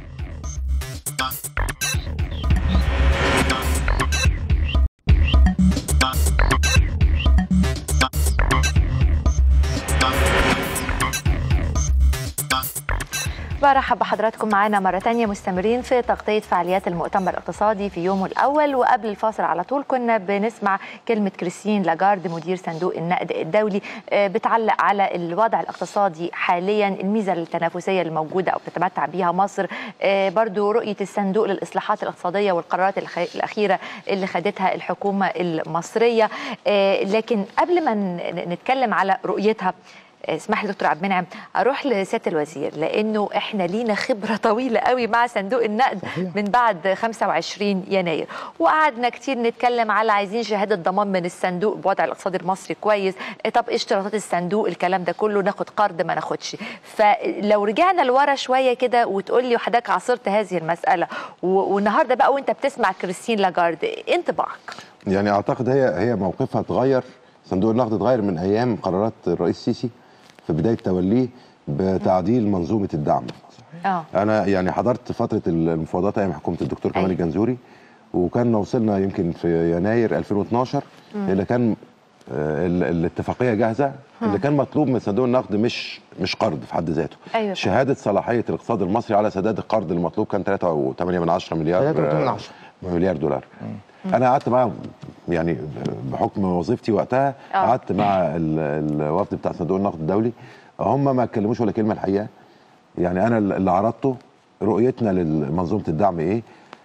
برحب بحضراتكم معانا مرة تانية مستمرين في تغطية فعاليات المؤتمر الاقتصادي في يومه الأول وقبل الفاصل على طول كنا بنسمع كلمة كريستين لاجارد مدير صندوق النقد الدولي آه، بتعلق على الوضع الاقتصادي حاليا الميزة التنافسية الموجودة أو بتتمتع بها مصر آه، برضو رؤية الصندوق للإصلاحات الاقتصادية والقرارات الخ- الأخيرة اللي خدتها الحكومة المصرية آه، لكن قبل ما ن- نتكلم على رؤيتها اسمح لي دكتور عبد المنعم اروح لسياده الوزير لانه احنا لينا خبره طويله قوي مع صندوق النقد من بعد 25 يناير وقعدنا كتير نتكلم على عايزين شهاده ضمان من الصندوق بوضع الاقتصادي المصري كويس طب ايه اشتراطات الصندوق الكلام ده كله ناخد قرض ما ناخدش فلو رجعنا لورا شويه كده وتقول لي وحضرتك عاصرت هذه المساله و- والنهارده بقى وانت بتسمع كريستين لاجارد إيه انطباعك يعني اعتقد هي هي موقفها اتغير صندوق النقد اتغير من ايام قرارات الرئيس السيسي في بدايه توليه بتعديل منظومه الدعم اه انا يعني حضرت فتره المفاوضات ايام حكومه الدكتور كمال الجنزوري وكان وصلنا يمكن في يناير 2012 مم. اللي كان آه، ال- الاتفاقيه جاهزه اللي كان مطلوب من صندوق النقد مش مش قرض في حد ذاته أيوة. شهاده صلاحيه الاقتصاد المصري على سداد القرض المطلوب كان 3.8 من 10 مليار 3.8 من آه، عشرة. مليار دولار انا قعدت معاهم يعني بحكم وظيفتي وقتها آه. قعدت مع ال- الوفد بتاع صندوق النقد الدولي هم ما اتكلموش ولا كلمه الحقيقه يعني انا اللي عرضته رؤيتنا لمنظومه الدعم ايه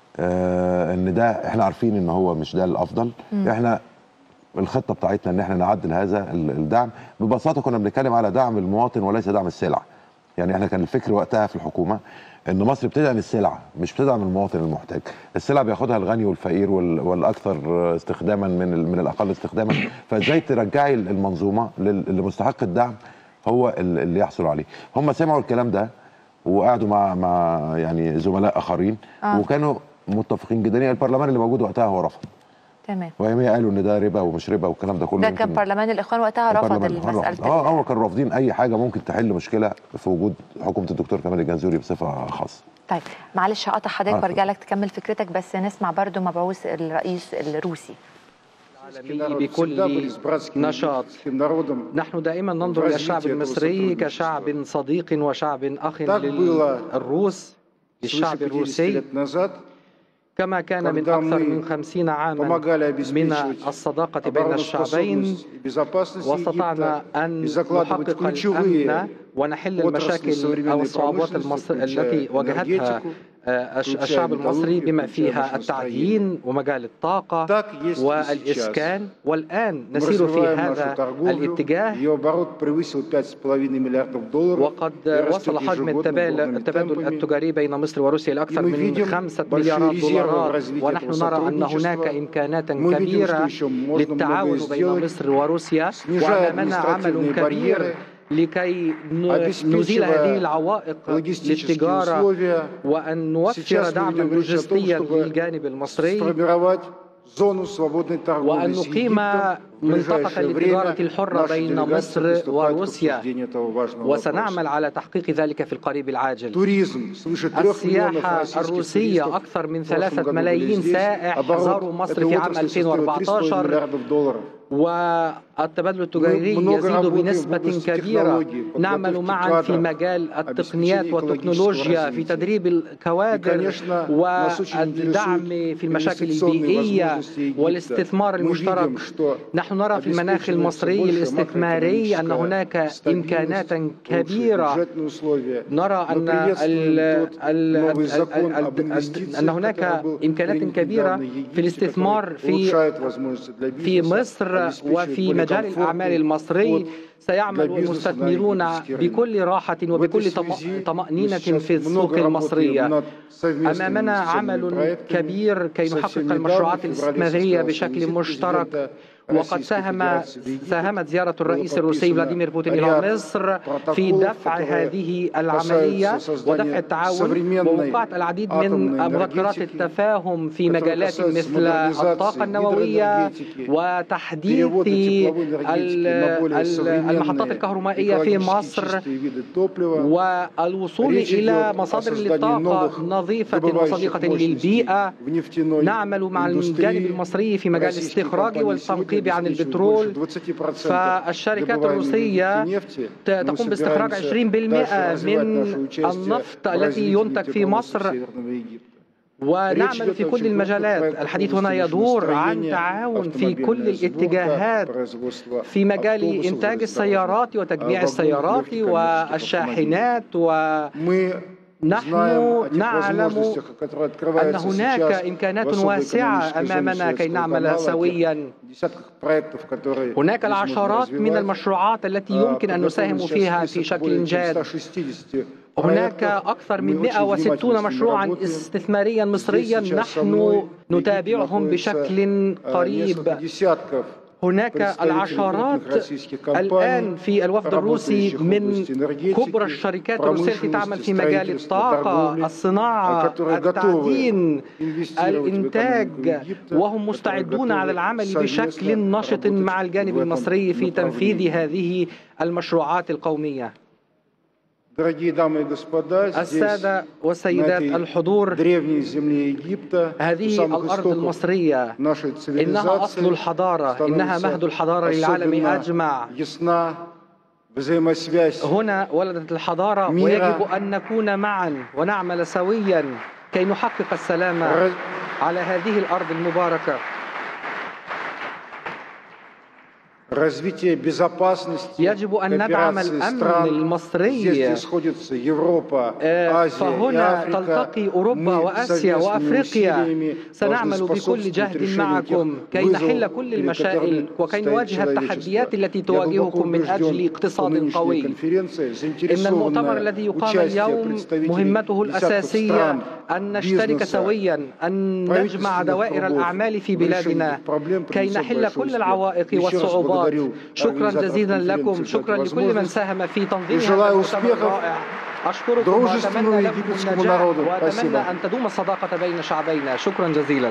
آه ان ده احنا عارفين ان هو مش ده الافضل مم. احنا الخطه بتاعتنا ان احنا نعدل هذا ال- الدعم ببساطه كنا بنتكلم على دعم المواطن وليس دعم السلع يعني احنا كان الفكر وقتها في الحكومه ان مصر بتدعم السلع مش بتدعم المواطن المحتاج السلع بياخدها الغني والفقير وال- والاكثر استخداما من ال- من الاقل استخداما فازاي ترجعي المنظومه لل- لمستحق الدعم هو ال- اللي يحصل عليه هم سمعوا الكلام ده وقعدوا مع مع يعني زملاء اخرين آه. وكانوا متفقين جدا يعني البرلمان اللي موجود وقتها هو رفض تمام وهي قالوا ان ده ربا ومش ربا والكلام ده كله ده يمكن كان برلمان الاخوان وقتها رفض البرلمان الإخوان رفض. المساله اه هم كانوا رافضين اي حاجه ممكن تحل مشكله في وجود حكومه الدكتور كمال الجنزوري بصفه خاصه طيب معلش هقطع حضرتك عفوا. وارجع لك تكمل فكرتك بس نسمع برضو مبعوث الرئيس الروسي بكل نشاط نحن دائما ننظر إلى الشعب المصري كشعب صديق وشعب أخ للروس للشعب الروسي كما كان من أكثر من خمسين عاما من الصداقة بين الشعبين واستطعنا أن نحقق الأمن ونحل المشاكل أو الصعوبات المصر التي واجهتها آه، الش- الشعب المصري بما فيها التعدين ومجال الطاقة والإسكان والآن نسير في هذا الاتجاه وقد وصل حجم التبادل التبادل التجاري بين مصر وروسيا إلى أكثر من خمسة مليارات دولارات ونحن نرى أن هناك إمكانات كبيرة للتعاون بين مصر وروسيا وأمامنا عمل كبير لكي ن- نزيل هذه العوائق للتجارة وأن نوفر دعما لوجستيا للجانب المصري وأن نقيم منطقة للتجارة الحرة بين مصر وروسيا وسنعمل على تحقيق ذلك في القريب العاجل السياحة الروسية أكثر من ثلاثة ملايين سائح زاروا مصر في عام 2014 والتبادل التجاري يزيد بنسبة كبيرة نعمل معا في مجال التقنيات والتكنولوجيا في تدريب الكوادر والدعم في المشاكل البيئية والاستثمار المشترك نحن نرى في المناخ المصري الاستثماري أن هناك إمكانات كبيرة نرى أن ال ال أن هناك إمكانات كبيرة في الاستثمار في في مصر مصر وفي مجال الأعمال المصري سيعمل المستثمرون بكل راحة وبكل طمأنينة في السوق المصرية أمامنا عمل كبير كي نحقق المشروعات الاستثمارية بشكل مشترك وقد ساهم ساهمت زيارة الرئيس الروسي فلاديمير بوتين إلى مصر في دفع هذه العملية ودفع التعاون ووقعت العديد من مذكرات التفاهم في مجالات مثل الطاقة النووية وتحديث المحطات الكهربائية في مصر والوصول إلى مصادر للطاقة نظيفة وصديقة للبيئة نعمل مع الجانب المصري في مجال الاستخراج والتنقيب التركيبي عن البترول فالشركات الروسية تقوم باستخراج 20% من النفط الذي ينتج في مصر ونعمل في كل المجالات الحديث هنا يدور عن تعاون في كل الاتجاهات في مجال إنتاج السيارات وتجميع السيارات والشاحنات و نحن نعلم أن هناك إمكانات واسعة أمامنا كي نعمل سويا هناك العشرات من المشروعات التي يمكن أن نساهم فيها في شكل جاد هناك أكثر من 160 مشروعا استثماريا مصريا نحن نتابعهم بشكل قريب هناك العشرات الآن في الوفد الروسي من كبرى الشركات الروسية التي تعمل في مجال الطاقة الصناعة التعدين الإنتاج وهم مستعدون على العمل بشكل نشط مع الجانب المصري في تنفيذ هذه المشروعات القومية السادة والسيدات الحضور هذه الأرض المصرية إنها أصل الحضارة إنها مهد الحضارة للعالم أجمع هنا ولدت الحضارة ويجب أن نكون معا ونعمل سويا كي نحقق السلام على هذه الأرض المباركة يجب أن ندعم الأمن المصري فهنا تلتقي أوروبا وآسيا وأفريقيا سنعمل بكل جهد معكم كي نحل كل المشاكل وكي نواجه التحديات التي تواجهكم من أجل اقتصاد قوي إن المؤتمر الذي يقام اليوم مهمته الأساسية أن نشترك سويا أن نجمع دوائر الأعمال في بلادنا كي نحل كل العوائق والصعوبات شكرا جزيلا لكم شكرا لكل من ساهم في تنظيم هذا المؤتمر الرائع أشكركم وأتمنى لكم النجاح وأتمنى أن تدوم الصداقة بين شعبينا شكرا جزيلا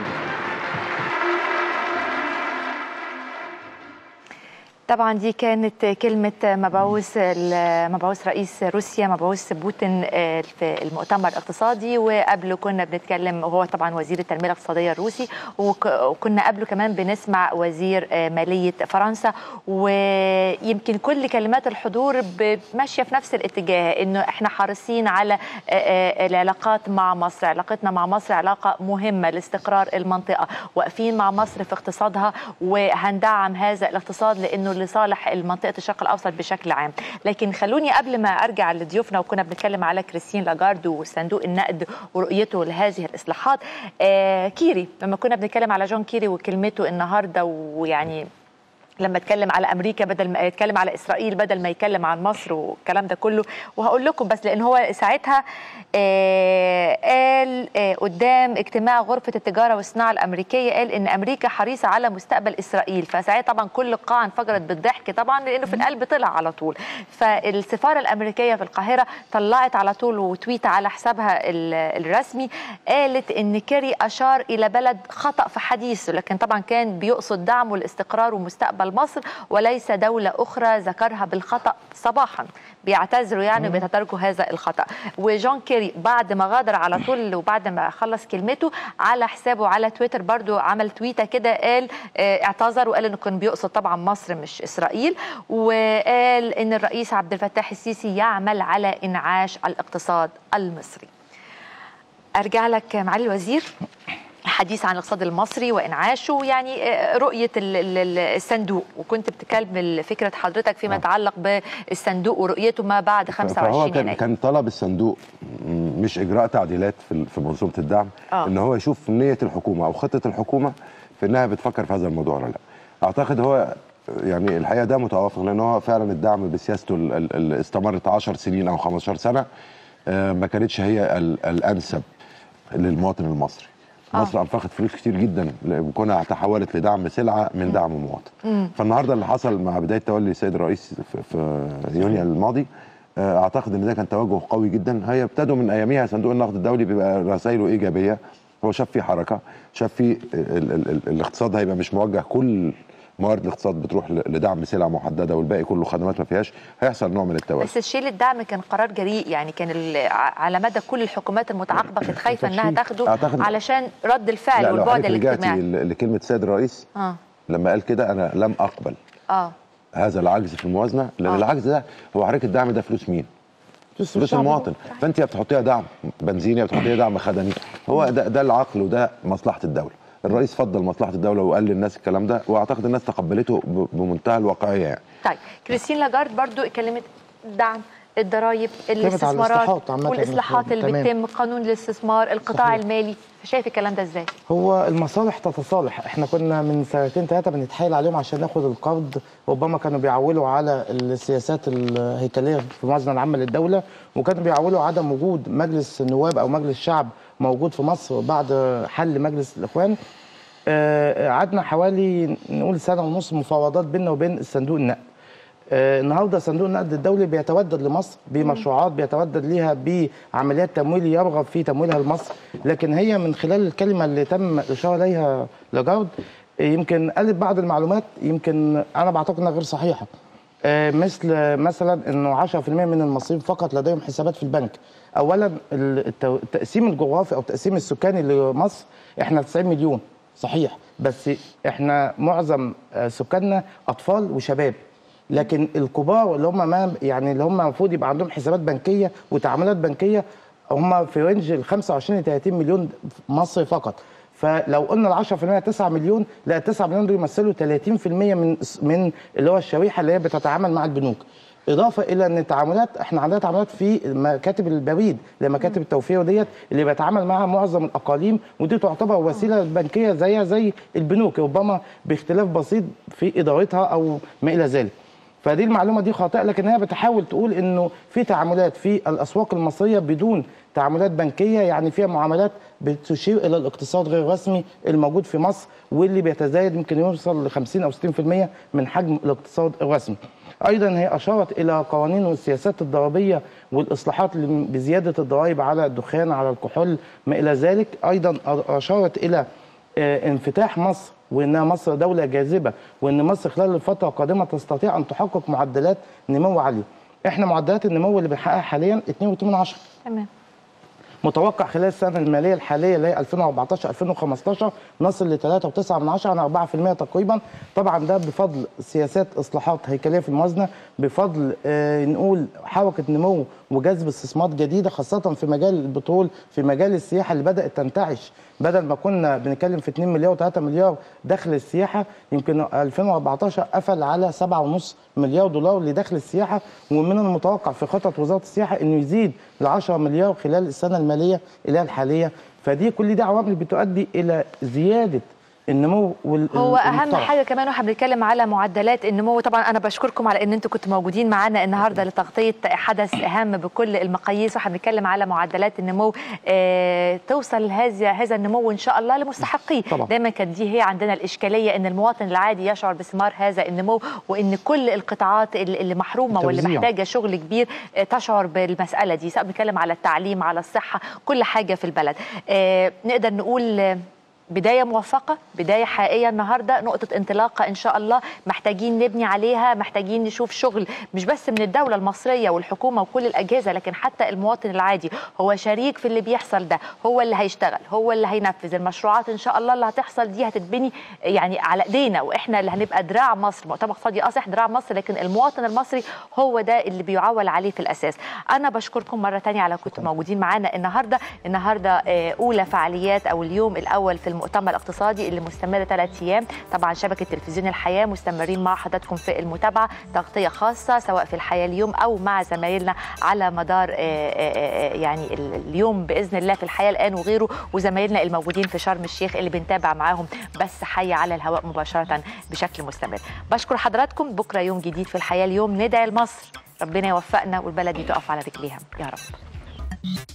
طبعا دي كانت كلمة مبعوث مبعوث رئيس روسيا مبعوث بوتين في المؤتمر الاقتصادي وقبله كنا بنتكلم وهو طبعا وزير التنمية الاقتصادية الروسي وكنا قبله كمان بنسمع وزير مالية فرنسا ويمكن كل كلمات الحضور ماشية في نفس الاتجاه انه احنا حريصين على العلاقات مع مصر علاقتنا مع مصر علاقة مهمة لاستقرار المنطقة واقفين مع مصر في اقتصادها وهندعم هذا الاقتصاد لانه لصالح المنطقه الشرق الاوسط بشكل عام لكن خلوني قبل ما ارجع لضيوفنا وكنا بنتكلم على كريستين لاجارد وصندوق النقد ورؤيته لهذه الاصلاحات آه كيري لما كنا بنتكلم على جون كيري وكلمته النهارده ويعني لما اتكلم على امريكا بدل ما يتكلم على اسرائيل بدل ما يتكلم عن مصر والكلام ده كله وهقول لكم بس لان هو ساعتها آه قال آه قدام اجتماع غرفه التجاره والصناعه الامريكيه قال ان امريكا حريصه على مستقبل اسرائيل فساعتها طبعا كل القاعه انفجرت بالضحك طبعا لانه في القلب طلع على طول فالسفاره الامريكيه في القاهره طلعت على طول وتويت على حسابها الرسمي قالت ان كيري اشار الى بلد خطا في حديثه لكن طبعا كان بيقصد دعمه الاستقرار ومستقبل مصر وليس دولة أخرى ذكرها بالخطأ صباحا بيعتذروا يعني وبيتدرجوا هذا الخطأ وجون كيري بعد ما غادر على طول وبعد ما خلص كلمته على حسابه على تويتر برضو عمل تويتة كده قال اعتذر وقال انه كان بيقصد طبعا مصر مش إسرائيل وقال ان الرئيس عبد الفتاح السيسي يعمل على إنعاش الاقتصاد المصري أرجع لك معالي الوزير الحديث عن الاقتصاد المصري وانعاشه يعني رؤيه الصندوق وكنت بتكلم فكره حضرتك فيما يتعلق بالصندوق ورؤيته ما بعد 25 فهو كان, كان طلب الصندوق مش اجراء تعديلات في في منظومه الدعم آه. ان هو يشوف نيه الحكومه او خطه الحكومه في انها بتفكر في هذا الموضوع ولا لا اعتقد هو يعني الحقيقه ده متوافق لان هو فعلا الدعم بسياسته اللي استمرت 10 سنين او 15 سنه ما كانتش هي الانسب للمواطن المصري مصر انفقت فلوس كتير جدا بكونها تحولت لدعم سلعه من دعم مواطن مم. فالنهارده اللي حصل مع بدايه تولي السيد الرئيس في, في يونيو الماضي اعتقد ان ده كان توجه قوي جدا هي ابتدوا من اياميها صندوق النقد الدولي بيبقى رسائله ايجابيه هو شاف فيه حركه شاف فيه ال ال ال الاقتصاد هيبقى مش موجه كل موارد الاقتصاد بتروح لدعم سلع محدده والباقي كله خدمات ما فيهاش هيحصل نوع من التوازن بس شيل الدعم كان قرار جريء يعني كان على مدى كل الحكومات المتعاقبه كانت خايفه انها تاخده علشان رد الفعل والبعد الاجتماعي لكلمه السيد الرئيس آه. لما قال كده انا لم اقبل اه هذا العجز في الموازنه لان آه. العجز ده هو حضرتك الدعم ده فلوس مين؟ فلوس المواطن فانت يا بتحطيها دعم بنزيني يا بتحطيها دعم خدمي هو ده ده العقل وده مصلحه الدوله الرئيس فضل مصلحه الدوله وقال للناس الكلام ده واعتقد الناس تقبلته بمنتهى الواقعيه يعني طيب كريستين لاجارد برضو اتكلمت دعم الضرائب الاستثمارات والاصلاحات اللي تمام. بتتم قانون الاستثمار القطاع صحيح. المالي شايف الكلام ده ازاي هو المصالح تتصالح احنا كنا من سنتين ثلاثه بنتحايل عليهم عشان ناخد القرض ربما كانوا بيعولوا على السياسات الهيكليه في الموازنه العامه للدوله وكانوا بيعولوا عدم وجود مجلس النواب او مجلس الشعب موجود في مصر بعد حل مجلس الاخوان قعدنا حوالي نقول سنه ونص مفاوضات بيننا وبين الصندوق النقد آه النهارده صندوق النقد الدولي بيتودد لمصر بمشروعات بيتودد ليها بعمليات تمويل يرغب في تمويلها لمصر لكن هي من خلال الكلمه اللي تم الاشاره اليها لاجارد يمكن قالت بعض المعلومات يمكن انا بعتقد انها غير صحيحه آه مثل مثلا انه 10% من المصريين فقط لديهم حسابات في البنك اولا التقسيم الجغرافي او التقسيم السكاني لمصر احنا 90 مليون صحيح بس احنا معظم سكاننا اطفال وشباب لكن الكبار اللي هم ما يعني اللي هم المفروض يبقى عندهم حسابات بنكيه وتعاملات بنكيه هم في رينج ال 25 ل 30 مليون مصري فقط فلو قلنا ال 10% 9 مليون لا ال 9 مليون دول يمثلوا 30% من من اللي هو الشريحه اللي هي بتتعامل مع البنوك اضافه الى ان التعاملات احنا عندنا تعاملات في مكاتب البريد لمكاتب التوفير ديت اللي بيتعامل معها معظم الاقاليم ودي تعتبر وسيله بنكيه زيها زي البنوك ربما باختلاف بسيط في ادارتها او ما الى ذلك فدي المعلومه دي خاطئه لكن هي بتحاول تقول انه في تعاملات في الاسواق المصريه بدون تعاملات بنكيه يعني فيها معاملات بتشير الى الاقتصاد غير الرسمي الموجود في مصر واللي بيتزايد يمكن يوصل ل 50 او 60% من حجم الاقتصاد الرسمي. ايضا هي اشارت الى قوانين والسياسات الضريبيه والاصلاحات بزياده الضرائب على الدخان على الكحول ما الى ذلك ايضا اشارت الى انفتاح مصر وانها مصر دوله جاذبه وان مصر خلال الفتره القادمه تستطيع ان تحقق معدلات نمو عاليه. احنا معدلات النمو اللي بنحققها حاليا 2.8 تمام متوقع خلال السنه الماليه الحاليه اللي هي 2014 2015 نصل ل 3.9 من 10 عن 4% تقريبا طبعا ده بفضل سياسات اصلاحات هيكليه في الموازنه بفضل آه نقول حركه نمو وجذب استثمارات جديده خاصه في مجال البترول في مجال السياحه اللي بدات تنتعش بدل ما كنا بنتكلم في 2 مليار و3 مليار دخل السياحه يمكن 2014 قفل على 7.5 مليار دولار لدخل السياحه ومن المتوقع في خطط وزاره السياحه انه يزيد ل 10 مليار خلال السنه الماليه اللي هي الحاليه فدي كل دي عوامل بتؤدي الى زياده النمو وال هو اهم حاجه كمان واحنا بنتكلم على معدلات النمو طبعا انا بشكركم على ان انتم كنتوا موجودين معانا النهارده لتغطيه حدث هام بكل المقاييس واحنا بنتكلم على معدلات النمو آه توصل هذا هذا النمو ان شاء الله لمستحقيه دايما كانت دي هي عندنا الاشكاليه ان المواطن العادي يشعر بثمار هذا النمو وان كل القطاعات اللي محرومه واللي محتاجه شغل كبير آه تشعر بالمساله دي سواء بنتكلم على التعليم على الصحه كل حاجه في البلد آه نقدر نقول آه بداية موفقة بداية حقيقية النهاردة نقطة انطلاقة إن شاء الله محتاجين نبني عليها محتاجين نشوف شغل مش بس من الدولة المصرية والحكومة وكل الأجهزة لكن حتى المواطن العادي هو شريك في اللي بيحصل ده هو اللي هيشتغل هو اللي هينفذ المشروعات إن شاء الله اللي هتحصل دي هتتبني يعني على إيدينا وإحنا اللي هنبقى دراع مصر مؤتمر اقتصادي أصح دراع مصر لكن المواطن المصري هو ده اللي بيعول عليه في الأساس أنا بشكركم مرة تانية على كنتوا موجودين معانا النهاردة النهاردة أولى فعاليات أو اليوم الأول في المؤتمر الاقتصادي اللي مستمر ثلاث ايام طبعا شبكه تلفزيون الحياه مستمرين مع حضراتكم في المتابعه تغطيه خاصه سواء في الحياه اليوم او مع زمايلنا على مدار يعني اليوم باذن الله في الحياه الان وغيره وزمايلنا الموجودين في شرم الشيخ اللي بنتابع معاهم بس حي على الهواء مباشره بشكل مستمر بشكر حضراتكم بكره يوم جديد في الحياه اليوم ندعي لمصر ربنا يوفقنا والبلد دي تقف على رجليها يا رب